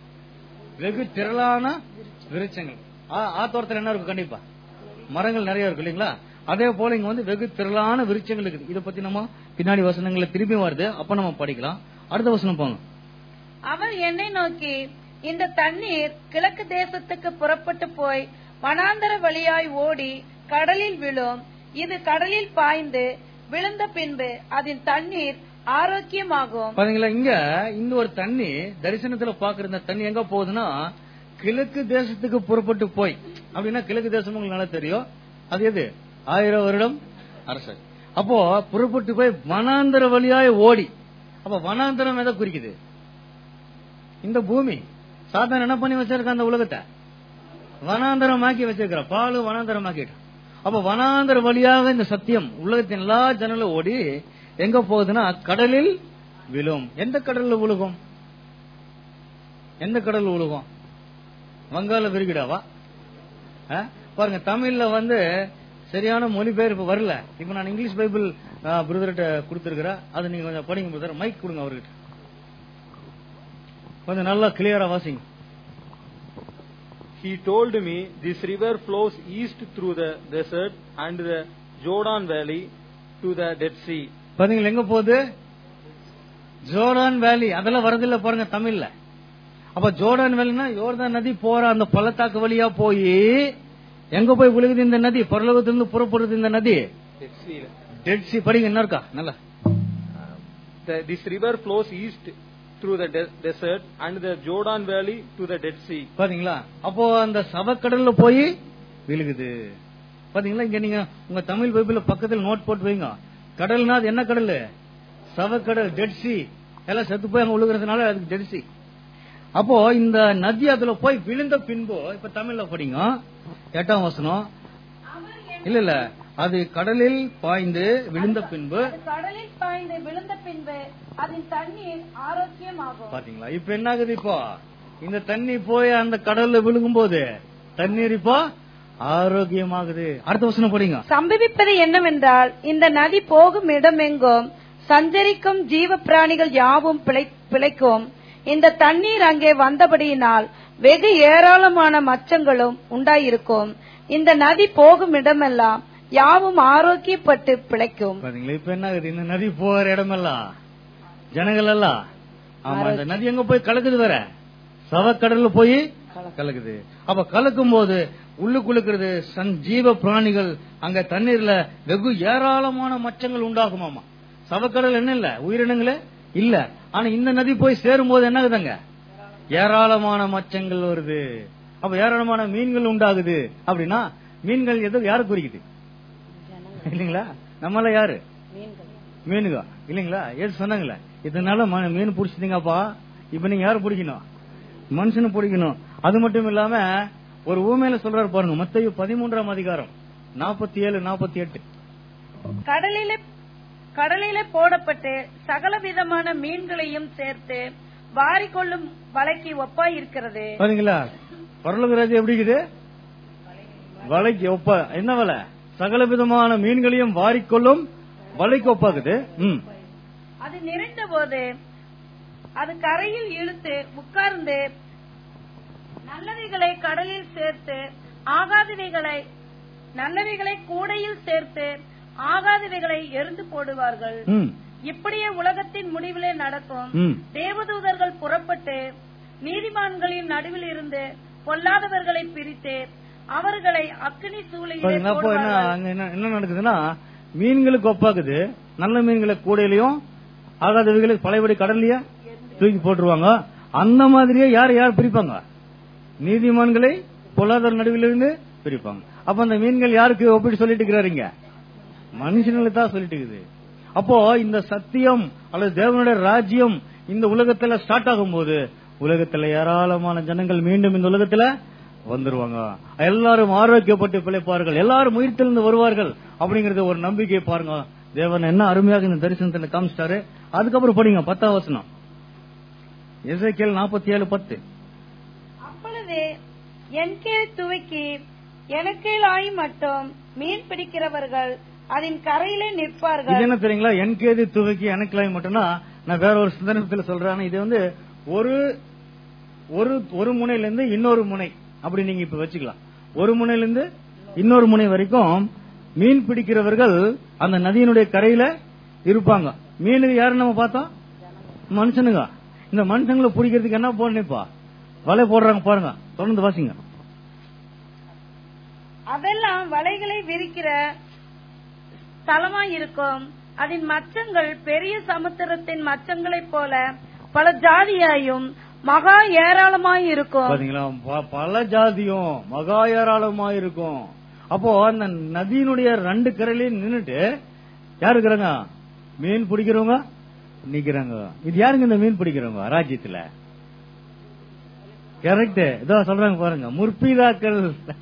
வெகு திரளான விருட்சங்கள் ஆ- ஆத்தோரத்துல என்ன இருக்கும் கண்டிப்பா மரங்கள் நிறைய இருக்கு இல்லைங்களா அதே போல இங்க வந்து வெகு திரளான விருட்சங்கள் இருக்குது இத பத்தி நம்ம பின்னாடி வசனங்கள்ல திரும்பி வருது அப்ப நம்ம படிக்கலாம் அடுத்த வசனம் போங்க அவர் என்னை நோக்கி இந்த தண்ணீர் கிழக்கு தேசத்துக்கு புறப்பட்டு போய் வனாந்தர வழியாய் ஓடி கடலில் விழும் இது கடலில் பாய்ந்து விழுந்த பின்பு அதன் தண்ணீர் ஆரோக்கியமாகும் பாத்தீங்களா இங்க இந்த ஒரு தண்ணி தரிசனத்துல பாக்குற இந்த தண்ணி எங்க போகுதுன்னா கிழக்கு தேசத்துக்கு புறப்பட்டு போய் அப்படின்னா கிழக்கு தேசம் உங்களுக்கு நல்லா தெரியும் அது எது ஆயிரம் வருடம் அரசர் அப்போ புறப்பட்டு போய் வனாந்தர வழியாய் ஓடி அப்ப வனாந்தரம் எதை குறிக்குது இந்த பூமி சாத்தான் என்ன பண்ணி வச்சிருக்க அந்த உலகத்தை வனாந்தரமாக்கி வச்சிருக்கிற பாலு வனாந்தரமாக்கிட்டு அப்ப வனாந்தர வழியாக இந்த சத்தியம் உலகத்தின் எல்லா ஜனலும் ஓடி எங்க போகுதுன்னா கடலில் விழும் எந்த கடல்ல விழுகும் எந்த கடல் விழுகும் வங்காள விரிகுடாவா ஆ? பாருங்க தமிழ்ல வந்து சரியான மொழிபெயர்ப்பு வரல இப்ப நான் இங்கிலீஷ் பைபிள் பிரதர்கிட்ட கொடுத்துருக்கிறேன் அதை நீங்க கொஞ்சம் படிங்க பிரதர் மைக் கொடுங்க அவர்கிட்ட கொஞ்சம் நல்லா கிளியரா வாசிங்க He told me, This river flows east through the desert and the Jordan Valley to the Dead Sea. பாத்தீங்களா எங்க போகுது ஜோர்டான் வேலி அதெல்லாம் வரதில்ல பாருங்க தமிழ்ல அப்ப ஜோர்டான் வேலினா யோர்தான் நதி போற அந்த பள்ளத்தாக்கு வழியா போய் எங்க போய் விழுகுது இந்த நதி பரலோகத்திலிருந்து புறப்படுது இந்த நதி Dead Sea. டெட் சி படிங்க என்ன இருக்கா நல்லா The, this river flows east through the de- desert and the Jordan Valley to the Dead Sea. பாத்தீங்களா அப்போ அந்த சவக்கடல்ல போய் விழுகுது பாத்தீங்களா இங்க நீங்க உங்க தமிழ் பைபிள்ல பக்கத்துல நோட் போட்டு வைங்க கடல்னா அது என்ன கடல் சவக்கடல் டெட் சி எல்லாம் செத்து போய் அங்க விழுகிறதுனால அதுக்கு டெட் சி அப்போ இந்த நதி அதுல போய் விழுந்த பின்பு இப்ப தமிழ்ல படிங்க எட்டாம் வசனம் இல்ல இல்ல அது கடலில் பாய்ந்து விழுந்த பின்பு அது கடலில் பாய்ந்து விழுந்த பின்பு அதன் தண்ணீர் ஆரோக்கியமாகும் பாத்தீங்களா இப்ப என்ன ஆகுது இப்போ இந்த தண்ணி போய் அந்த கடல்ல விழுகும் போது தண்ணீர் இப்போ ஆரோக்கியமாகுது அடுத்த வசனம் படிங்க சம்பவிப்பது என்னவென்றால் இந்த நதி போகும் இடமெங்கும் சஞ்சரிக்கும் ஜீவ பிராணிகள் யாவும் பிழை- பிழைக்கும் இந்த தண்ணீர் அங்கே வந்தபடியினால் வெகு ஏராளமான மச்சங்களும் உண்டாயிருக்கும் இந்த நதி போகும் இடமெல்லாம் யாவும் ஆரோக்கியப்பட்டு பிழைக்கும் பாத்தீங்களா இப்ப என்ன ஆகுது இந்த நதி போற இடமெல்லாம் ஜனங்கள் எல்லாம் ஆமா இந்த நதி எங்க போய் கலக்குது வேற சவக்கடல்ல போய் கலக்குது அப்ப கலக்கும் போது உள்ளுக்குள்ளுக்கிறது சன் ஜீவ பிராணிகள் அங்க தண்ணீர்ல வெகு ஏராளமான மச்சங்கள் உண்டாகுமாமா சவக்கடல் என்ன இல்ல உயிரினங்களே இல்ல ஆனா இந்த நதி போய் சேரும் போது என்ன ஆகுதுங்க ஏராளமான மச்சங்கள் வருது அப்ப ஏராளமான மீன்கள் உண்டாகுது அப்படின்னா மீன்கள் எது யாரு குறிக்குது இல்லீங்களா நம்மள யாரு மீனுங்க இல்லீங்களா ஏது சொன்னாங்களே இதனால ம- மீன் பிடிச்சிட்டீங்கப்பா இப்ப நீங்க யாரு பிடிக்கணும் மனுஷனை பிடிக்கணும் அது மட்டும் இல்லாம ஒரு ஊமையில சொல்றாரு பாருங்க மத்திய பதிமூன்றாம் அதிகாரம் நாற்பத்தி ஏழு நாற்பத்தி எட்டு கடலிலே கடலிலே போடப்பட்டு சகல விதமான மீன்களையும் சேர்த்து வாரிக்கொள்ளும் வலைக்கு ஒப்பாய் இருக்கிறது பாத்தீங்களா பரலோக ராஜ்யம் எப்படி இருக்குது வலைக்கு ஒப்ப என்ன வலை சகல விதமான மீன்களையும் வாரிக்கொள்ளும் வலைக்கு ஒப்பாக்குது ம் அது நிறைந்த போது அது கரையில் இழுத்து உட்கார்ந்து நல்லவைகளை கடலில் சேர்த்து ஆகாதவைகளை நல்லவைகளை கூடையில் சேர்த்து ஆகாதவைகளை எரிந்து போடுவார்கள் ம் இப்படியே உலகத்தின் முடிவிலே நடக்கும் ம் தேவதூதர்கள் புறப்பட்டு நீதிமான்களின் நடுவில் இருந்து பொல்லாதவர்களை பிரித்து அவர்களை அக்கினி சூளையிலே பாருங்க, அப்போ என்ன போடுவார்கள் அங்க என்ன என்ன நடக்குதுன்னா மீன்களுக்கு ஒப்பாக்குது நல்ல மீன்களை கூடையிலையும் ஆகாதவைகளுக்கு பழையபடி கடல்லையே தூக்கி போட்டுருவாங்க அந்த மாதிரியே யார் யார் பிரிப்பாங்க நீதிமான்களை பொருளாதார நடுவிலிருந்து பிரிப்பாங்க அப்ப அந்த மீன்கள் யாருக்கு ஒப்பிட்டு சொல்லிட்டு இருக்கிறாருங்க மனுஷங்களுக்கு தான் சொல்லிட்டு இருக்குது அப்போ இந்த சத்தியம் அல்லது தேவனுடைய ராஜ்யம் இந்த உலகத்துல ஸ்டார்ட் ஆகும்போது உலகத்துல ஏராளமான ஜனங்கள் மீண்டும் இந்த உலகத்துல வந்துருவாங்க எல்லாரும் ஆரோக்கியப்பட்டு பிழைப்பார்கள் எல்லாரும் உயிர்த்தெழுந்து வருவார்கள் அப்படிங்கறது ஒரு நம்பிக்கை பாருங்க தேவன் என்ன அருமையாக இந்த தரிசனத்துல காமிச்சிட்டாரு அதுக்கப்புறம் படிங்க பத்தாம் வசனம் எசேக்கியேல் நாற்பத்தி ஏழு பத்து அப்பொழுது என் கீழ் துவக்கி எனக்கீழாய் மட்டும் மீன் பிடிக்கிறவர்கள் அதன் கரையிலே இது நிற்பார்கள் என்ன தெரியுங்களா என்கேது துவக்கி எனக்குலாய் மட்டும்னா நான் வேற ஒரு சிந்தனத்துல சொல்றேன் ஆனா இது வந்து ஒரு ஒரு ஒரு முனையில இருந்து இன்னொரு முனை அப்படி நீங்க இப்ப வச்சுக்கலாம் ஒரு முனையில இருந்து இன்னொரு முனை வரைக்கும் மீன் பிடிக்கிறவர்கள் அந்த நதியினுடைய கரையில இருப்பாங்க மீனுக்கு யாரு நம்ம பார்த்தோம் மனுஷனுங்க இந்த மனுஷங்களை பிடிக்கிறதுக்கு என்ன போடணும்ப்பா வலை போடுறாங்க பாருங்க தொடர்ந்து வாசிங்க அதெல்லாம் வலைகளை விரிக்கிற ஸ்தலமாய் இருக்கும் அதன் மச்சங்கள் பெரிய சமுத்திரத்தின் மச்சங்களைப் போல பல ஜாதியாயும் மகா ஏராளமாய் இருக்கும் பாத்தீங்களா ப- பல ஜாதியும் மகா ஏராளமா இருக்கும் அப்போ அந்த நதியினுடைய ரெண்டு கரையிலையும் நின்னுட்டு யாரு இருக்கிறாங்க மீன் பிடிக்கிறவங்க நிக்கிறாங்க இது யாருங்க இந்த மீன் பிடிக்கிறவங்க ராஜ்யத்துல கரெக்ட் இதோ சொல்றாங்க பாருங்க முற்பிதாக்கள்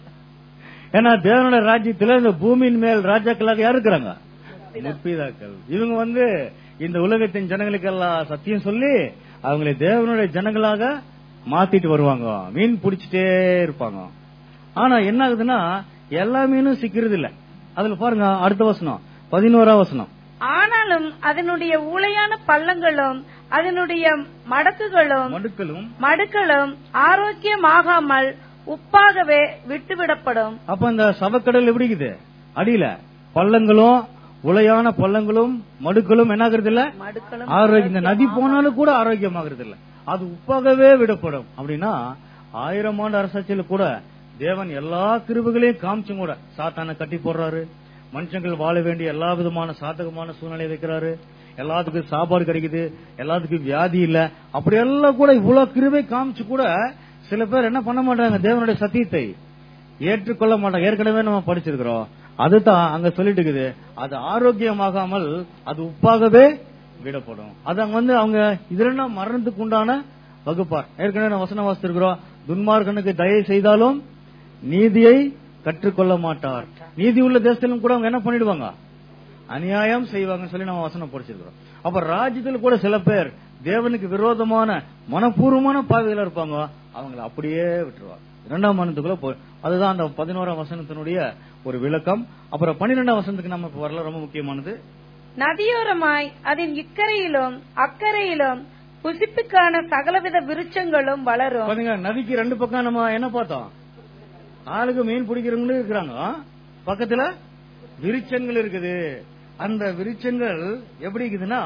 ஏன்னா தேவனுடைய ராஜ்யத்துல இந்த பூமியின் மேல் ராஜாக்களாக யாரு இருக்கிறாங்க முற்பிதாக்கள் இவங்க வந்து இந்த உலகத்தின் ஜனங்களுக்கெல்லாம் சத்தியம் சொல்லி அவங்களை தேவனுடைய ஜனங்களாக மாத்திட்டு வருவாங்க மீன் பிடிச்சிட்டே இருப்பாங்க ஆனா என்ன ஆகுதுன்னா எல்லா மீனும் சிக்கிறது இல்ல அதுல பாருங்க அடுத்த வசனம் பதினோரா வசனம் ஆனாலும் அதனுடைய ஊளையான பள்ளங்களும் அதனுடைய மடக்குகளும் மடுக்களும் மடுக்களும் ஆரோக்கியமாகாமல் உப்பாகவே விட்டுவிடப்படும் அப்ப இந்த சவக்கடல் எப்படி இருக்குது அடியில பள்ளங்களும் உளையான பள்ளங்களும் மடுக்களும் என்ன ஆகுறது இல்ல மடுக்களும் ஆரோக்கியம் இந்த நதி போனாலும் கூட ஆரோக்கியமாகிறது இல்ல அது உப்பாகவே விடப்படும் அப்படின்னா ஆயிரம் ஆண்டு அரசாட்சியில கூட தேவன் எல்லா கிருபுகளையும் காமிச்சும் கூட சாத்தானை கட்டி போடுறாரு மனுஷங்கள் வாழ வேண்டிய எல்லா விதமான சாதகமான சூழ்நிலை வைக்கிறாரு எல்லாத்துக்கும் சாப்பாடு கிடைக்குது எல்லாத்துக்கும் வியாதி இல்ல அப்படி எல்லாம் கூட இவ்வளவு கிருபை காமிச்சு கூட சில பேர் என்ன பண்ண மாட்டாங்க தேவனுடைய சத்தியத்தை ஏற்றுக்கொள்ள மாட்டாங்க ஏற்கனவே நம்ம படிச்சிருக்கிறோம் அதுதான் அங்க சொல்லிட்டு இருக்குது அது ஆரோக்கியமாகாமல் அது உப்பாகவே விடப்படும் அது அங்க வந்து அவங்க இதுல மரணத்துக்கு உண்டான வகுப்பார் ஏற்கனவே நான் வசனம் வாசித்திருக்கிறோம் துன்மார்கனுக்கு தயை செய்தாலும் நீதியை கற்றுக்கொள்ள மாட்டார் நீதி உள்ள தேசத்திலும் கூட அவங்க என்ன பண்ணிடுவாங்க அநியாயம் செய்வாங்கன்னு சொல்லி நம்ம வசனம் படிச்சிருக்கிறோம் அப்ப ராஜ்யத்தில் கூட சில பேர் தேவனுக்கு விரோதமான மனப்பூர்வமான பாதையில இருப்பாங்க அவங்கள அப்படியே விட்டுருவாங்க இரண்டாம் மனத்துக்குள்ள போய் அதுதான் அந்த பதினோராம் வசனத்தினுடைய ஒரு விளக்கம் அப்புறம் பன்னிரெண்டாம் வசனத்துக்கு நம்ம இப்ப வரல ரொம்ப முக்கியமானது நதியோரமாய் அதன் இக்கரையிலும் அக்கறையிலும் புசிப்புக்கான சகலவித விருட்சங்களும் வளரும் பாருங்க நதிக்கு ரெண்டு பக்கம் நம்ம என்ன பார்த்தோம் ஆளுக்கு மீன் பிடிக்கிறவங்களும் இருக்கிறாங்க பக்கத்துல விருட்சங்கள் இருக்குது அந்த விருட்சங்கள் எப்படி இருக்குதுன்னா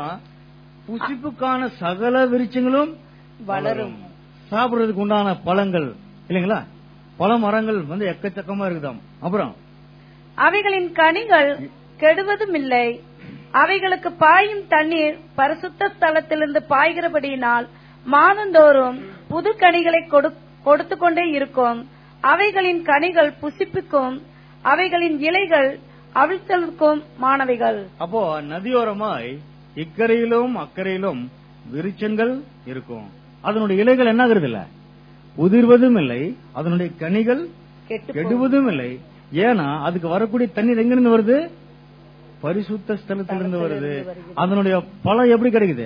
புசிப்புக்கான சகல விருட்சங்களும் வளரும் சாப்பிடுறதுக்கு உண்டான பழங்கள் இல்லைங்களா பல மரங்கள் வந்து எக்கச்சக்கமா இருக்குதாம் அப்புறம் அவைகளின் கனிகள் கெடுவதும் இல்லை அவைகளுக்கு பாயும் தண்ணீர் பரிசுத்த ஸ்தலத்திலிருந்து பாய்கிறபடியினால் மாதந்தோறும் புது கனிகளை கொடுத்து கொண்டே இருக்கும் அவைகளின் கனிகள் புசிப்புக்கும் அவைகளின் இலைகள் அவிழ்த்தலுக்கும் மாணவிகள் அப்போ நதியோரமாய் இக்கரையிலும் அக்கறையிலும் விருட்சங்கள் இருக்கும் அதனுடைய இலைகள் என்ன ஆகுறது இல்ல உதிர்வதும் இல்லை அதனுடைய கனிகள் கெட்டு கெடுவதும் இல்லை ஏன்னா அதுக்கு வரக்கூடிய தண்ணீர் எங்கிருந்து வருது பரிசுத்த ஸ்தலத்திலிருந்து வருது அதனுடைய பழம் எப்படி கிடைக்குது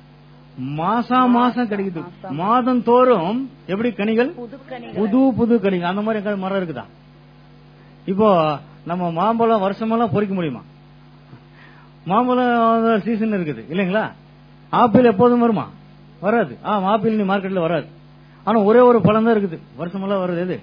மாசா மாசம் கிடைக்குது மாதம் தோறும் எப்படி கனிகள் புது கனிகள் புது புது கனிகள் அந்த மாதிரி எங்காவது மரம் இருக்குதா இப்போ நம்ம மாம்பழம் வருஷமெல்லாம் பொறிக்க முடியுமா மாம்பழம் சீசன் இருக்குது இல்லைங்களா ஆப்பிள் எப்போதும் வருமா வராது ஆ ஆப்பிள் நீ மார்க்கெட்ல வராது ஆனா ஒரே ஒரு பழம் தான் இருக்குது வருஷமெல்லாம் வருது எது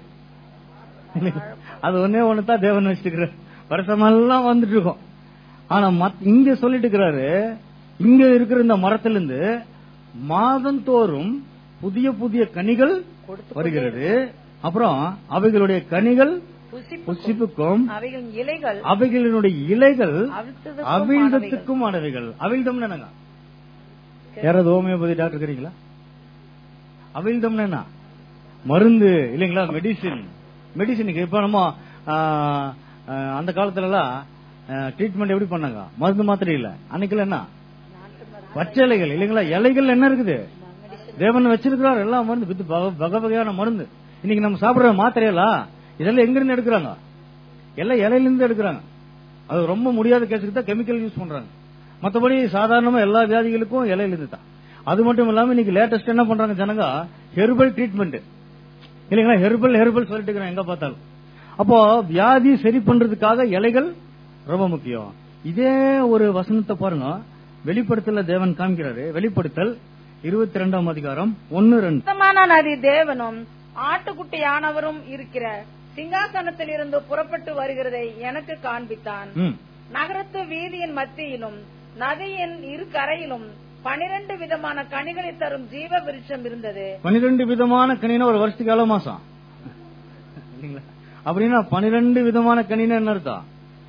அது ஒன்னே ஒண்ணுதான் தேவன் வச்சிருக்கிறார் வருஷமெல்லாம் வந்துட்டு இருக்கோம் ஆனா மத்- இங்க சொல்லிட்டு இருக்கிறாரு இங்க இருக்கிற இந்த மரத்திலிருந்து மாதந்தோறும் புதிய புதிய கனிகள் வருகிறது அப்புறம் அவைகளுடைய கனிகள் புசிப்பு புசிப்புக்கும் அவைகளின் இலைகள் அவைகளினுடைய இலைகள் அவிழ்த்ததுக்கும் அவிழ்தத்துக்கும் ஆனவைகள் அவிழ்தம் என்னங்க யாராவது ஹோமியோபதி டாக்டர் இருக்கிறீங்களா அவிழ்தம் என்ன மருந்து இல்லைங்களா மெடிசின் மெடிசினுக்கு இப்ப நம்ம ஆ, ஆ, அந்த காலத்துல எல்லாம் ட்ரீட்மெண்ட் எப்படி பண்ணாங்க மருந்து மாத்திரை இல்ல அன்னைக்குல என்ன பச்சை இலைகள் இல்லைங்களா இலைகள் என்ன இருக்குது தேவன் வச்சிருக்கிறார் எல்லாம் மருந்து வித்து வகை வகை வகையான மருந்து இன்னைக்கு நம்ம சாப்பிடுற மாத்திரையெல்லாம் இதெல்லாம் எங்க இருந்து எடுக்கிறாங்க எல்லாம் இலையில இருந்து எடுக்கிறாங்க அது ரொம்ப முடியாத கேஸுக்கு தான் கெமிக்கல் யூஸ் பண்றாங்க மத்தபடி சாதாரணமா எல்லா வியாதிகளுக்கும் இலையில இருந்து தான் அது மட்டும் இல்லாம இன்னைக்கு லேட்டஸ்ட் என்ன பண்றாங்க ஜனங்க ஹெர்பல் ட்ரீட்மெண்ட் இல்லைங்களா ஹெர்பல் ஹெர்பல் சொல்லிட்டு இருக்கிறாங்க எங்க பார்த்தாலும் அப்போ வியாதி சரி பண்றதுக்காக இலைகள் ரொம்ப முக்கியம் இதே ஒரு வசனத்தை பாருங்க வெளிப்படுத்தல தேவன் காமிக்கிறாரு வெளிப்படுத்தல் இருபத்தி ரெண்டாம் அதிகாரம் ஒன்னு ரெண்டு சுத்தமான நதி தேவனும் ஆட்டுக்குட்டியானவரும் இருக்கிற சிங்காசனத்தில் இருந்து புறப்பட்டு வருகிறதை எனக்கு காண்பித்தான் ம். நகரத்து வீதியின் மத்தியிலும் நதியின் இரு கரையிலும் பனிரெண்டு விதமான கனிகளை தரும் ஜீவ விருட்சம் இருந்தது பன்னிரெண்டு விதமான கனினா ஒரு வருஷத்துக்கு எவ்வளவு மாசம் இல்லைங்களா? அப்படின்னா பன்னிரெண்டு விதமான கனினா என்ன அர்த்தம்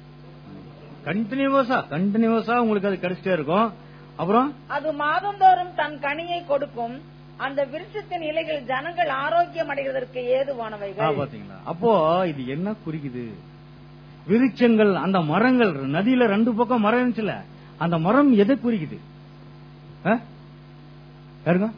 கண்டினியூவஸா கண்டினியூவஸா உங்களுக்கு அது கிடைச்சிட்டே இருக்கும் அப்புறம் அது மாதந்தோறும் தன் கனியை கொடுக்கும் அந்த விருட்சத்தின் இலைகள் ஜனங்கள் ஆரோக்கியம் அடைவதற்கு ஆ, ஏதுவானவைகள் பாத்தீங்களா அப்போ இது என்ன குறிக்குது விருட்சங்கள் அந்த மரங்கள் நதியில ரெண்டு பக்கம் மரம் இருந்துச்சுல அந்த மரம் எதை குறிக்குது ஆ? யாருங்க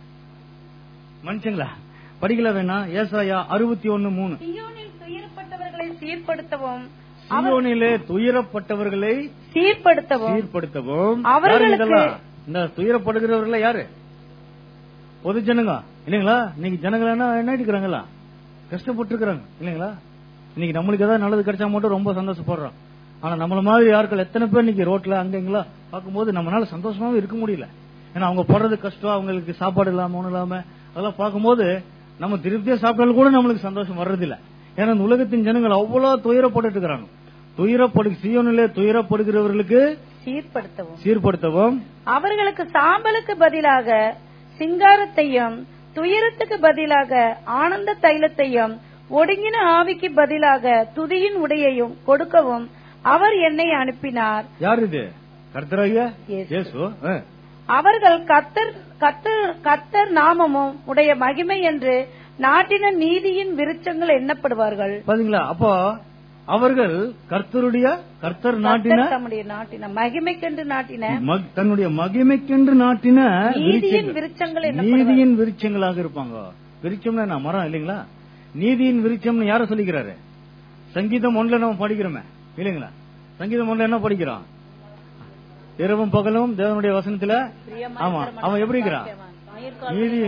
மனுஷங்களா படிக்கல வேணா ஏசாயா அறுபத்தி ஒன்னு மூணு சியோனில் துயரப்பட்டவர்களை சீர்படுத்தவும் சியோனிலே துயரப்பட்டவர்களை சீர்படுத்தவும் சீர்படுத்தவும் அவர்களுக்கு- யாருங்க இதெல்லாம்? இந்த துயரப்படுகிறவர்கள் யாரு பொது ஜனங்க இல்லைங்களா இன்னைக்கு ஜனங்கள் என்ன என்ன இருக்கிறாங்களா கஷ்டப்பட்டு இருக்கிறாங்க இல்லைங்களா இன்னைக்கு நம்மளுக்கு ஏதாவது நல்லது கிடைச்சா மட்டும் ரொம்ப சந்தோஷப்படுறோம் ஆனா நம்மள மாதிரி யாருக்கள் எத்தனை பேர் இன்னைக்கு ரோட்ல அங்க இங்கெல்லா பார்க்கும்போது நம்மளால சந்தோஷமாவே இருக்க முடியல ஏன்னா அவங்க போடுறது கஷ்டம் அவங்களுக்கு சாப்பாடு இல்லாம ஒண்ணும் இல்லாம அதெல்லாம் பார்க்கும்போது நம்ம திருப்தியா சாப்பிட்டாலும் கூட நம்மளுக்கு சந்தோஷம் வர்றதில்ல ஏன்னா இந்த உலகத்தின் ஜனங்கள் அவ்வளவு துயரப்பட்டு இருக்கிறாங்க துயரப்படு சியோனிலே துயரப்படுகிறவர்களுக்கு சீர்படுத்தவும் சீர்படுத்தவும் அவர்களுக்கு சாம்பலுக்கு பதிலாக சிங்காரத்தையும் துயரத்துக்கு பதிலாக ஆனந்த தைலத்தையும் ஒடுங்கின ஆவிக்கு பதிலாக துதியின் உடையையும் கொடுக்கவும் அவர் என்னை அனுப்பினார் யார் இது கர்த்தராகிய இயேசு. இயேசு ஆ. அவர்கள் கத்தர் கத்தர் கத்தர் நாமமும் உடைய மகிமை என்று நாட்டின நீதியின் விருட்சங்கள் எண்ணப்படுவார்கள் பாத்தீங்களா அப்போ அவர்கள் கர்த்தருடைய கர்த்தர் நாட்டின கர்த்தர் தம்முடைய நாட்டின மகிமைக்கென்று நாட்டின மக்- தன்னுடைய மகிமைக்கென்று நாட்டின நீதியின் விருட்சங்கள். விருட்சங்கள் எண்ணப்படுவார்கள் நீதியின் விருட்சங்களாக இருப்பாங்க விருட்சம்னா என்ன மரம் இல்லைங்களா நீதியின் விருட்சம்னு யார சொல்லிக்கிறாரு சங்கீதம் ஒண்ணுல நம்ம படிக்கிறோமே இல்லைங்களா சங்கீதம் ஒண்ணுல என்ன படிக்கிறோம் இரவும் பகலும் தேவனுடைய வசனத்துல ஆமா அவன் எப்படி இருக்கிறான் நீதி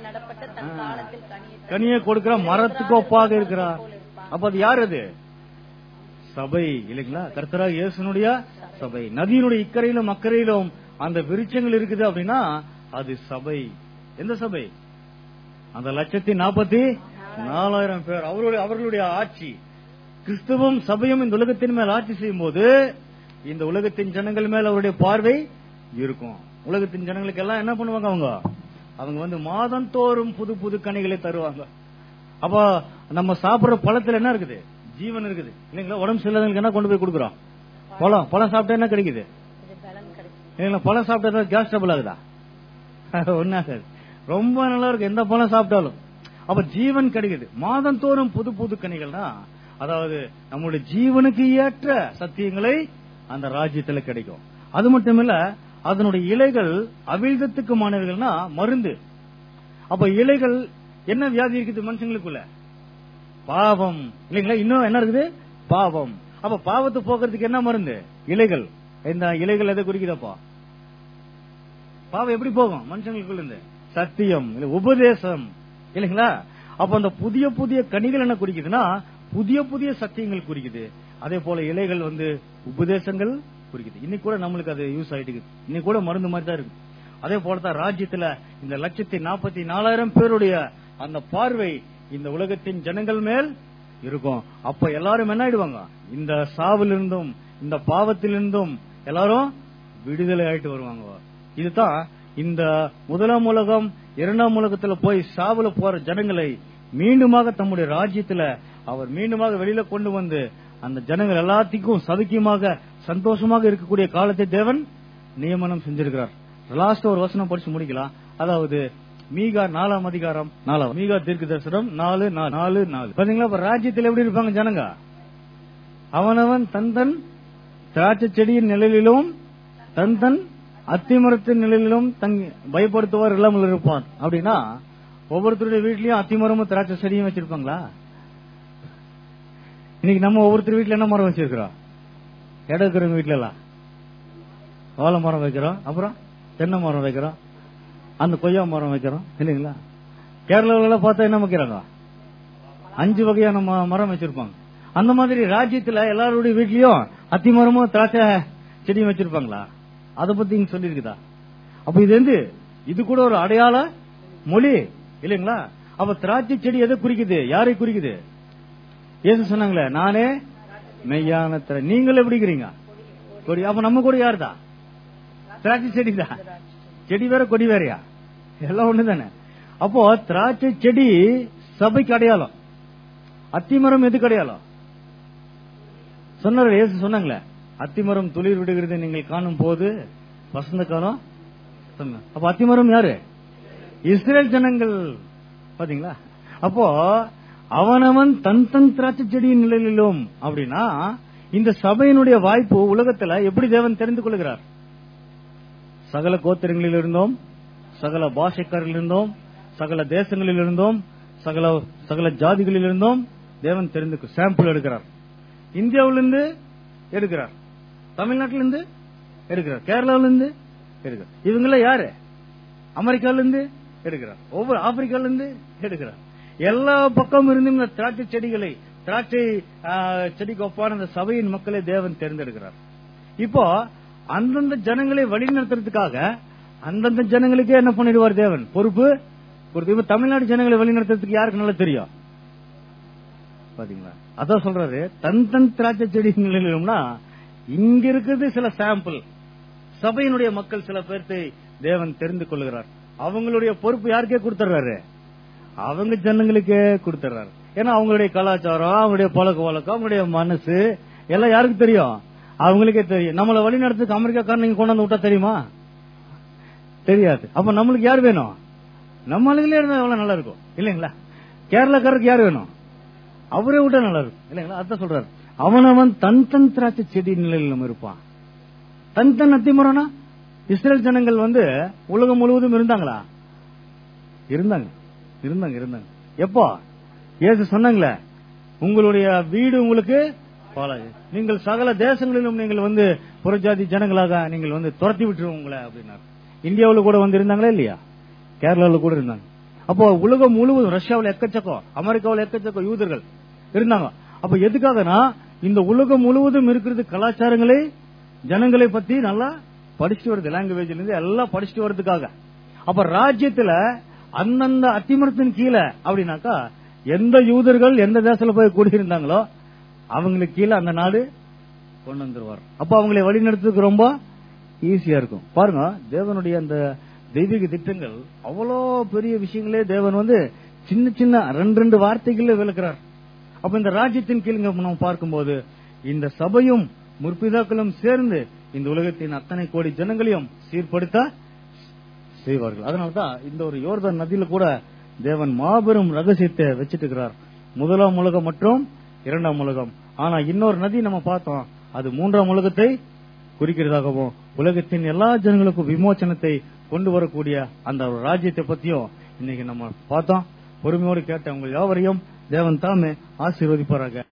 கனியை கொடுக்கிற மரத்துக்கு ஒப்பாக இருக்கிறார் அப்ப அது யார் அது சபை இல்லைங்களா கர்த்தராக இயேசுனுடைய சபை நதியினுடைய இக்கரையிலும் அக்கறையிலும் அந்த விருட்சங்கள் இருக்குது அப்படின்னா அது சபை எந்த சபை அந்த லட்சத்தி நாற்பத்தி நாலாயிரம் பேர் அவருடைய அவர்களுடைய ஆட்சி கிறிஸ்துவும் சபையும் இந்த உலகத்தின் மேல் ஆட்சி செய்யும் போது இந்த உலகத்தின் ஜனங்கள் மேல் அவருடைய பார்வை இருக்கும் உலகத்தின் ஜனங்களுக்கு எல்லாம் என்ன பண்ணுவாங்க அவங்க அவங்க வந்து மாதந்தோறும் புது புது கனிகளை தருவாங்க அப்போ நம்ம சாப்பிடுற பழத்துல என்ன இருக்குது ஜீவன் இருக்குது இல்லைங்களா உடம்பு சரியில்லாதவங்களுக்கு என்ன கொண்டு போய் கொடுக்குறோம் பழம் பழம் சாப்பிட்டா என்ன கிடைக்குது இல்லைங்களா பழம் சாப்பிட்டா கேஸ் டபுள் ஆகுதா ஒன்னாகாது ரொம்ப நல்லா இருக்கு எந்த பழம் சாப்பிட்டாலும் அப்ப ஜீவன் கிடைக்குது மாதந்தோறும் புது புது கனிகள்னா அதாவது நம்மளுடைய ஜீவனுக்கு ஏற்ற சத்தியங்களை அந்த ராஜ்யத்துல கிடைக்கும் அது மட்டும் இல்ல அதனுடைய இலைகள் அவிழ்தத்துக்கு மாணவர்கள்னா மருந்து அப்ப இலைகள் என்ன வியாதி இருக்குது மனுஷங்களுக்குள்ள பாவம் இல்லைங்களா இன்னும் என்ன இருக்குது பாவம் அப்ப பாவத்தை போக்குறதுக்கு என்ன மருந்து இலைகள் இந்த இலைகள் எதை குறிக்குதப்பா பாவம் எப்படி போகும் மனுஷங்களுக்குள்ள இருந்து சத்தியம் இல்ல உபதேசம் இல்லைங்களா அப்ப அந்த புதிய புதிய கனிகள் என்ன குறிக்குதுன்னா புதிய புதிய சத்தியங்கள் குறிக்குது அதே போல இலைகள் வந்து உபதேசங்கள் குறிக்குது இன்னைக்கு கூட நம்மளுக்கு அது யூஸ் ஆயிட்டு இருக்குது. இன்னைக்கு கூட மருந்து மாதிரி தான் இருக்கு அதே போலதான் ராஜ்யத்துல இந்த லட்சத்தி நாற்பத்தி நாலாயிரம் பேருடைய அந்த பார்வை இந்த உலகத்தின் ஜனங்கள் மேல் இருக்கும் அப்ப எல்லாரும் என்ன ஆயிடுவாங்க இந்த சாவிலிருந்தும் இந்த பாவத்திலிருந்தும் எல்லாரும் விடுதலை ஆயிட்டு வருவாங்க இதுதான் இந்த முதலாம் உலகம் இரண்டாம் உலகத்துல போய் சாவுல போற ஜனங்களை மீண்டுமாக தம்முடைய ராஜ்யத்துல அவர் மீண்டுமாக வெளியில கொண்டு வந்து அந்த ஜனங்கள் எல்லாத்துக்கும் சதுக்கியமாக சந்தோஷமாக இருக்கக்கூடிய காலத்தை தேவன் நியமனம் செஞ்சிருக்கிறார் லாஸ்ட் ஒரு வசனம் படிச்சு முடிக்கலாம் அதாவது மீகா நாலாம் அதிகாரம் நாலாம் மீகா தீர்க்க தரிசனம் நாலு நா- நாலு நாலு பாத்தீங்களா இப்ப ராஜ்யத்தில் எப்படி இருப்பாங்க ஜனங்க அவனவன் தன் தன் திராட்சை செடியின் நிழலிலும் தன் தன் அத்திமரத்தின் நிழலிலும் தங்கி பயப்படுத்துவார் இல்லாமல் இருப்பான் அப்படின்னா ஒவ்வொருத்தருடைய வீட்லயும் அத்திமரமும் திராட்சை செடியும் வச்சிருப்பாங்களா இன்னைக்கு நம்ம ஒவ்வொருத்தர் வீட்ல என்ன மரம் வச்சிருக்கிறோம் இடம் இருக்கிறவங்க வீட்ல எல்லாம் வாழை மரம் வைக்கிறோம் அப்புறம் தென்னை மரம் வைக்கிறோம் அந்த கொய்யா மரம் வைக்கிறோம் இல்லைங்களா கேரளாவுல எல்லாம் பார்த்தா என்ன வைக்கிறாங்க அஞ்சு வகையான ம- மரம் வச்சிருப்பாங்க அந்த மாதிரி ராஜ்யத்துல எல்லாருடைய வீட்லயும் அத்தி மரமும் திராட்சை செடியும் வச்சிருப்பாங்களா அத பத்தி இங்க சொல்லிருக்குதா அப்ப இது வந்து இது கூட ஒரு அடையாள மொழி இல்லைங்களா அப்ப திராட்சை செடி எதை குறிக்குது யாரை குறிக்குது ஏசு சொன்னாங்களே நானே மெய்யான திரா- நீங்களும் எப்படி இருக்கிறீங்க கொடி அப்ப நம்ம கூட யாருதா திராட்சை செடி தான் செடி வேற கொடி வேறயா எல்லாம் ஒண்ணு தானே அப்போ திராட்சை செடி சபைக்கு அடையாளம் அத்திமரம் எதுக்கு அடையாளம் சொன்னார் இயேசு சொன்னாங்களே அத்திமரம் துளிர் விடுகிறது நீங்கள் காணும் போது வசந்த காலம் சொன்ன. அப்ப அத்திமரம் யாரு இஸ்ரேல் ஜனங்கள் பாத்தீங்களா அப்போ அவனவன் தன் தன் திராட்சை செடியின் நிலையிலும் அப்படின்னா இந்த சபையினுடைய வாய்ப்பு உலகத்துல எப்படி தேவன் தெரிந்து கொள்கிறார் சகல கோத்திரங்களில் இருந்தோம் சகல பாஷைக்காரில் இருந்தோம் சகல தேசங்களில் இருந்தோம் சகல சகல ஜாதிகளில் இருந்தோம் தேவன் தெரிந்து சாம்பிள் எடுக்கிறார் இந்தியாவிலிருந்து எடுக்கிறார் தமிழ்நாட்டிலிருந்து எடுக்கிறார் கேரளாவிலிருந்து எடுக்கிறார் இவங்கள யாரு அமெரிக்கால இருந்து எடுக்கிறார் ஒவ்வொரு ஆப்பிரிக்கால இருந்து எடுக்கிறார் எல்லா பக்கம் இருந்து இந்த திராட்சை செடிகளை திராட்சை ஆ, செடிக்கு ஒப்பான அந்த சபையின் மக்களை தேவன் தேர்ந்தெடுக்கிறார் இப்போ அந்தந்த ஜனங்களை வழிநடத்துறதுக்காக அந்தந்த ஜனங்களுக்கே என்ன பண்ணிடுவார் தேவன் பொறுப்பு பொறுப்பு இப்ப தமிழ்நாடு ஜனங்களை வழிநடத்துறதுக்கு யாருக்கு நல்லா தெரியும் பாத்தீங்களா அதான் சொல்றாரு தன் தன் திராட்சை செடி நிலையிலும்னா இங்க இருக்குது சில சாம்பிள் சபையினுடைய மக்கள் சில பேர்த்தை தேவன் தெரிந்து கொள்கிறார் அவங்களுடைய பொறுப்பு யாருக்கே கொடுத்துறாரு அவங்க ஜனங்களுக்கே கொடுத்துறாரு ஏன்னா அவங்களுடைய கலாச்சாரம் அவங்களுடைய பழக்க வழக்கம் அவங்களுடைய மனசு எல்லாம் யாருக்கு தெரியும் அவங்களுக்கே தெரியும் நம்மள வழி நடத்துக்கு அமெரிக்காக்காரன் நீங்க கொண்டாந்து விட்டா தெரியுமா தெரியாது அப்ப நம்மளுக்கு யார் வேணும் நம்ம ஆளுங்களே இருந்தா எவ்வளவு நல்லா இருக்கும் இல்லைங்களா கேரளாக்காரருக்கு யார் வேணும் அவரே விட்டா நல்லா இருக்கும் இல்லைங்களா அதான் சொல்றாரு அவனவன் தன் தன் திராட்சை செடி நிலையிலும் இருப்பான் தன் தன் அத்திமரம்னா இஸ்ரேல் ஜனங்கள் வந்து உலகம் முழுவதும் இருந்தாங்களா இருந்தாங்க இருந்தாங்க இருந்தாங்க எப்போ இயேசு சொன்னாங்களே உங்களுடைய வீடு உங்களுக்கு பாலாது நீங்கள் சகல தேசங்களிலும் நீங்கள் வந்து புறஜாதி ஜனங்களாக நீங்கள் வந்து துரத்தி விட்டுருவோம் உங்களை அப்படின்னாரு இந்தியாவுல கூட வந்து இருந்தாங்களா இல்லையா கேரளாவில் கூட இருந்தாங்க அப்போ உலகம் முழுவதும் ரஷ்யாவில் எக்கச்சக்கம் அமெரிக்காவில் எக்கச்சக்கம் யூதர்கள் இருந்தாங்க அப்ப எதுக்காகனா இந்த உலகம் முழுவதும் இருக்கிறது கலாச்சாரங்களை ஜனங்களை பத்தி நல்லா படிச்சுட்டு வருது லாங்குவேஜ்ல இருந்து எல்லாம் படிச்சுட்டு வர்றதுக்காக அப்ப ராஜ்யத்துல அந்தந்த அத்திமரத்தின் கீழே அப்படின்னாக்கா எந்த யூதர்கள் எந்த தேசத்துல போய் குடியிருந்தாங்களோ அவங்களுக்கு கீழே அந்த நாடு கொண்டு வந்துருவார் அப்ப அவங்களை வழிநடத்துறதுக்கு ரொம்ப ஈஸியா இருக்கும் பாருங்க தேவனுடைய அந்த தெய்வீக திட்டங்கள் அவ்வளோ பெரிய விஷயங்களே தேவன் வந்து சின்ன சின்ன ரெண்டு ரெண்டு வார்த்தைகள்ல விளக்குறார் அப்ப இந்த ராஜ்யத்தின் கீழ் இங்க நம்ம பார்க்கும்போது இந்த சபையும் முற்பிதாக்களும் சேர்ந்து இந்த உலகத்தின் அத்தனை கோடி ஜனங்களையும் சீர்படுத்த செய்வார்கள் அதனாலதான் இந்த ஒரு யோர்தான் நதியில கூட தேவன் மாபெரும் ரகசியத்தை வச்சிட்டு இருக்கிறார் முதலாம் உலகம் மற்றும் இரண்டாம் உலகம் ஆனா இன்னொரு நதி நம்ம பார்த்தோம் அது மூன்றாம் உலகத்தை குறிக்கிறதாகவும் உலகத்தின் எல்லா ஜனங்களுக்கும் விமோச்சனத்தை கொண்டு வரக்கூடிய அந்த ஒரு ராஜ்யத்தை பத்தியும் இன்னைக்கு நம்ம பார்த்தோம் பொறுமையோடு கேட்ட உங்கள் யாவரையும் தேவன் தாமே ஆசீர்வதிப்பாராக